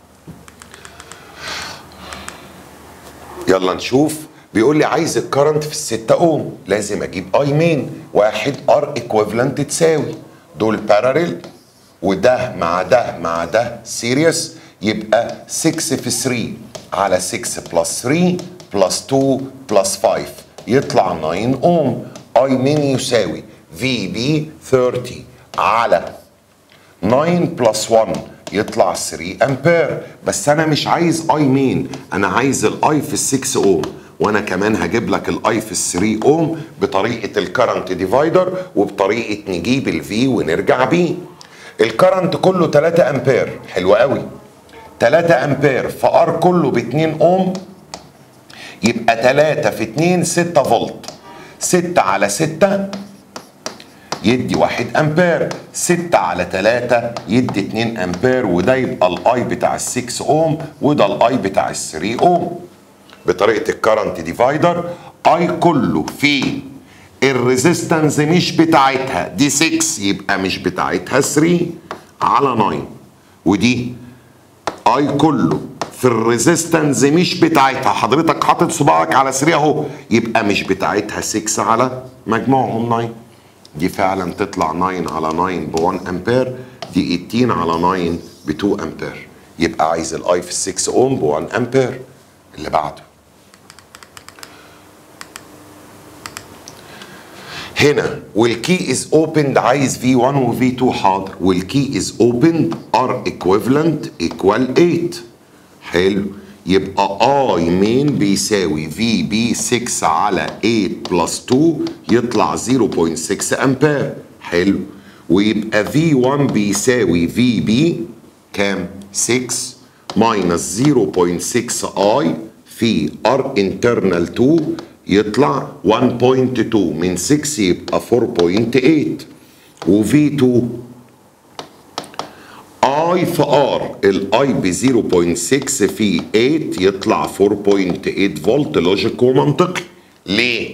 يلا نشوف بيقول لي عايز الكرنت في الستة اوم لازم اجيب اي مين واحد ار ايكويفالنت تساوي دول باراليل وده مع ده مع ده سيريس يبقى 6 في 3 على 6 بلس 3 بلس 2 بلس 5 يطلع 9 اوم اي مين يساوي في بي 30 على 9 بلس 1 يطلع 3 امبير بس انا مش عايز اي مين انا عايز الاي في ال 6 اوم وانا كمان هجيب لك الاي في ال 3 اوم بطريقه الكرنت ديفايدر وبطريقه نجيب الفي ونرجع بيه الكرنت كله 3 امبير حلو قوي 3 امبير فار كله ب 2 اوم يبقى 3 في 2 6 فولت 6 على 6 يدي 1 امبير 6 على 3 يدي 2 امبير وده يبقى الاي بتاع ال 6 اوم وده الاي بتاع ال 3 اوم بطريقه الكرنت ديفايدر اي كله في الريزيستنس مش بتاعتها دي 6 يبقى مش بتاعتها 3 على 9 ودي اي كله في الريزيستنس مش بتاعتها حضرتك حاطط صباعك على 3 اهو يبقى مش بتاعتها 6 على مجموعهم 9 دي فعلا تطلع 9 على 9 ب 1 امبير دي 18 على 9 ب 2 امبير يبقى عايز الاي في 6 اوم ب 1 امبير اللي بعده هنا والكي از اوبند عايز في 1 وفي 2 حاضر والكي از اوبند ار ايكويفالنت ايكوال 8 حلو يبقى اي مين بيساوي في بي 6 على 8 بلس 2 يطلع 0.6 امبير حلو ويبقى في 1 بيساوي في بي كام 6 ماينس 0.6 اي في ار انترنال 2 يطلع 1.2 من 6 يبقى 4.8 وفي 2 اي في ار الاي ب 0.6 في 8 يطلع 4.8 فولت لوجيك ومنطقي ليه؟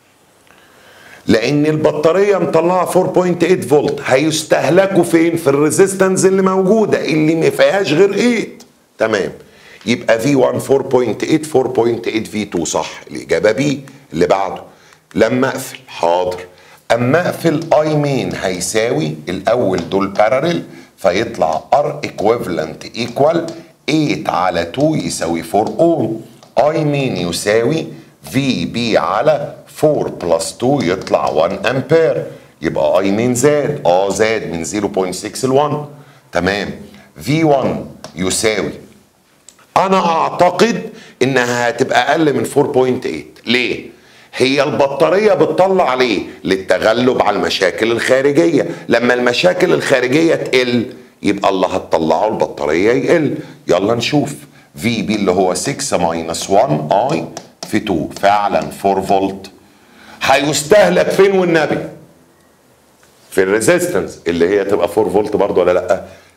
لان البطاريه مطلعه 4.8 فولت هيستهلكوا فين؟ في الريزيستنس اللي موجوده اللي ما فيهاش غير 8 تمام يبقى في 1 4.8 4.8 في 2 صح الاجابه بي اللي بعده لما اقفل حاضر اما اقفل اي مين هيساوي الاول دول باراليل فيطلع ار ايكويفالنت ايكوال 8 على 2 يساوي 4 اوم اي مين يساوي في بي على 4 بلس 2 يطلع 1 امبير يبقى اي مين زاد اه زاد من 0.6 ل 1 تمام في 1 يساوي انا اعتقد انها هتبقى اقل من 4.8 ليه هي البطاريه بتطلع ليه للتغلب على المشاكل الخارجيه لما المشاكل الخارجيه تقل يبقى اللي هتطلعه البطاريه يقل يلا نشوف في بي اللي هو 6 ماينس 1 اي في 2 فعلا 4 فولت هيستهلك فين والنبي في الريزيستنس اللي هي تبقى 4 فولت برضه ولا لا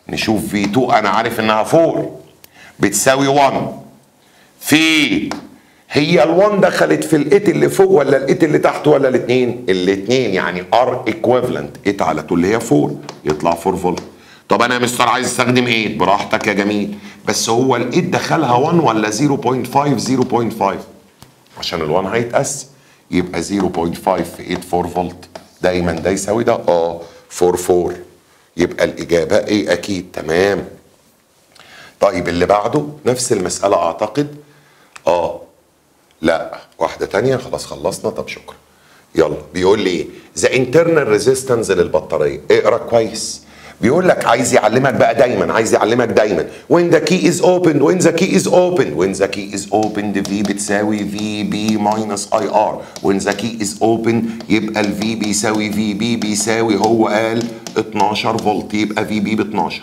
نشوف في 2 انا عارف انها 4 بتساوي 1 في هي ال1 دخلت في الايت اللي فوق ولا الايت اللي تحت ولا الاثنين الاثنين يعني ار ايكويفالنت 8 على 2 اللي هي 4 يطلع 4 فولت طب انا يا مستر عايز استخدم 8 براحتك يا جميل بس هو الايت دخلها 1 ولا 0.5 0.5 عشان ال1 هيتقسم يبقى 0.5 في 8 4 فولت دايما ده يساوي ده اه 4 4 يبقى الاجابه ايه اكيد تمام طيب اللي بعده نفس المساله اعتقد اه لا واحده تانية خلاص خلصنا طب شكرا يلا بيقول لي ايه ذا انترنال ريزيستنس للبطاريه اقرا كويس بيقول لك عايز يعلمك بقى دايما عايز يعلمك دايما when the key is opened when the key is opened when the key is opened V بتساوي VB minus IR when the key is opened يبقى ال V بيساوي VB بيساوي هو قال 12 فولت يبقى VB ب 12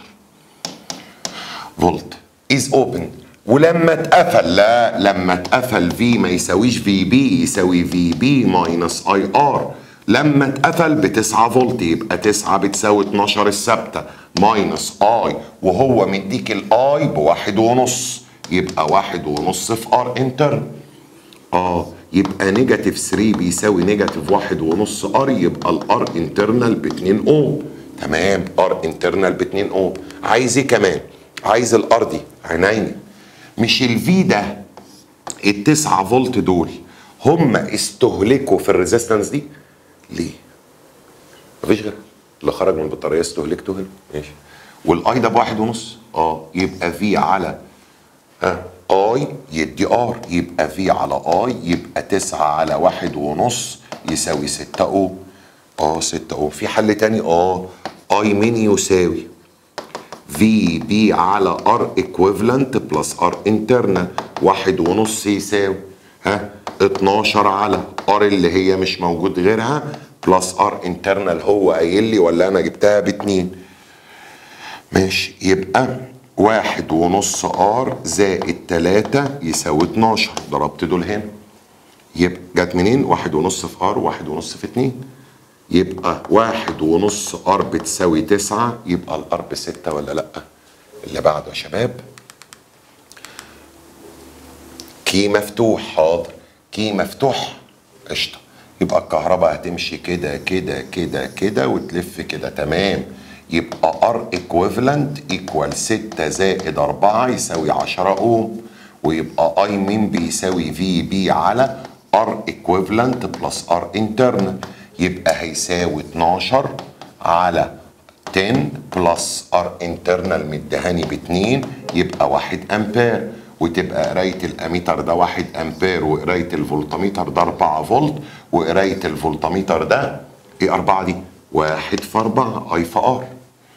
فولت is opened ولما اتقفل لا لما اتقفل في ما يساويش في بي يساوي في بي ماينس اي ار لما اتقفل ب 9 فولت يبقى 9 بتساوي 12 الثابته ماينس اي وهو مديك الاي بواحد ونص يبقى واحد ونص في ار انتر اه يبقى نيجاتيف 3 بيساوي نيجاتيف واحد ونص ار يبقى الار انترنال ب 2 اوم تمام ار انترنال ب 2 اوم عايز ايه كمان عايز الار دي عينيا مش الفي ده التسعة فولت دول هم استهلكوا في الريزيستنس دي ليه؟ مفيش غير اللي خرج من البطاريه استهلكته هنا ماشي والاي ده بواحد ونص اه يبقى في على ها اي يدي ار يبقى في على اي يبقى تسعة على واحد ونص يساوي ستة اوم اه ستة اوم في حل تاني اه اي مين يساوي في بي على ار ايكويفالنت بلس ار انترنال واحد ونص يساوي ها 12 على ار اللي هي مش موجود غيرها بلس ار انترنال هو قايل لي ولا انا جبتها باتنين ماشي يبقى واحد ونص ار زائد تلاتة يساوي 12 ضربت دول هنا يبقى جت منين؟ واحد ونص في ار واحد ونص في اتنين يبقى واحد ونص ار بتساوي تسعة يبقى الار بستة ولا لأ؟ اللي بعده يا شباب كي مفتوح حاضر كي مفتوح قشطة يبقى الكهرباء هتمشي كده كده كده كده وتلف كده تمام يبقى ار ايكويفالنت ايكوال 6 زائد 4 يساوي 10 اوم ويبقى اي مين بيساوي في بي على ار ايكويفالنت بلس ار انترنال يبقى هيساوي 12 على 10 بلس ار انترنال مدهاني ب 2 يبقى 1 امبير وتبقى قرايه الاميتر ده 1 امبير وقرايه الفولتميتر ده 4 فولت وقرايه الفولتميتر ده ايه 4 دي؟ 1 في 4 اي في ار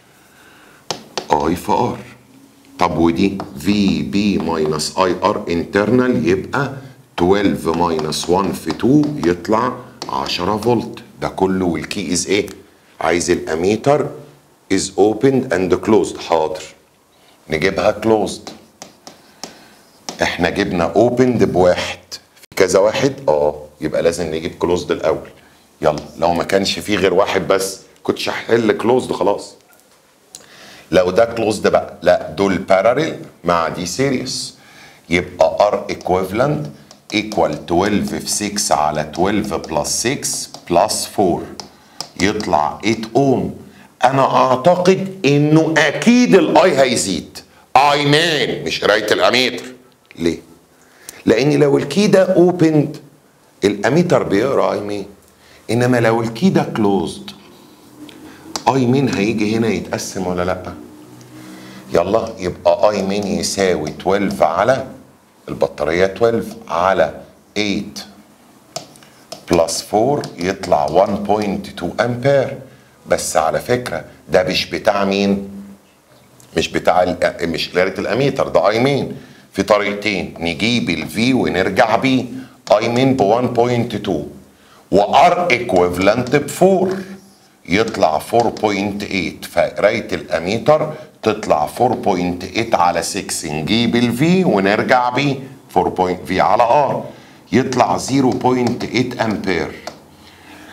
اي في ار طب ودي في بي ماينس اي ار انترنال يبقى 12 ماينس 1 في 2 يطلع 10 فولت ده كله والكي از ايه؟ عايز الاميتر از اوبند اند كلوزد حاضر نجيبها كلوزد احنا جبنا اوبند بواحد في كذا واحد اه يبقى لازم نجيب كلوزد الاول يلا لو ما كانش فيه غير واحد بس كنتش هحل كلوزد خلاص لو ده كلوزد بقى لا دول باراليل مع دي سيريس يبقى ار ايكويفالنت ايكوال 12 في 6 على 12 بلس 6 بلس 4 يطلع 8 اوم انا اعتقد انه اكيد الاي هيزيد اي مان مش قرايه الاميتر ليه؟ لان لو الكي ده اوبند الاميتر بيقرا اي مين انما لو الكي ده كلوزد اي مين هيجي هنا يتقسم ولا لا؟ يلا يبقى اي مين يساوي 12 على البطاريه 12 على 8 بلس 4 يطلع 1.2 امبير بس على فكره ده مش بتاع مين؟ مش بتاع ال- مش قرايه الاميتر ده اي مين في طريقتين نجيب الفي ونرجع بيه اي مين ب 1.2 وار ايكويفالنت ب 4 يطلع 4.8 فقرايه الاميتر تطلع 4.8 على 6 نجيب الفي ونرجع بيه 4 في على ار يطلع 0.8 امبير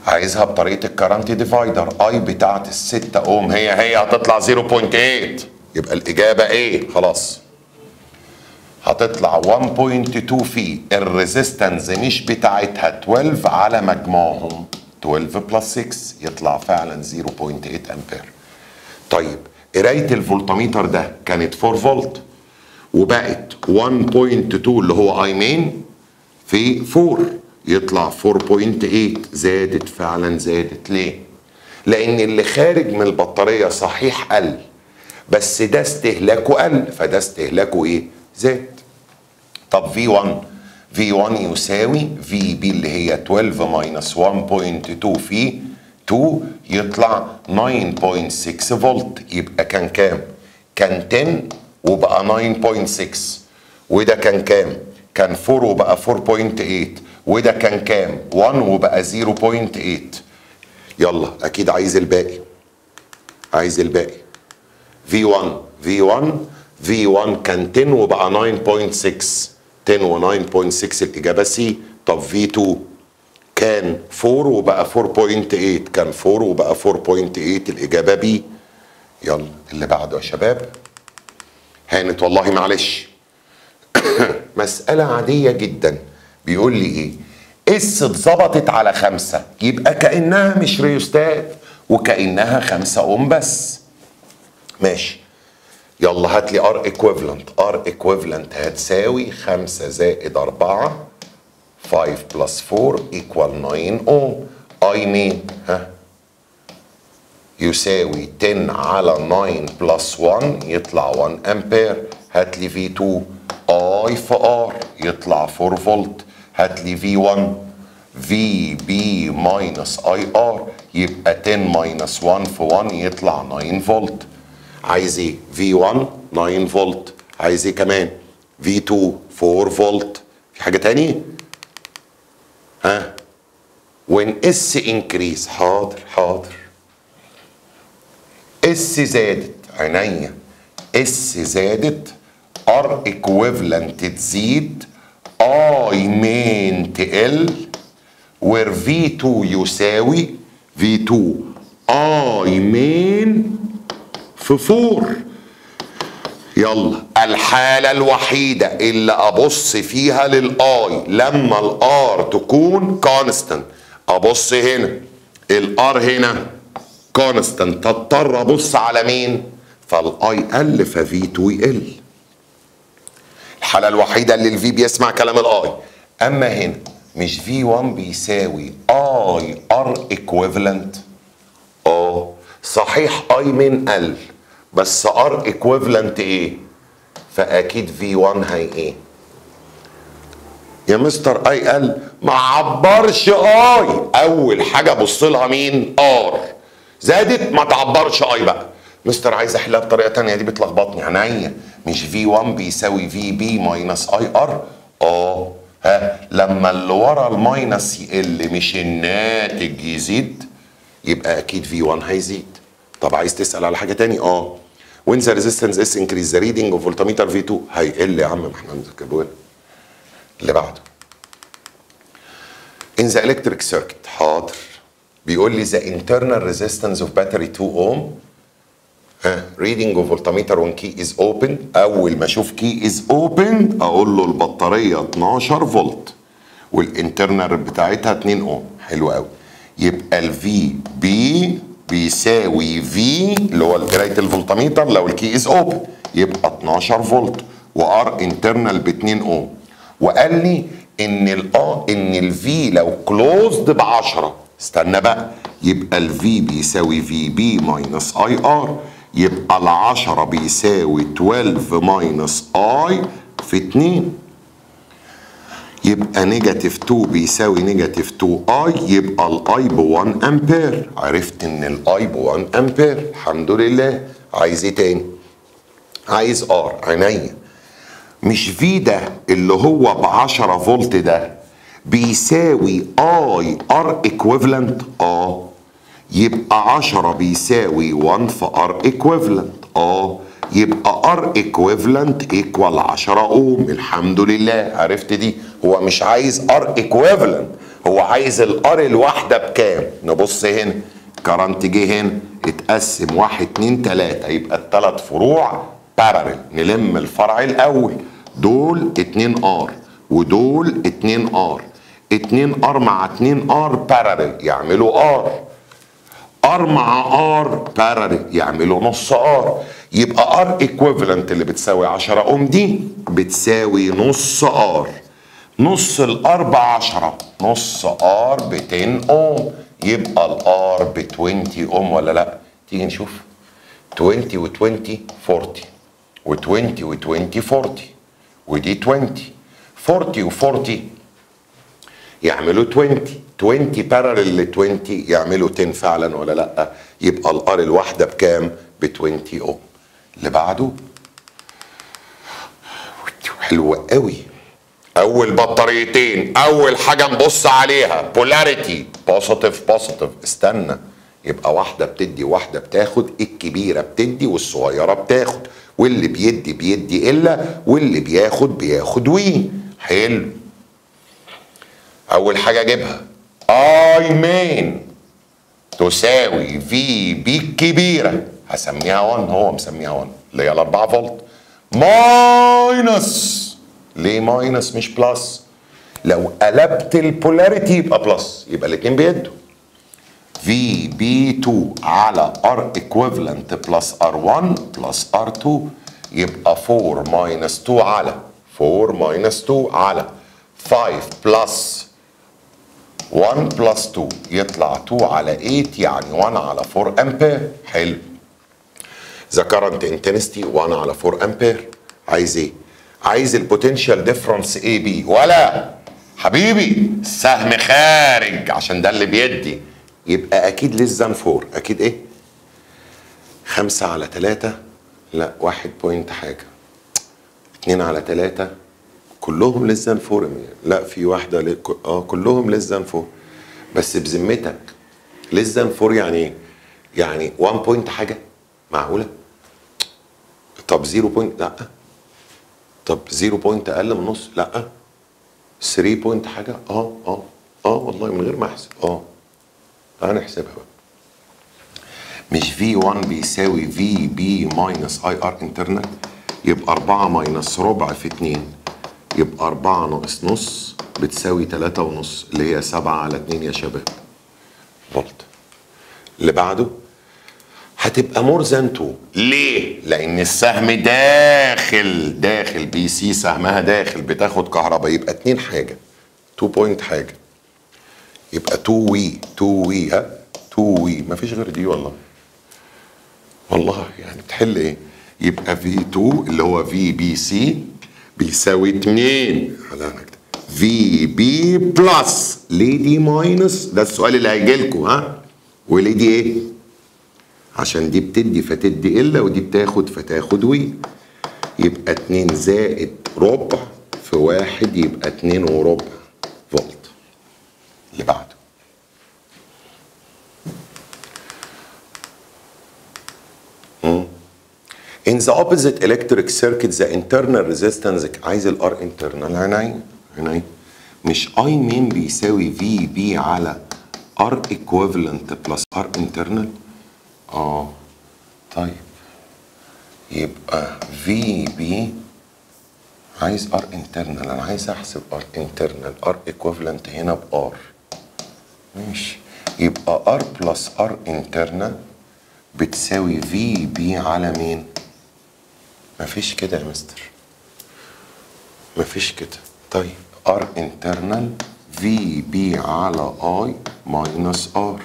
عايزها بطريقه الكرنت ديفايدر اي بتاعت الستة اوم هي هي هتطلع 0.8 يبقى الاجابه ايه خلاص هتطلع 1.2 في الريزيستنس مش بتاعتها 12 على مجموعهم 12 بلس 6 يطلع فعلا 0.8 امبير طيب قرايه الفولتميتر ده كانت 4 فولت وبقت 1.2 اللي هو اي مين في 4 يطلع 4.8 زادت فعلا زادت ليه؟ لان اللي خارج من البطاريه صحيح قل بس ده استهلاكه قل فده استهلاكه ايه؟ زاد طب في 1 في 1 يساوي في بي اللي هي 12 ماينس 1.2 في 2 يطلع 9.6 فولت يبقى كان كام؟ كان 10 وبقى 9.6 وده كان كام؟ كان 4 وبقى 4.8 وده كان كام؟ 1 وبقى 0.8 يلا اكيد عايز الباقي عايز الباقي V1 V1 V1 كان 10 وبقى 9.6 10 و 9.6 الإجابة سي طب V2 كان 4 وبقى 4.8 كان 4 وبقى 4.8 الإجابة بي يلا اللي بعده يا شباب هانت والله معلش مسألة عادية جدا بيقول لي ايه اس اتظبطت على خمسة يبقى كأنها مش ريوستات وكأنها خمسة اوم بس ماشي يلا هات لي ار ايكويفالنت ار ايكويفالنت هتساوي 5 زائد 4 5 بلس 4 ايكوال 9 اوم اي مين ها يساوي 10 على 9 بلس 1 يطلع 1 امبير هات لي في 2 اي في ار يطلع 4 فولت هات لي في 1 في بي ماينس اي ار يبقى 10 ماينس 1 في 1 يطلع 9 فولت عايز ايه في 1 9 فولت عايز ايه كمان في 2 4 فولت في حاجه تاني ها وين اس انكريز حاضر حاضر اس زادت عينيا اس زادت ار ايكويفالنت تزيد اي مين تقل وير في 2 يساوي في 2 اي مين في 4 يلا الحالة الوحيدة اللي أبص فيها للآي لما الآر تكون كونستنت أبص هنا الآر هنا كونستنت تضطر أبص على مين؟ فالآي قل ففي 2 يقل الحالة الوحيدة اللي الفي بيسمع كلام الآي أما هنا مش في 1 بيساوي اي ار ايكويفالنت اه صحيح اي من قل بس ار ايكويفالنت ايه فاكيد في 1 هي ايه يا مستر اي قل ما عبرش اي اول حاجه بص لها مين ار زادت ما تعبرش اي بقى مستر عايز احلها بطريقه تانية دي بتلخبطني عينيا مش في 1 بيساوي في بي ماينس اي ار اه ها لما اللي ورا الماينس يقل مش الناتج يزيد يبقى اكيد في 1 هيزيد طب عايز تسال على حاجه تاني اه وين ذا ريزيستنس اس انكريز ذا ريدنج اوف فولتميتر في 2 هيقل يا عم ما احنا مذاكرين اللي بعده in the electric circuit حاضر بيقول لي the internal resistance of battery 2 ohm ها reading of voltmeter when key is open اول ما اشوف key is open اقول له البطاريه 12 فولت والانترنال بتاعتها 2 اوم حلو قوي يبقى الفي بي بيساوي في اللي هو قرايه الفولتميتر لو الكي از اوبن يبقى 12 فولت وار انترنال ب 2 اوم وقال لي ان ال ان الفي لو كلوزد ب 10 استنى بقى يبقى الفي بيساوي في بي ماينس اي ار يبقى ال 10 بيساوي 12 ماينس اي في 2 يبقى نيجاتيف 2 بيساوي نيجاتيف 2 اي يبقى الاي ب 1 امبير عرفت ان الاي ب 1 امبير الحمد لله عايز ايه تاني عايز ار عينيا مش في ده اللي هو ب 10 فولت ده بيساوي اي ار ايكويفالنت اه يبقى 10 بيساوي 1 في ار ايكويفالنت اه يبقى ار ايكويفالنت ايكوال 10 اوم الحمد لله عرفت دي هو مش عايز ار ايكويفالنت هو عايز الار الواحده بكام نبص هنا كرنت جه هنا اتقسم واحد اتنين تلاته يبقى التلات فروع بارالل نلم الفرع الاول دول اتنين ار ودول اتنين ار اتنين ار مع اتنين ار بارالل يعملوا ار ار مع ار بارالل يعملوا نص ار يبقى ار ايكويفالنت اللي بتساوي 10 اوم دي بتساوي نص ار نص الار ب 10 نص ار ب 10 اوم يبقى الار ب 20 اوم ولا لا تيجي نشوف 20 و 20 40 و 20 و 20 40 ودي 20 40 و 40 يعملوا 20 20 بارالل ل 20 يعملوا 10 فعلا ولا لا يبقى الار الواحده بكام ب 20 اوم اللي بعده حلو قوي اول بطاريتين اول حاجه نبص عليها بولاريتي بوزيتيف بوزيتيف استنى يبقى واحده بتدي واحده بتاخد الكبيره بتدي والصغيره بتاخد واللي بيدي بيدي الا واللي بياخد بياخد وي حلو اول حاجه اجيبها اي مين تساوي في بي الكبيره هسميها 1 هو مسميها 1 اللي هي ال 4 فولت ماينس ليه ماينس مش بلس لو قلبت البولاريتي يبقى بلس يبقى الاثنين بيدوا في بي 2 على ار ايكويفالنت بلس ار 1 بلس ار 2 يبقى 4 ماينس 2 على 4 ماينس 2 على 5 بلس 1 بلس 2 يطلع 2 على 8 يعني 1 على 4 امبير حلو ذا كرنت انتنستي 1 على 4 امبير عايز ايه؟ عايز البوتنشال ديفرنس اي بي ولا حبيبي السهم خارج عشان ده اللي بيدي يبقى اكيد ليس ذان 4 اكيد ايه؟ 5 على 3 لا 1 بوينت حاجه 2 على 3 كلهم ليس ذان 4 لا في واحده ل... اه كلهم ليس ذان 4 بس بذمتك ليس ذان 4 يعني ايه؟ يعني 1 بوينت حاجه معقوله؟ طب 0 بوينت لا طب 0 بوينت اقل من نص لا 3 بوينت حاجه اه اه اه والله من غير ما احسب اه تعال نحسبها بقى مش في 1 بيساوي في بي ماينس اي ار انترنال يبقى 4 ماينس ربع في 2 يبقى 4 ناقص نص بتساوي 3 ونص اللي هي 7 على 2 يا شباب فولت اللي بعده هتبقى مور ذان 2 ليه؟ لأن السهم داخل داخل بي سي سهمها داخل بتاخد كهرباء يبقى اتنين حاجة 2 بوينت حاجة يبقى 2 وي 2 وي ها 2 وي مفيش غير دي والله والله يعني بتحل ايه؟ يبقى في 2 اللي هو في بي سي بيساوي 2 على هناك في بي بلس ليه دي ماينس ده السؤال اللي هيجي لكم ها وليه دي ايه؟ عشان دي بتدي فتدي الا ودي بتاخد فتاخد وي يبقى اتنين زائد ربع في واحد يبقى اتنين وربع فولت اللي بعده مم. In the opposite electric circuit the internal resistance عايز الار internal عيني عيني مش اي مين بيساوي في بي على ار equivalent بلس ار internal اه طيب يبقى في بي عايز ار انترنال انا عايز احسب ار انترنال ار ايكوفالنت هنا بار ماشي يبقى ار بلس ار انترنال بتساوي في بي على مين مفيش كده يا مستر مفيش كده طيب ار انترنال في بي على اي ماينس ار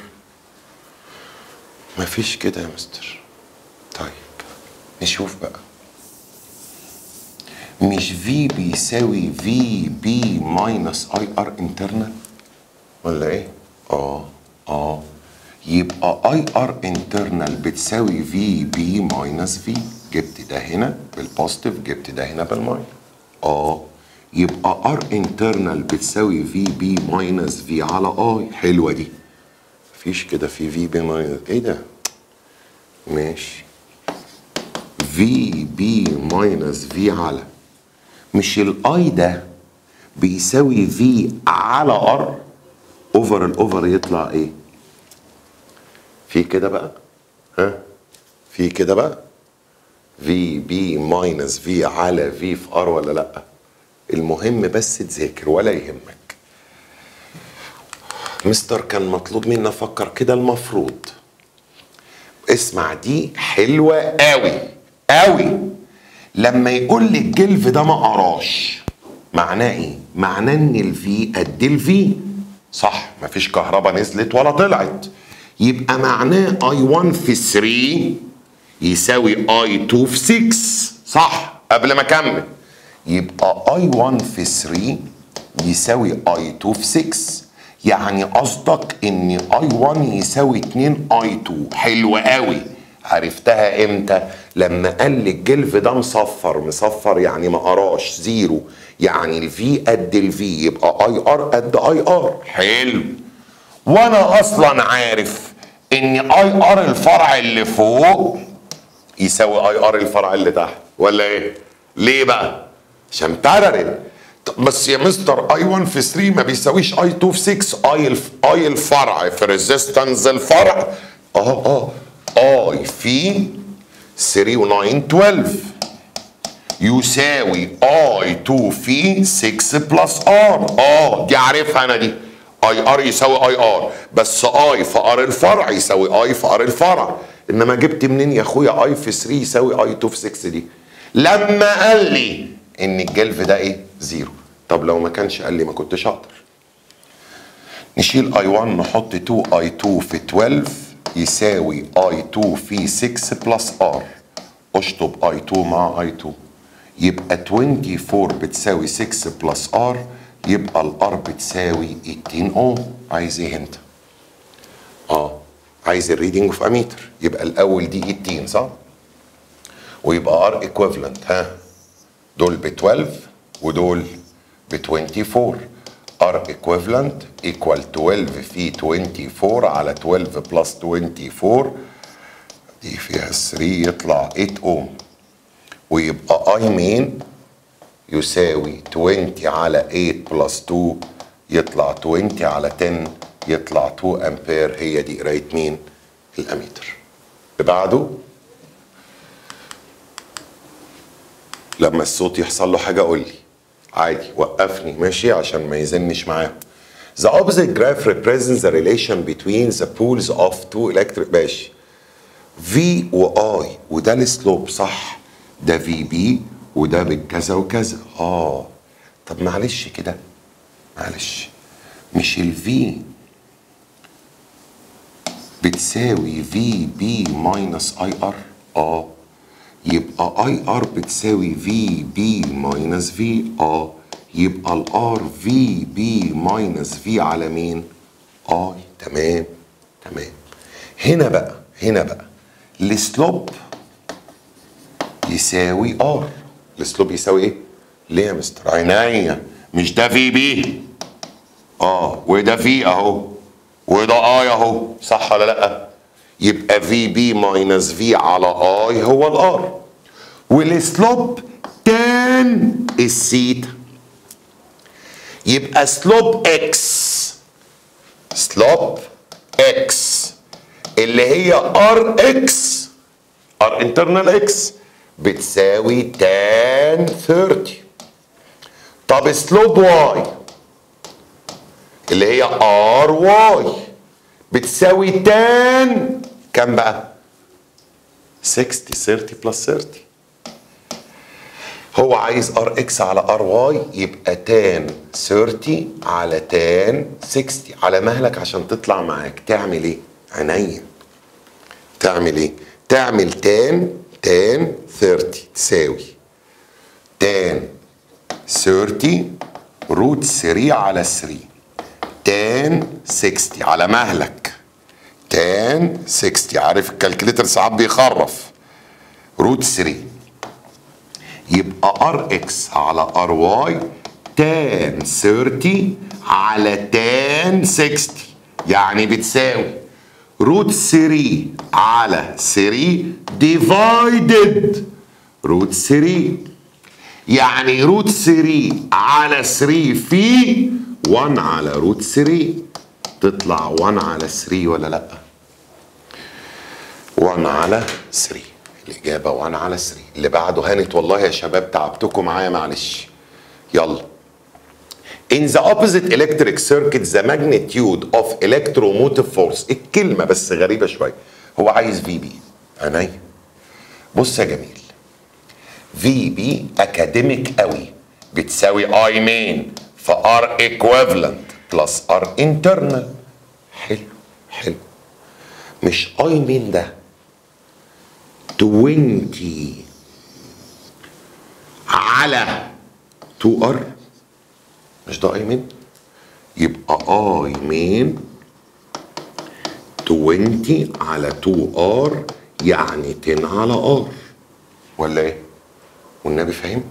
مفيش كده يا مستر طيب نشوف بقى مش في بيساوي في بي ماينس اي ار انترنال ولا ايه اه اه يبقى اي ار انترنال بتساوي في بي ماينس في جبت ده هنا بالبوزيتيف جبت ده هنا بالماينس اه يبقى ار انترنال بتساوي في بي ماينس في على اي حلوه دي مفيش كده في في بي ماينس ايه ده ماشي في بي ماينس في على مش الاي ده بيساوي في على ار اوفر الاوفر يطلع ايه في كده بقى ها في كده بقى في بي ماينس في على في في ار ولا لا المهم بس تذاكر ولا يهمك مستر كان مطلوب مني افكر كده المفروض اسمع دي حلوه قوي قوي لما يقول لي الجلف ده ما قراش معناه ايه معناه ان الفي قد الفي صح مفيش كهرباء نزلت ولا طلعت يبقى معناه اي 1 في 3 يساوي اي 2 في 6 صح قبل ما اكمل يبقى اي 1 في 3 يساوي اي 2 في 6 يعني قصدك ان اي 1 يساوي 2 اي 2 حلو قوي عرفتها امتى لما قال لي الجلف ده مصفر مصفر يعني ما قراش زيرو يعني الفي قد الفي يبقى اي ار قد اي ار حلو وانا اصلا عارف ان اي ار الفرع اللي فوق يساوي اي ار الفرع اللي تحت ولا ايه ليه بقى عشان بارلل بس يا مستر اي 1 في 3 ما بيساويش اي 2 في 6 اي الف... اي الفرع في ريزيستنس الفرع اه اه اي في 3 و9 12 يساوي اي 2 في 6 بلس ار اه دي عارفها انا دي اي ار يساوي اي ار بس اي في ار الفرع يساوي اي في ار الفرع انما جبت منين يا اخويا اي في 3 يساوي اي 2 في 6 دي لما قال لي ان الجلف ده ايه زيرو طب لو ما كانش قال لي ما كنتش اقدر نشيل اي 1 نحط 2 اي 2 في 12 يساوي اي 2 في 6 بلس ار اشطب اي 2 مع اي 2 يبقى 24 بتساوي 6 بلس ار يبقى الار بتساوي 18 اوم عايز ايه انت؟ اه عايز الريدنج اوف اميتر يبقى الاول دي 18 صح؟ ويبقى ار ايكويفالنت ها دول ب 12 ودول ب 24 ار ايكويفالنت ايكوال 12 في 24 على 12 بلس 24 دي فيها 3 يطلع 8 اوم ويبقى اي مين يساوي 20 على 8 بلس 2 يطلع 20 على 10 يطلع 2 امبير هي دي قرايه مين؟ الاميتر. اللي بعده لما الصوت يحصل له حاجه قول لي عادي وقفني ماشي عشان ما يزنش معاهم. The opposite graph represents the relation between the poles of two electric ماشي. V و I وده السلوب صح ده في بي وده بالكذا وكذا اه طب معلش كده معلش مش الفي بتساوي في بي ماينس اي ار اه يبقى اي ار بتساوي في بي ماينس في اه يبقى الار في بي ماينس في على مين اي تمام تمام هنا بقى هنا بقى السلوب يساوي ار الاسلوب يساوي ايه ليه يا مستر عينيا مش ده في بي اه وده في اهو وده اي اهو صح ولا لا يبقى في بي ماينس في على اي هو الار والسلوب تان السيتا يبقى سلوب اكس سلوب اكس اللي هي ار اكس ار انترنال اكس بتساوي تان 30 طب سلوب واي اللي هي ار واي بتساوي تان كام بقى 60 30 بلس 30 هو عايز ار اكس على ار واي يبقى تان 30 على تان 60 على مهلك عشان تطلع معاك تعمل ايه عينيا تعمل ايه تعمل تان تان 30 تساوي تان 30 روت 3 على 3 تان 60 على مهلك تان 60 عارف الكالكليتر ساعات بيخرف روت 3 يبقى ار اكس على ار واي تان 30 على تان 60 يعني بتساوي روت 3 على 3 ديفايدد روت 3 يعني روت 3 على 3 في 1 على روت 3 تطلع 1 على 3 ولا لا 1 على 3 الإجابة 1 على 3 اللي بعده هانت والله يا شباب تعبتكم معايا معلش يلا In the opposite electric circuit the magnitude of electromotive force الكلمة بس غريبة شوية هو عايز في بي عينيا بص يا جميل في بي اكاديميك قوي بتساوي اي مين في ار ايكويفالنت بلس ار انترنال حلو حلو مش اي مين ده 20 على 2 ار مش ده اي مين يبقى اي مين 20 على 2 ار يعني 10 على ار ولا ايه والنبي فاهم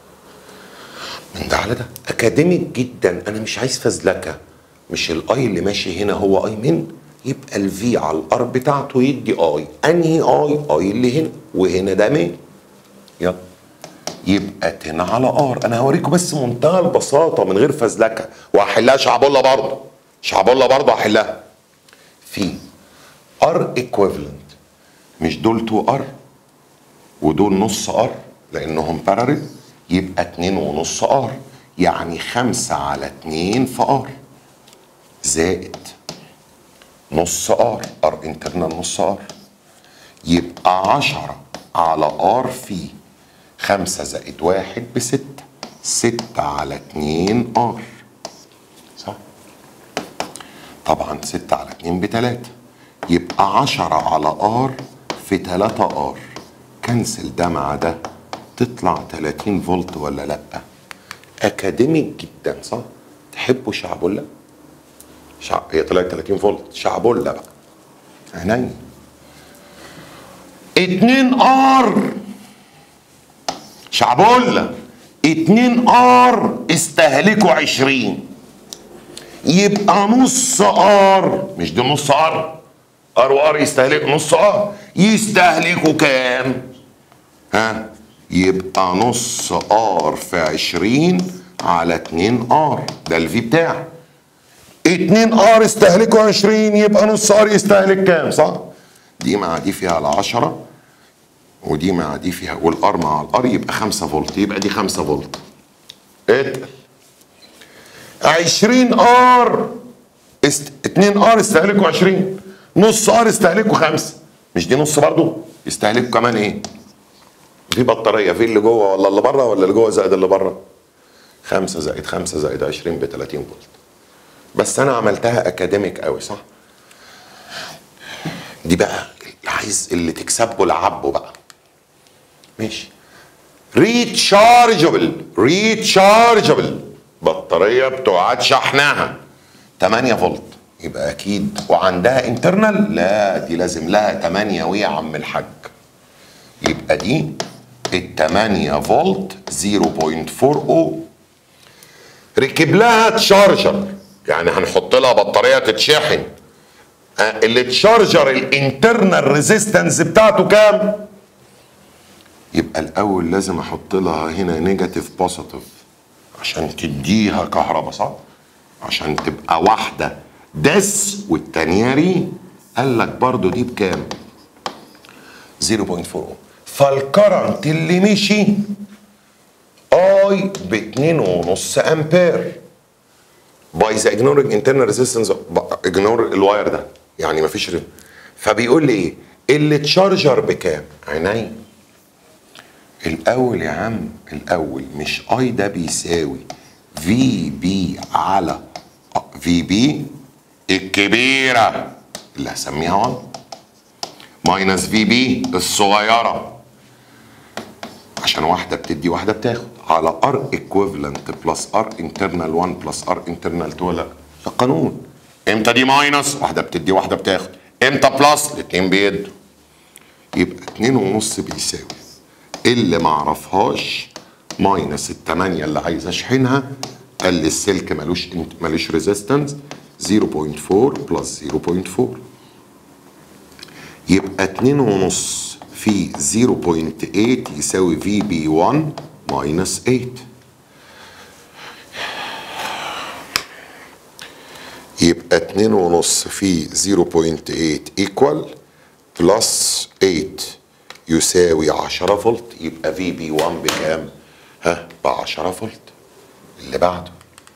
من ده على ده اكاديميك جدا انا مش عايز فزلكه مش الاي اللي ماشي هنا هو اي من يبقى الفي على الار بتاعته يدي اي انهي اي اي اللي هنا وهنا ده مين يلا يبقى 10 على ار انا هوريكم بس منتهى البساطه من غير فزلكه وهحلها شعبولة برضه شعبولة برضه هحلها في ار ايكويفالنت مش دول 2 ار ودول نص ار لانهم باراليل يبقى 2 ونص ار يعني 5 على 2 في ار زائد نص ار ار انترنال نص ار يبقى 10 على ار في 5 زائد 1 ب 6 6 على 2 ار صح طبعا 6 على 2 ب 3 يبقى 10 على ار في 3 ار كنسل ده مع ده تطلع 30 فولت ولا لا اكاديميك جدا صح تحبوا شعبولة شعب هي طلعت 30 فولت شعبولة بقى عينيا 2 ار شعبولة 2 ار استهلكوا 20 يبقى نص ار مش دي نص ار ار وار يستهلك نص ار يستهلكوا كام ها يبقى نص ار في 20 على 2 ار ده الفي بتاعي 2 ار استهلكوا 20 يبقى نص ار يستهلك كام صح دي مع دي فيها ال 10 ودي مع دي فيها والار مع الار يبقى 5 فولت يبقى دي 5 فولت اتقل 20 ار است... 2 ار استهلكوا 20 نص ار استهلكوا 5 مش دي نص برضو يستهلكوا كمان ايه في بطاريه في اللي جوه ولا اللي بره ولا اللي جوه زائد اللي بره 5 زائد 5 زائد 20 ب 30 فولت بس انا عملتها اكاديميك قوي صح دي بقى عايز اللي تكسبه لعبه بقى ماشي ريتشارجبل ريتشارجبل بطاريه بتقعد شحنها 8 فولت يبقى اكيد وعندها انترنال لا دي لازم لها 8 ويا عم الحاج يبقى دي ال 8 فولت 0.40 ركب لها تشارجر يعني هنحط لها بطاريه تتشحن آه، اللي تشارجر الانترنال ريزيستنس بتاعته كام؟ يبقى الاول لازم احط لها هنا نيجاتيف بوزيتيف عشان تديها كهرباء صح؟ عشان تبقى واحده دس والتانيه ري قال لك برضو دي بكام؟ 0.40 فالكرنت اللي مشي اي ب 2.5 امبير باي ذا ignoring internal resistance اجنور الواير ده يعني مفيش ري. فبيقول لي ايه اللي تشارجر بكام عيني الاول يا عم الاول مش اي ده بيساوي في بي على في بي الكبيره اللي هسميها 1 ماينس في بي الصغيره عشان واحده بتدي واحده بتاخد على ار ايكويفالنت بلس ار انترنال 1 بلس ار انترنال 2 لا ده قانون امتى دي ماينس واحده بتدي واحده بتاخد امتى بلس الاثنين بيدوا يبقى اتنين ونص بيساوي اللي ما اعرفهاش ماينس التمانية اللي عايز اشحنها قال لي السلك ملوش ملوش ريزيستنس 0.4 بلس 0.4 يبقى اتنين ونص في 0.8 يساوي في بي 1 ماينس 8 يبقى اتنين ونص في 0.8 ايكوال بلس 8 يساوي 10 فولت يبقى في بي 1 بكام؟ ها ب 10 فولت اللي بعده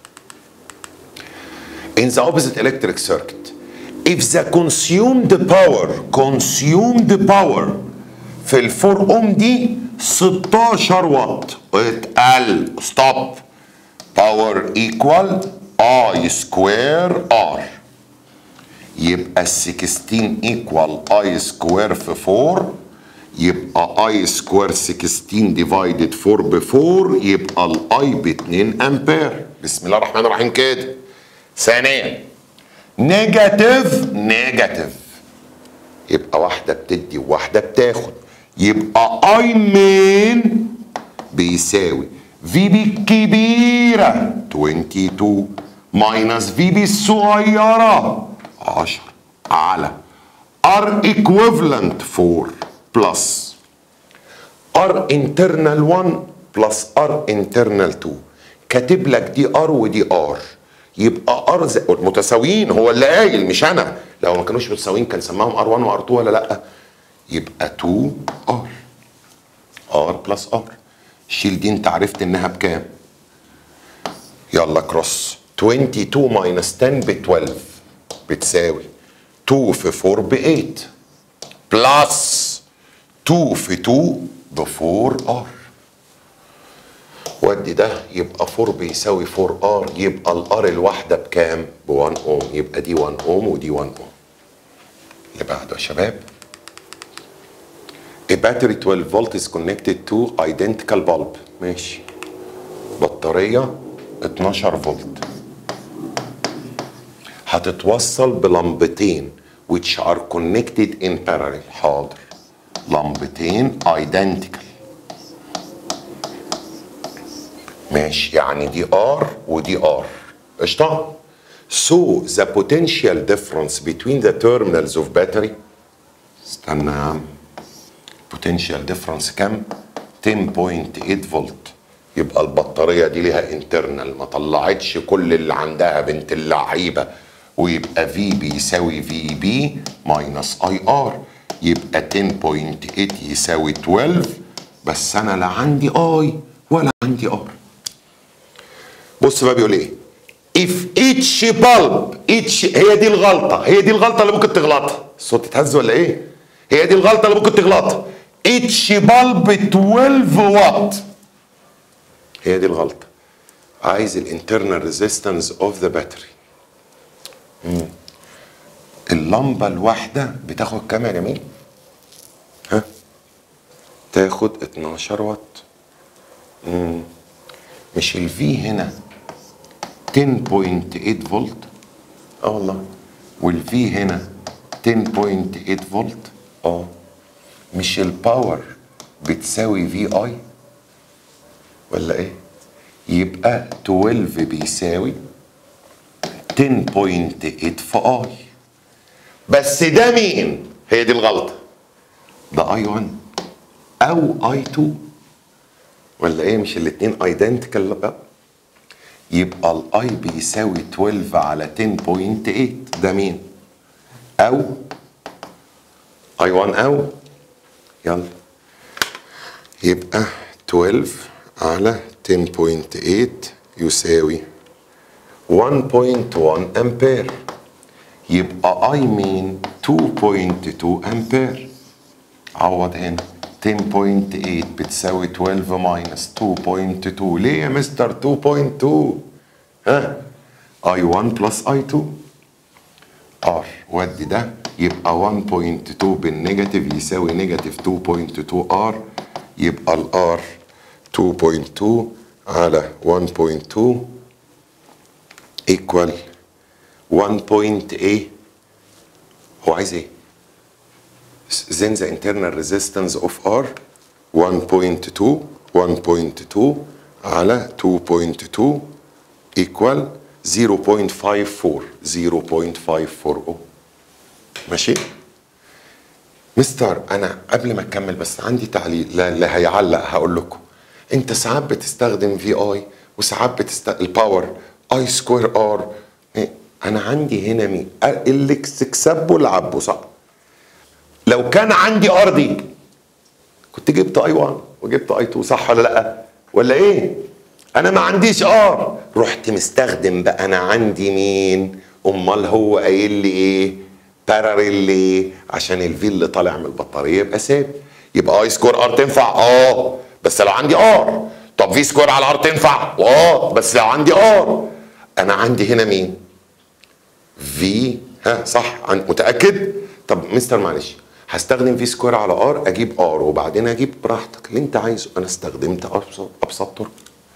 in the opposite electric circuit if the consumed power consumed power في الفور اوم دي 16 واط اتقل ستوب باور ايكوال اي سكوير ار يبقى ال 16 ايكوال اي سكوير في 4 يبقى اي سكوير 16 ديفايدد 4 ب 4 يبقى الاي ب 2 امبير بسم الله الرحمن الرحيم كده ثانيا نيجاتيف نيجاتيف يبقى واحدة بتدي وواحدة بتاخد يبقى اي مين بيساوي في بي الكبيرة 22 ماينس في بي الصغيرة 10 على ار ايكويفالنت 4 بلس ار انترنال 1 بلس ار انترنال 2 كاتب لك دي ار ودي ار يبقى ار زي متساويين هو اللي قايل مش انا لو ما كانوش متساويين كان سماهم ار 1 وار 2 ولا لا يبقى 2 ار ار بلس ار شيل دي انت عرفت انها بكام يلا كروس 22 ماينس 10 ب 12 بتساوي 2 في 4 ب 8 بلس 2 في 2 ب 4 ار ودي ده يبقى 4 بيساوي 4 ار يبقى الار الواحده بكام؟ ب 1 اوم يبقى دي 1 اوم ودي 1 اوم اللي بعده يا شباب A battery 12 volt is connected to identical bulb ماشي بطارية 12 فولت هتتوصل بلمبتين which are connected in parallel حاضر لمبتين identical ماشي يعني دي ار ودي ار قشطة so the potential difference between the terminals of battery استنى يا عم potential difference كام 10.8 فولت يبقى البطارية دي ليها انترنال ما طلعتش كل اللي عندها بنت اللعيبة ويبقى في بيساوي في بي ماينس اي ار يبقى 10.8 يساوي 12 بس انا لا عندي اي ولا عندي ار بص بقى بيقول ايه if each bulb each هي دي الغلطة هي دي الغلطة اللي ممكن تغلطها الصوت اتهز ولا ايه هي دي الغلطة اللي ممكن تغلطها each bulb 12 واط هي دي الغلطة عايز الانترنال ريزيستنس اوف ذا باتري اللمبة الواحدة بتاخد كام يا جميل؟ ها؟ تاخد 12 واط مم. مش الفي هنا 10.8 فولت اه والله والفي هنا 10.8 فولت اه مش الباور بتساوي في اي ولا ايه يبقى 12 بيساوي 10.8 في اي بس ده مين هي دي الغلطه ده اي 1 او اي 2 ولا ايه مش الاثنين ايدنتيكال بقى يبقى الاي بيساوي 12 على 10.8 ده مين او اي 1 او يلا يبقى 12 على 10.8 يساوي 1.1 امبير يبقى اي مين 2.2 امبير عوض هنا 10.8 بتساوي 12 ماينس 2.2 ليه يا مستر 2.2 ها اي 1 بلس اي 2 ار ودي ده يبقى 1.2 بالنيجاتيف يساوي نيجاتيف 2.2 ار يبقى الار 2.2 على 1.2 equal 1.8 هو عايز ايه؟ then the internal resistance of R 1.2 1.2 على 2.2 equal 0.54 0.540 ماشي مستر انا قبل ما اكمل بس عندي تعليق لا لا هيعلق هقول لكم انت ساعات بتستخدم في اي وساعات بتستخدم الباور اي سكوير ار انا انا عندي هنا مين اللي تكسبه العبه صح لو كان عندي ار دي كنت جبت اي 1 وجبت اي 2 صح ولا لا ولا ايه انا ما عنديش ار رحت مستخدم بقى انا عندي مين امال هو قايل لي ايه باراليل ليه عشان الفي اللي طالع من البطاريه يبقى ثابت يبقى اي سكور ار تنفع اه بس لو عندي ار طب في سكور على ار تنفع اه بس لو عندي ار انا عندي هنا مين في ها صح عن- متاكد طب مستر معلش هستخدم في سكوير على ار اجيب ار وبعدين اجيب براحتك اللي انت عايزه انا استخدمت ابسط ابسط طرق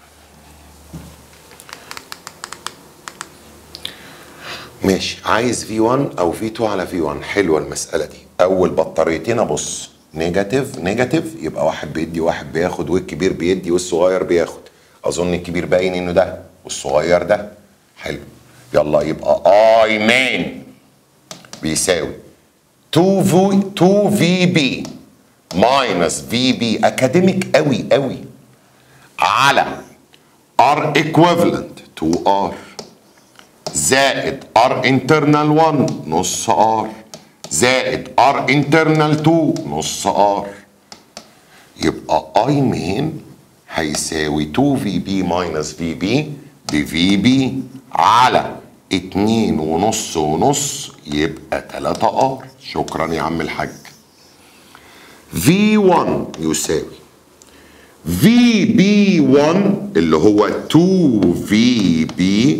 ماشي عايز في 1 او في 2 على في 1 حلوه المساله دي اول بطاريتين ابص نيجاتيف نيجاتيف يبقى واحد بيدي واحد بياخد والكبير بيدي والصغير بياخد اظن الكبير باين انه ده والصغير ده حلو يلا يبقى اي مين بيساوي 2 في 2 في بي ماينس في بي اكاديميك قوي قوي على ار ايكويفالنت 2 ار زائد ار انترنال 1 نص ار زائد ار انترنال 2 نص ار يبقى اي مين هيساوي 2 في بي ماينس في بي بفي بي على 2 ونص ونص يبقى 3 ار شكرا يا عم الحاج في 1 يساوي في بي 1 اللي هو 2 في بي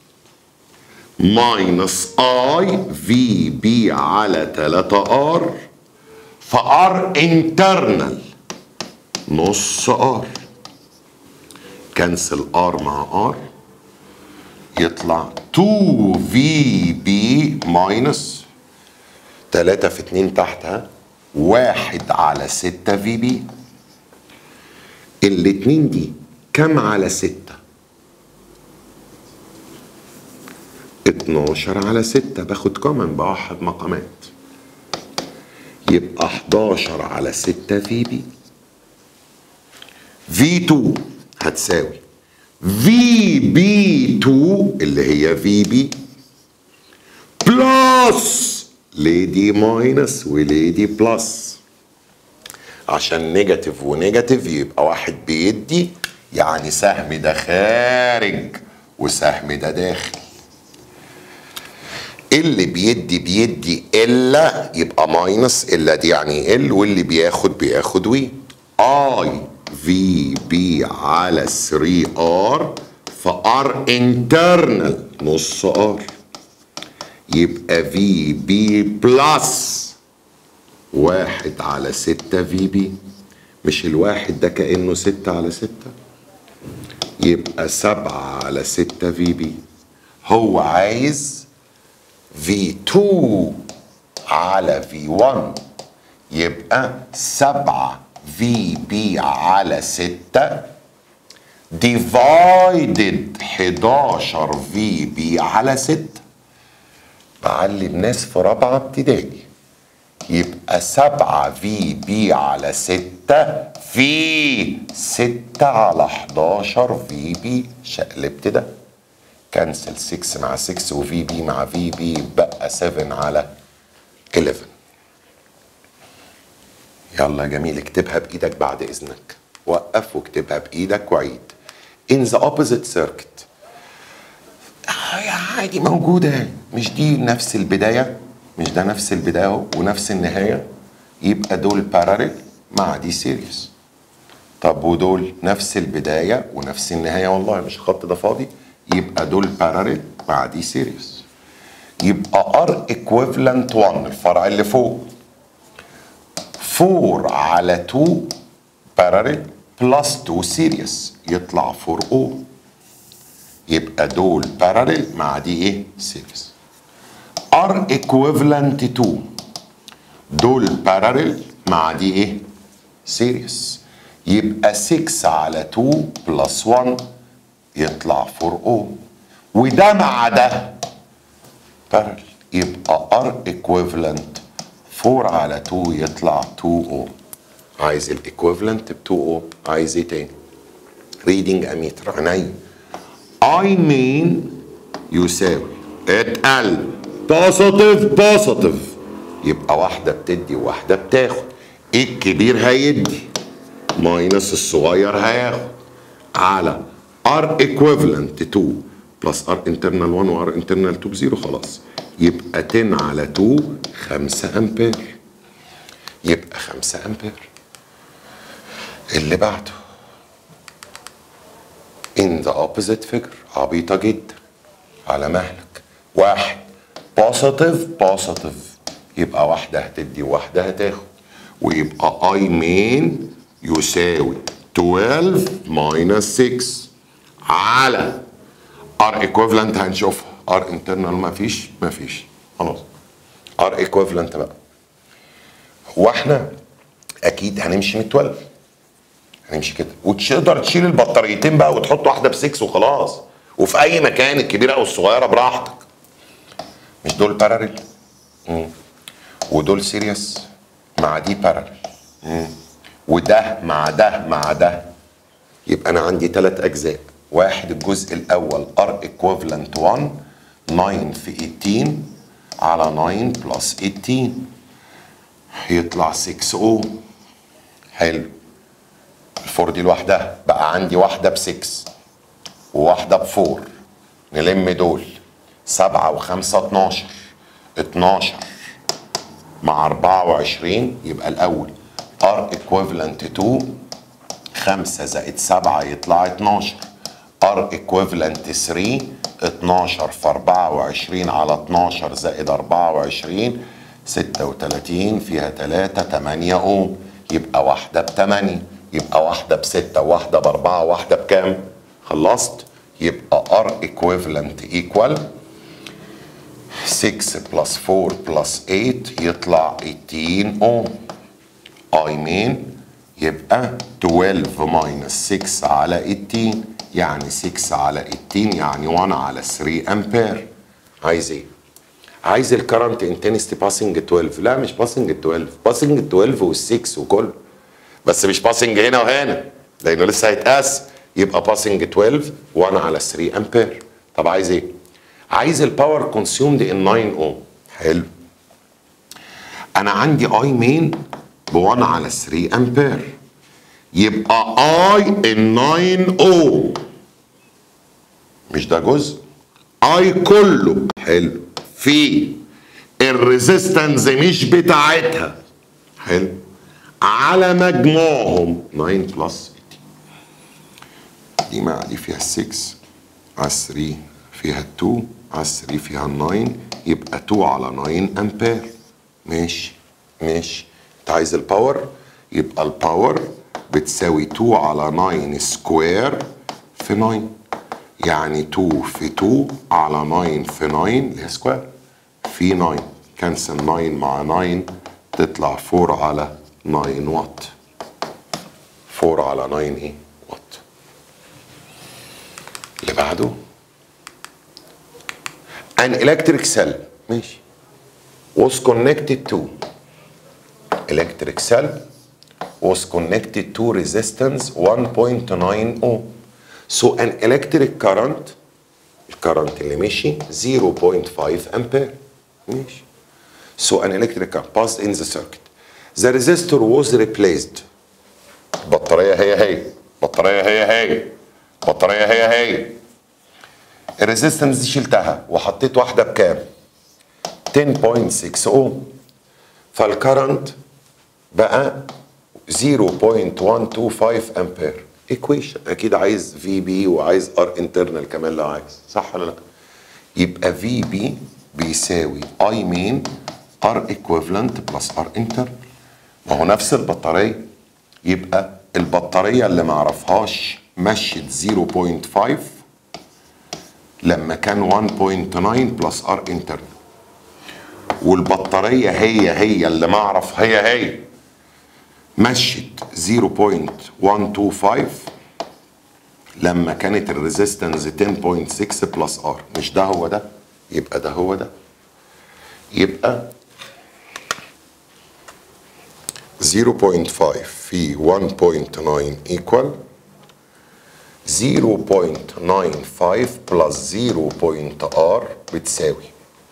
ماينس اي في بي على 3 ار فار انترنال نص ار كنسل ار مع ار يطلع 2 في بي ماينس 3 في 2 تحتها واحد على 6 في بي الاتنين دي كم على 6 12 على 6 باخد كومن بوحد مقامات يبقى 11 على 6 في بي في 2 هتساوي في بي 2 اللي هي في بي بلس ليدي ماينس وليدي بلس عشان نيجاتيف ونيجاتيف يبقى واحد بيدي يعني سهم ده خارج وسهم ده داخل اللي بيدي بيدي الا يبقى ماينس الا دي يعني ال واللي بياخد بياخد وي اي في بي على 3 ار فار انترنال نص ار يبقى في بي بلس واحد على ستة في بي مش الواحد ده كأنه ستة على ستة يبقى سبعة على ستة في بي هو عايز في 2 على في 1 يبقى سبعة في بي على ستة ديفايدد 11 في بي على ستة بعلم ناس في رابعة ابتدائي يبقى سبعة في بي على ستة في ستة على 11 في بي شقلبت ده كنسل 6 مع 6 وفي بي مع في بي بقى 7 على 11 يلا يا جميل اكتبها بايدك بعد اذنك وقف واكتبها بايدك وعيد in the opposite circuit آه عادي موجودة يعني مش دي نفس البداية مش ده نفس البداية ونفس النهاية يبقى دول باراليل مع دي سيريس طب ودول نفس البداية ونفس النهاية والله مش الخط ده فاضي يبقى دول باراليل مع دي سيريس يبقى ار ايكويفالنت 1 الفرع اللي فوق 4 على 2 باراليل بلس 2 سيريس يطلع 4 او يبقى دول باراليل مع دي ايه سيريس ار ايكويفالنت 2 دول باراليل مع دي ايه سيريس يبقى 6 على 2 بلس 1 يطلع 4 او وده مع ده بارل يبقى ار ايكويفالنت 4 على 2 يطلع 2 او عايز الايكويفالنت ب 2 او عايز ايه تاني ريدنج اميتر عينيا اي مين يساوي اتقل بوزيتيف بوزيتيف يبقى واحده بتدي وواحده بتاخد الكبير هيدي ماينس الصغير هياخد على ار ايكويفالنت 2 بلس ار انترنال 1 وار انترنال 2 بزيرو خلاص يبقى 10 على 2 5 امبير يبقى 5 امبير اللي بعده in the opposite figure عبيطة جدا على مهلك واحد بوزيتيف بوزيتيف يبقى واحدة هتدي وواحدة هتاخد ويبقى اي مين يساوي 12 ماينس 6 على ار ايكويفالنت هنشوفها ار انترنال ما فيش ما فيش خلاص ار ايكويفالنت بقى هو احنا اكيد هنمشي من 12 هنمشي كده وتقدر تشيل البطاريتين بقى وتحط واحده ب 6 وخلاص وفي اي مكان الكبيره او الصغيره براحتك مش دول باراليل ودول سيريس مع دي باراليل وده مع ده مع ده يبقى انا عندي ثلاث اجزاء واحد الجزء الاول ار ايكويفالنت 1 9 في 18 على 9 بلس 18 يطلع 6 او حلو الفور دي لوحدها بقى عندي واحده ب 6 وواحده ب 4 نلم دول 7 و5 12 12 مع 24 يبقى الاول ار ايكويفالنت 2 5 زائد 7 يطلع 12 ار ايكويفالنت 3 12 في 24 على 12 زائد 24 36 فيها 3 8 اوم يبقى واحده ب 8 يبقى واحده بستة وواحده باربعه وواحده بكام؟ خلصت؟ يبقى ار ايكويفالنت ايكوال 6 بلس 4 بلس 8 يطلع 18 اوم اي مين يبقى 12 ماينس 6 على 18 يعني 6 على 18 يعني 1 على 3 امبير عايز ايه؟ عايز الكرنت انتنستي باسنج 12 لا مش باسنج 12 باسنج 12 وال6 وكله بس مش باسنج هنا وهنا لانه لسه هيتقاس يبقى باسنج 12 1 على 3 امبير طب عايز ايه؟ عايز الباور كونسيومد ان 9 اوم حلو انا عندي اي مين ب 1 على 3 امبير يبقى اي ان 9 اوم مش ده جزء اي كله حلو في الريزيستنس مش بتاعتها حلو على مجموعهم 9 بلس 18 دي مع دي فيها 6 على 3 فيها 2 على 3 فيها 9 يبقى 2 على 9 امبير ماشي ماشي انت عايز الباور يبقى الباور بتساوي 2 على 9 سكوير في 9 يعني 2 في 2 على 9 في 9 اللي هي سكوير في 9 كنسل 9 مع 9 تطلع 4 على 9 واط 4 على 9 ايه واط اللي بعده an electric cell ماشي was connected to electric cell was connected to resistance 1.9 ohm so an electric current الكرنت اللي مشي 0.5 امبير ماشي so an electric current passed in the circuit the resistor was replaced البطارية هي هي البطارية هي هي البطارية هي هي الريزيستنس دي شلتها وحطيت واحدة بكام 10.6 اوم فالكرنت بقى 0.125 امبير ايكويشن اكيد عايز في بي وعايز ار انترنال كمان لو عايز صح ولا لا يبقى في بي بيساوي اي مين ار ايكويفالنت بلس ار انتر ما هو نفس البطاريه يبقى البطاريه اللي ما اعرفهاش مشت 0.5 لما كان 1.9 بلس ار انترنال والبطاريه هي هي اللي ما اعرف هي هي مشت 0.125 لما كانت الريزيستنس 10.6 بلس ار مش ده هو ده يبقى ده هو ده يبقى 0.5 في 1.9 equal 0.95 بلس 0.r بتساوي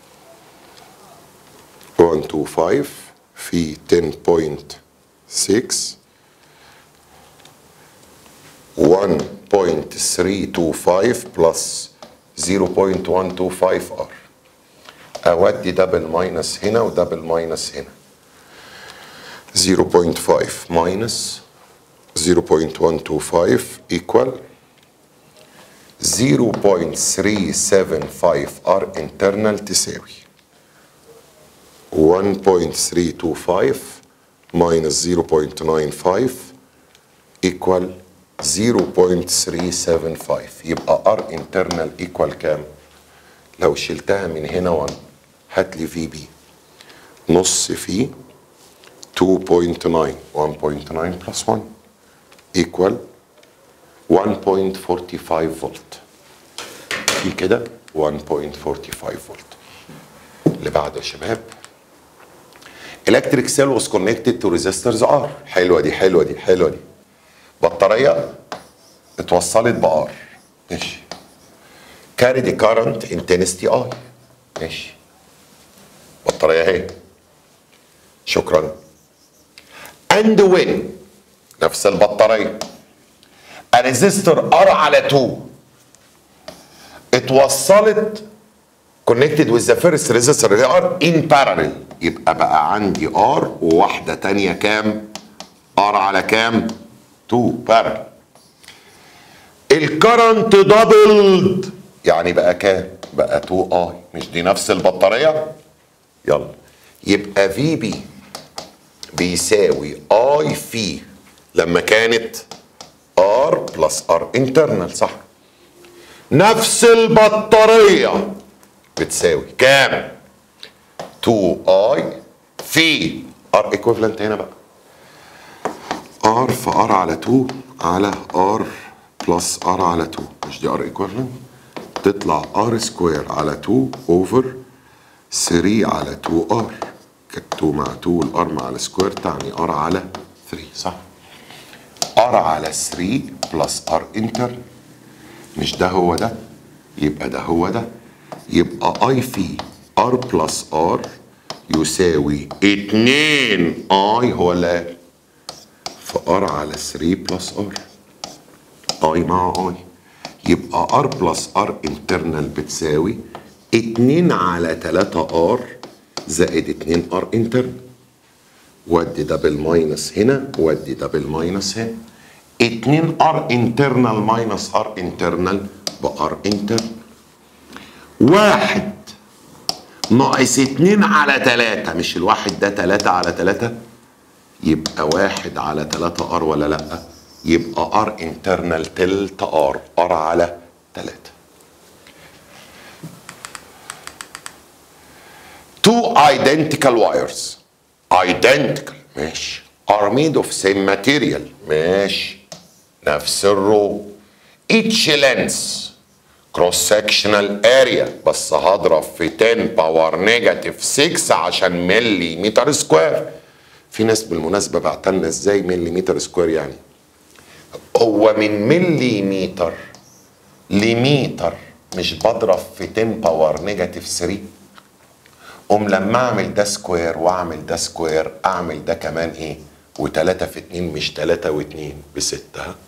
125 في 10.6 1.325 بلس 0.125 ار اودي ده بالماينس هنا وده بالماينس هنا 0.5 minus 0.125 equal 0.375 R internal تساوي 1.325 minus 0.95 equal 0.375 يبقى R internal equal كام؟ لو شلتها من هنا 1 هات لي في بي نص في 2.9 1.9 plus 1 equal 1.45 فولت في كده 1.45 فولت اللي بعده يا شباب electric cell was connected to resistors R حلوه دي حلوه دي حلوه دي بطاريه اتوصلت ب R ماشي carry the current intensity I ماشي بطاريه اهي شكرا and when نفس البطاريه الريزستور R على 2 اتوصلت connected with the first resistor اللي هي R in parallel يبقى بقى عندي R وواحدة تانية كام؟ R على كام؟ 2 parallel الكرنت دبلد يعني بقى كام؟ بقى 2 اي مش دي نفس البطارية؟ يلا يبقى في بي بيساوي اي في لما كانت ار بلس ار انترنال صح نفس البطارية بتساوي كام 2 اي في ار ايكويفالنت هنا بقى ار في ار على 2 على ار بلس ار على 2 مش دي ار ايكويفالنت تطلع ار سكوير على 2 اوفر 3 على 2 ار 2 مع 2 والار مع السكوير تعني ار على 3 صح ار على 3 بلس ار انتر مش ده هو ده يبقى ده هو ده يبقى اي في ار بلس ار يساوي 2 اي هو اللي قال فار على 3 بلس ار اي مع اي يبقى ار بلس ار انترنال بتساوي 2 على 3 ار زائد 2 ار انترنال ودي ده بالماينس هنا ودي ده بالماينس هنا 2 ار انترنال ماينس ار انترنال بار انترنال واحد ناقص 2 على 3 مش الواحد ده 3 على 3 يبقى واحد على 3 ار ولا لا يبقى ار انترنال تلت ار ار على 3 two identical wires identical ماشي are made of same material ماشي نفس الرو each length cross sectional area بس هضرب في 10 باور نيجاتيف 6 عشان ملي متر سكوير في ناس بالمناسبه بعتلنا ازاي ملي متر سكوير يعني هو من ملي متر لمتر مش بضرب في 10 باور نيجاتيف 3 قوم لما اعمل ده سكوير واعمل ده سكوير اعمل ده كمان ايه وتلاتة في اتنين مش تلاتة واتنين بستة ها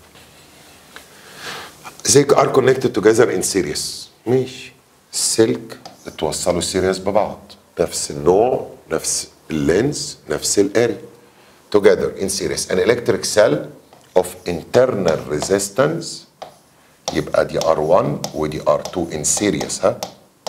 زي ار كونكتد توجذر ان سيريس ماشي السلك اتوصلوا سيريس ببعض نفس النوع نفس اللينز نفس الاريا together in series an electric cell of internal resistance يبقى دي R1 ودي R2 in series ها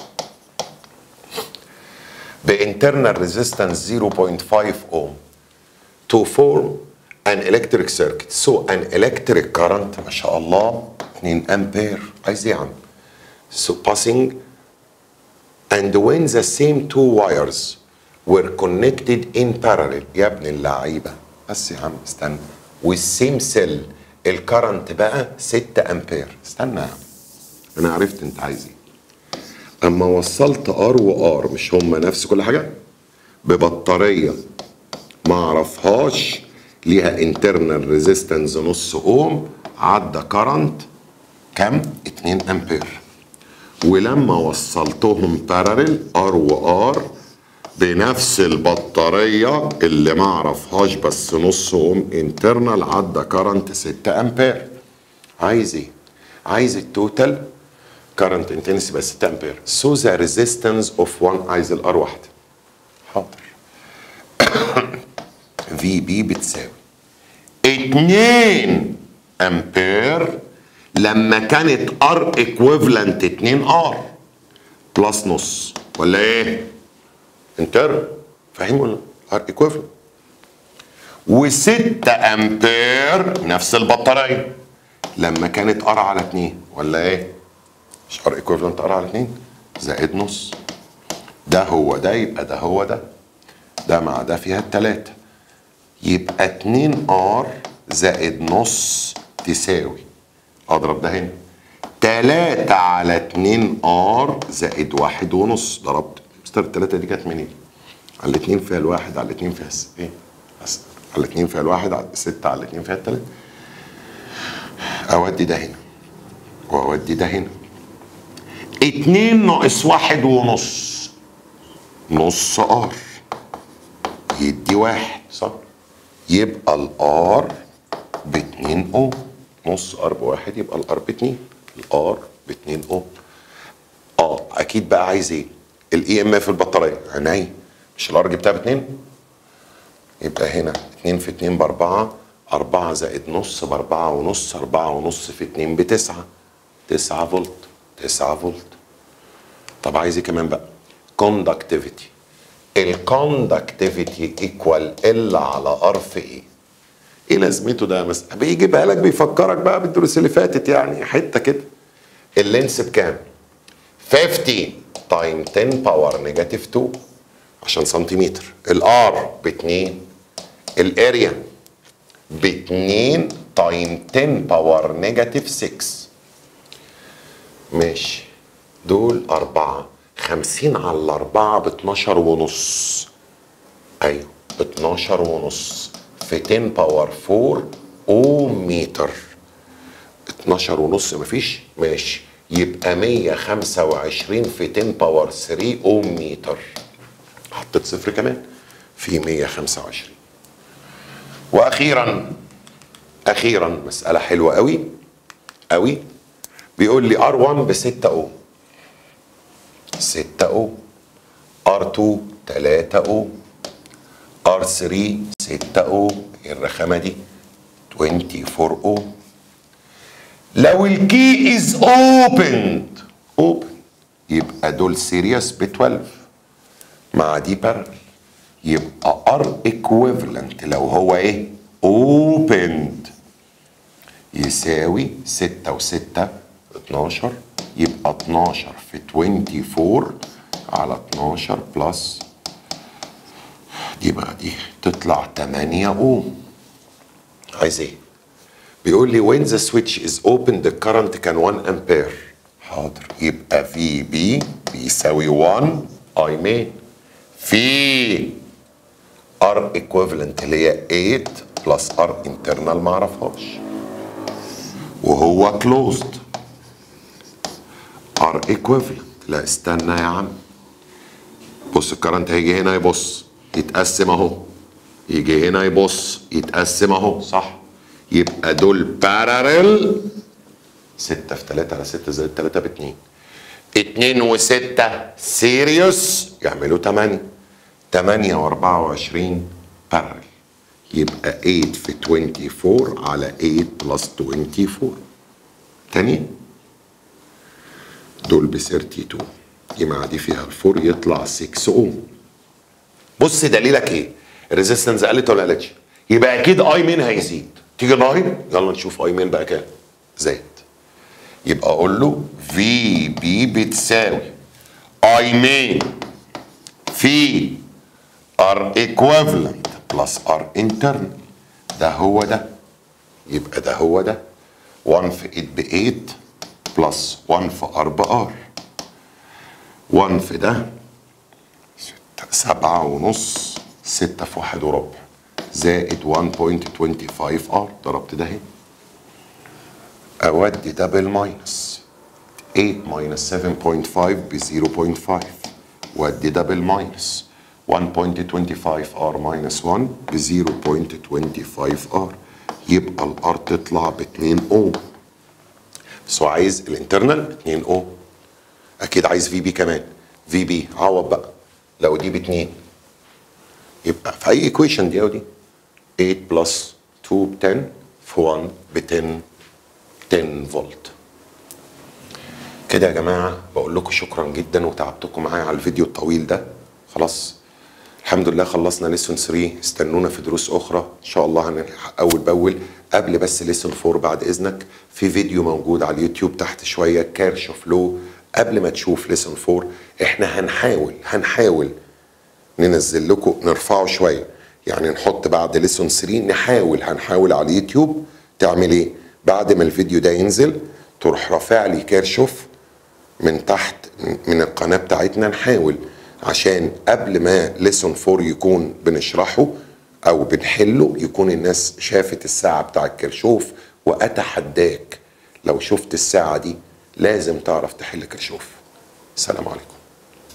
بinternal resistance 0.5 ohm to form an electric circuit so an electric current ما شاء الله 2 امبير عايز ايه يا عم so passing and when the same two wires were connected in parallel يا ابن اللعيبه بس يا عم استنى والسيم سيل الكرنت بقى 6 امبير استنى يا عم انا عرفت انت عايز ايه اما وصلت ار وار مش هما نفس كل حاجه ببطاريه ما اعرفهاش ليها انترنال ريزيستنس نص اوم عدى كرنت كام 2 امبير ولما وصلتهم باراليل ار وار بنفس البطارية اللي ما اعرفهاش بس نص اوم انترنال عدى كرنت 6 امبير عايز ايه؟ عايز التوتال كرنت انتنسي بس 6 امبير سو ذا ريزيستنس اوف 1 عايز الار واحده حاضر في بي بتساوي 2 امبير لما كانت ار ايكويفالنت 2 ار بلس نص ولا ايه؟ انتر فاهم ولا ار ايكويفالنت و6 امبير نفس البطاريه لما كانت ار على 2 ولا ايه؟ مش ار ايكويفالنت ار على 2 زائد نص ده هو ده يبقى ده هو ده ده مع ده فيها التلاتة يبقى 2 ار زائد نص تساوي اضرب ده هنا 3 على 2 ار زائد واحد ونص ضربت مستر التلاتة دي جت منين؟ على الاتنين فيها الواحد على الاتنين فيها الس- ايه؟ بس على الاتنين فيها الواحد على ستة على الاتنين فيها التلاتة اودي ده هنا واودي ده هنا اتنين ناقص واحد ونص نص ار يدي واحد صح يبقى الار باتنين اوم نص ار بواحد يبقى الار باتنين الار باتنين اوم اه اكيد بقى عايز ايه الاي ام اف البطاريه عينيا مش الار جبتها باتنين يبقى هنا اتنين في اتنين باربعة أربعة زائد نص بأربعة ونص أربعة ونص في اتنين بتسعة تسعة فولت تسعة فولت طب عايز ايه كمان بقى conductivity الكوندكتيفيتي ايكوال ال على ار في ايه ايه لازمته ده مثلا بيجيبها لك بيفكرك بقى بالدروس اللي فاتت يعني حته كده اللينس بكام 50 تايم 10 باور نيجاتيف 2 عشان سنتيمتر الار ب 2 الاريا ب 2 تايم 10 باور نيجاتيف 6 ماشي دول أربعة خمسين على الأربعة باتناشر ونص أيوة باتناشر ونص في 10 باور 4 أوم متر اتناشر ونص مفيش ماشي يبقى مية خمسة وعشرين في 10 باور 3 أوم متر حطيت صفر كمان في مية خمسة وعشرين وأخيرا أخيرا مسألة حلوة قوي قوي بيقول لي ار 1 ب 6 اوم 6 اوم ار 2 3 اوم ار 3 6 اوم إيه الرخامه دي 24 اوم لو الكي از اوبند اوبن يبقى دول سيريس ب 12 مع دي بارل يبقى ار ايكويفالنت لو هو ايه اوبند يساوي 6 و6 12 يبقى 12 في 24 على 12 بلس دي بقى دي تطلع 8 اوم عايز ايه؟ بيقول لي when the switch is open the current can 1 امبير حاضر يبقى في بي بيساوي 1 اي مين في ار equivalent اللي هي 8 بلس ار internal ما اعرفهاش وهو closed ار equivalent لا استنى يا عم بص الكرنت هيجي هنا يبص يتقسم اهو يجي هنا يبص يتقسم اهو صح يبقى دول باراليل 6 في 3 على 6 زائد 3 ب 2 2 و6 سيريوس يعملوا 8 8 و24 باراليل يبقى 8 في 24 على 8 بلس 24 تاني دول ب 32 دي مع دي فيها الفور يطلع 6 اوم بص دليلك ايه الريزيستنس قلت ولا قلتش يبقى اكيد اي مين هيزيد تيجي ناين يلا نشوف اي مين بقى كام زاد يبقى اقول له في بي بتساوي اي مين في ار ايكويفالنت بلس ار انترنال ده هو ده يبقى ده هو ده 1 في 8 ب 8 بلس 1 في ار بار 1 في ده ستة سبعة ونص ستة في واحد وربع زائد 1.25 ار ضربت ده هنا اودي دبل ماينس 8 ماينس 7.5 ب 0.5 وادي دبل ماينس 1.25 ار ماينس 1 ب 0.25 ار يبقى الار تطلع ب 2 او بس هو عايز الانترنال ب 2 او اكيد عايز في بي كمان في بي عوض بقى لو دي ب 2 يبقى في اي ايكويشن دي او دي 8 بلس 2 ب 10 في 1 ب 10 10 فولت كده يا جماعه بقول لكم شكرا جدا وتعبتكم معايا على الفيديو الطويل ده خلاص الحمد لله خلصنا ليسون 3 استنونا في دروس اخرى ان شاء الله هنلحق اول باول قبل بس ليسون 4 بعد اذنك في فيديو موجود على اليوتيوب تحت شويه كارش فلو قبل ما تشوف ليسون 4 احنا هنحاول هنحاول ننزل لكم نرفعه شويه يعني نحط بعد ليسون 3 نحاول هنحاول على اليوتيوب تعمل ايه بعد ما الفيديو ده ينزل تروح رافع لي كيرشوف من تحت من القناه بتاعتنا نحاول عشان قبل ما ليسون 4 يكون بنشرحه او بنحله يكون الناس شافت الساعه بتاع الكرشوف واتحداك لو شفت الساعه دي لازم تعرف تحل كرشوف السلام عليكم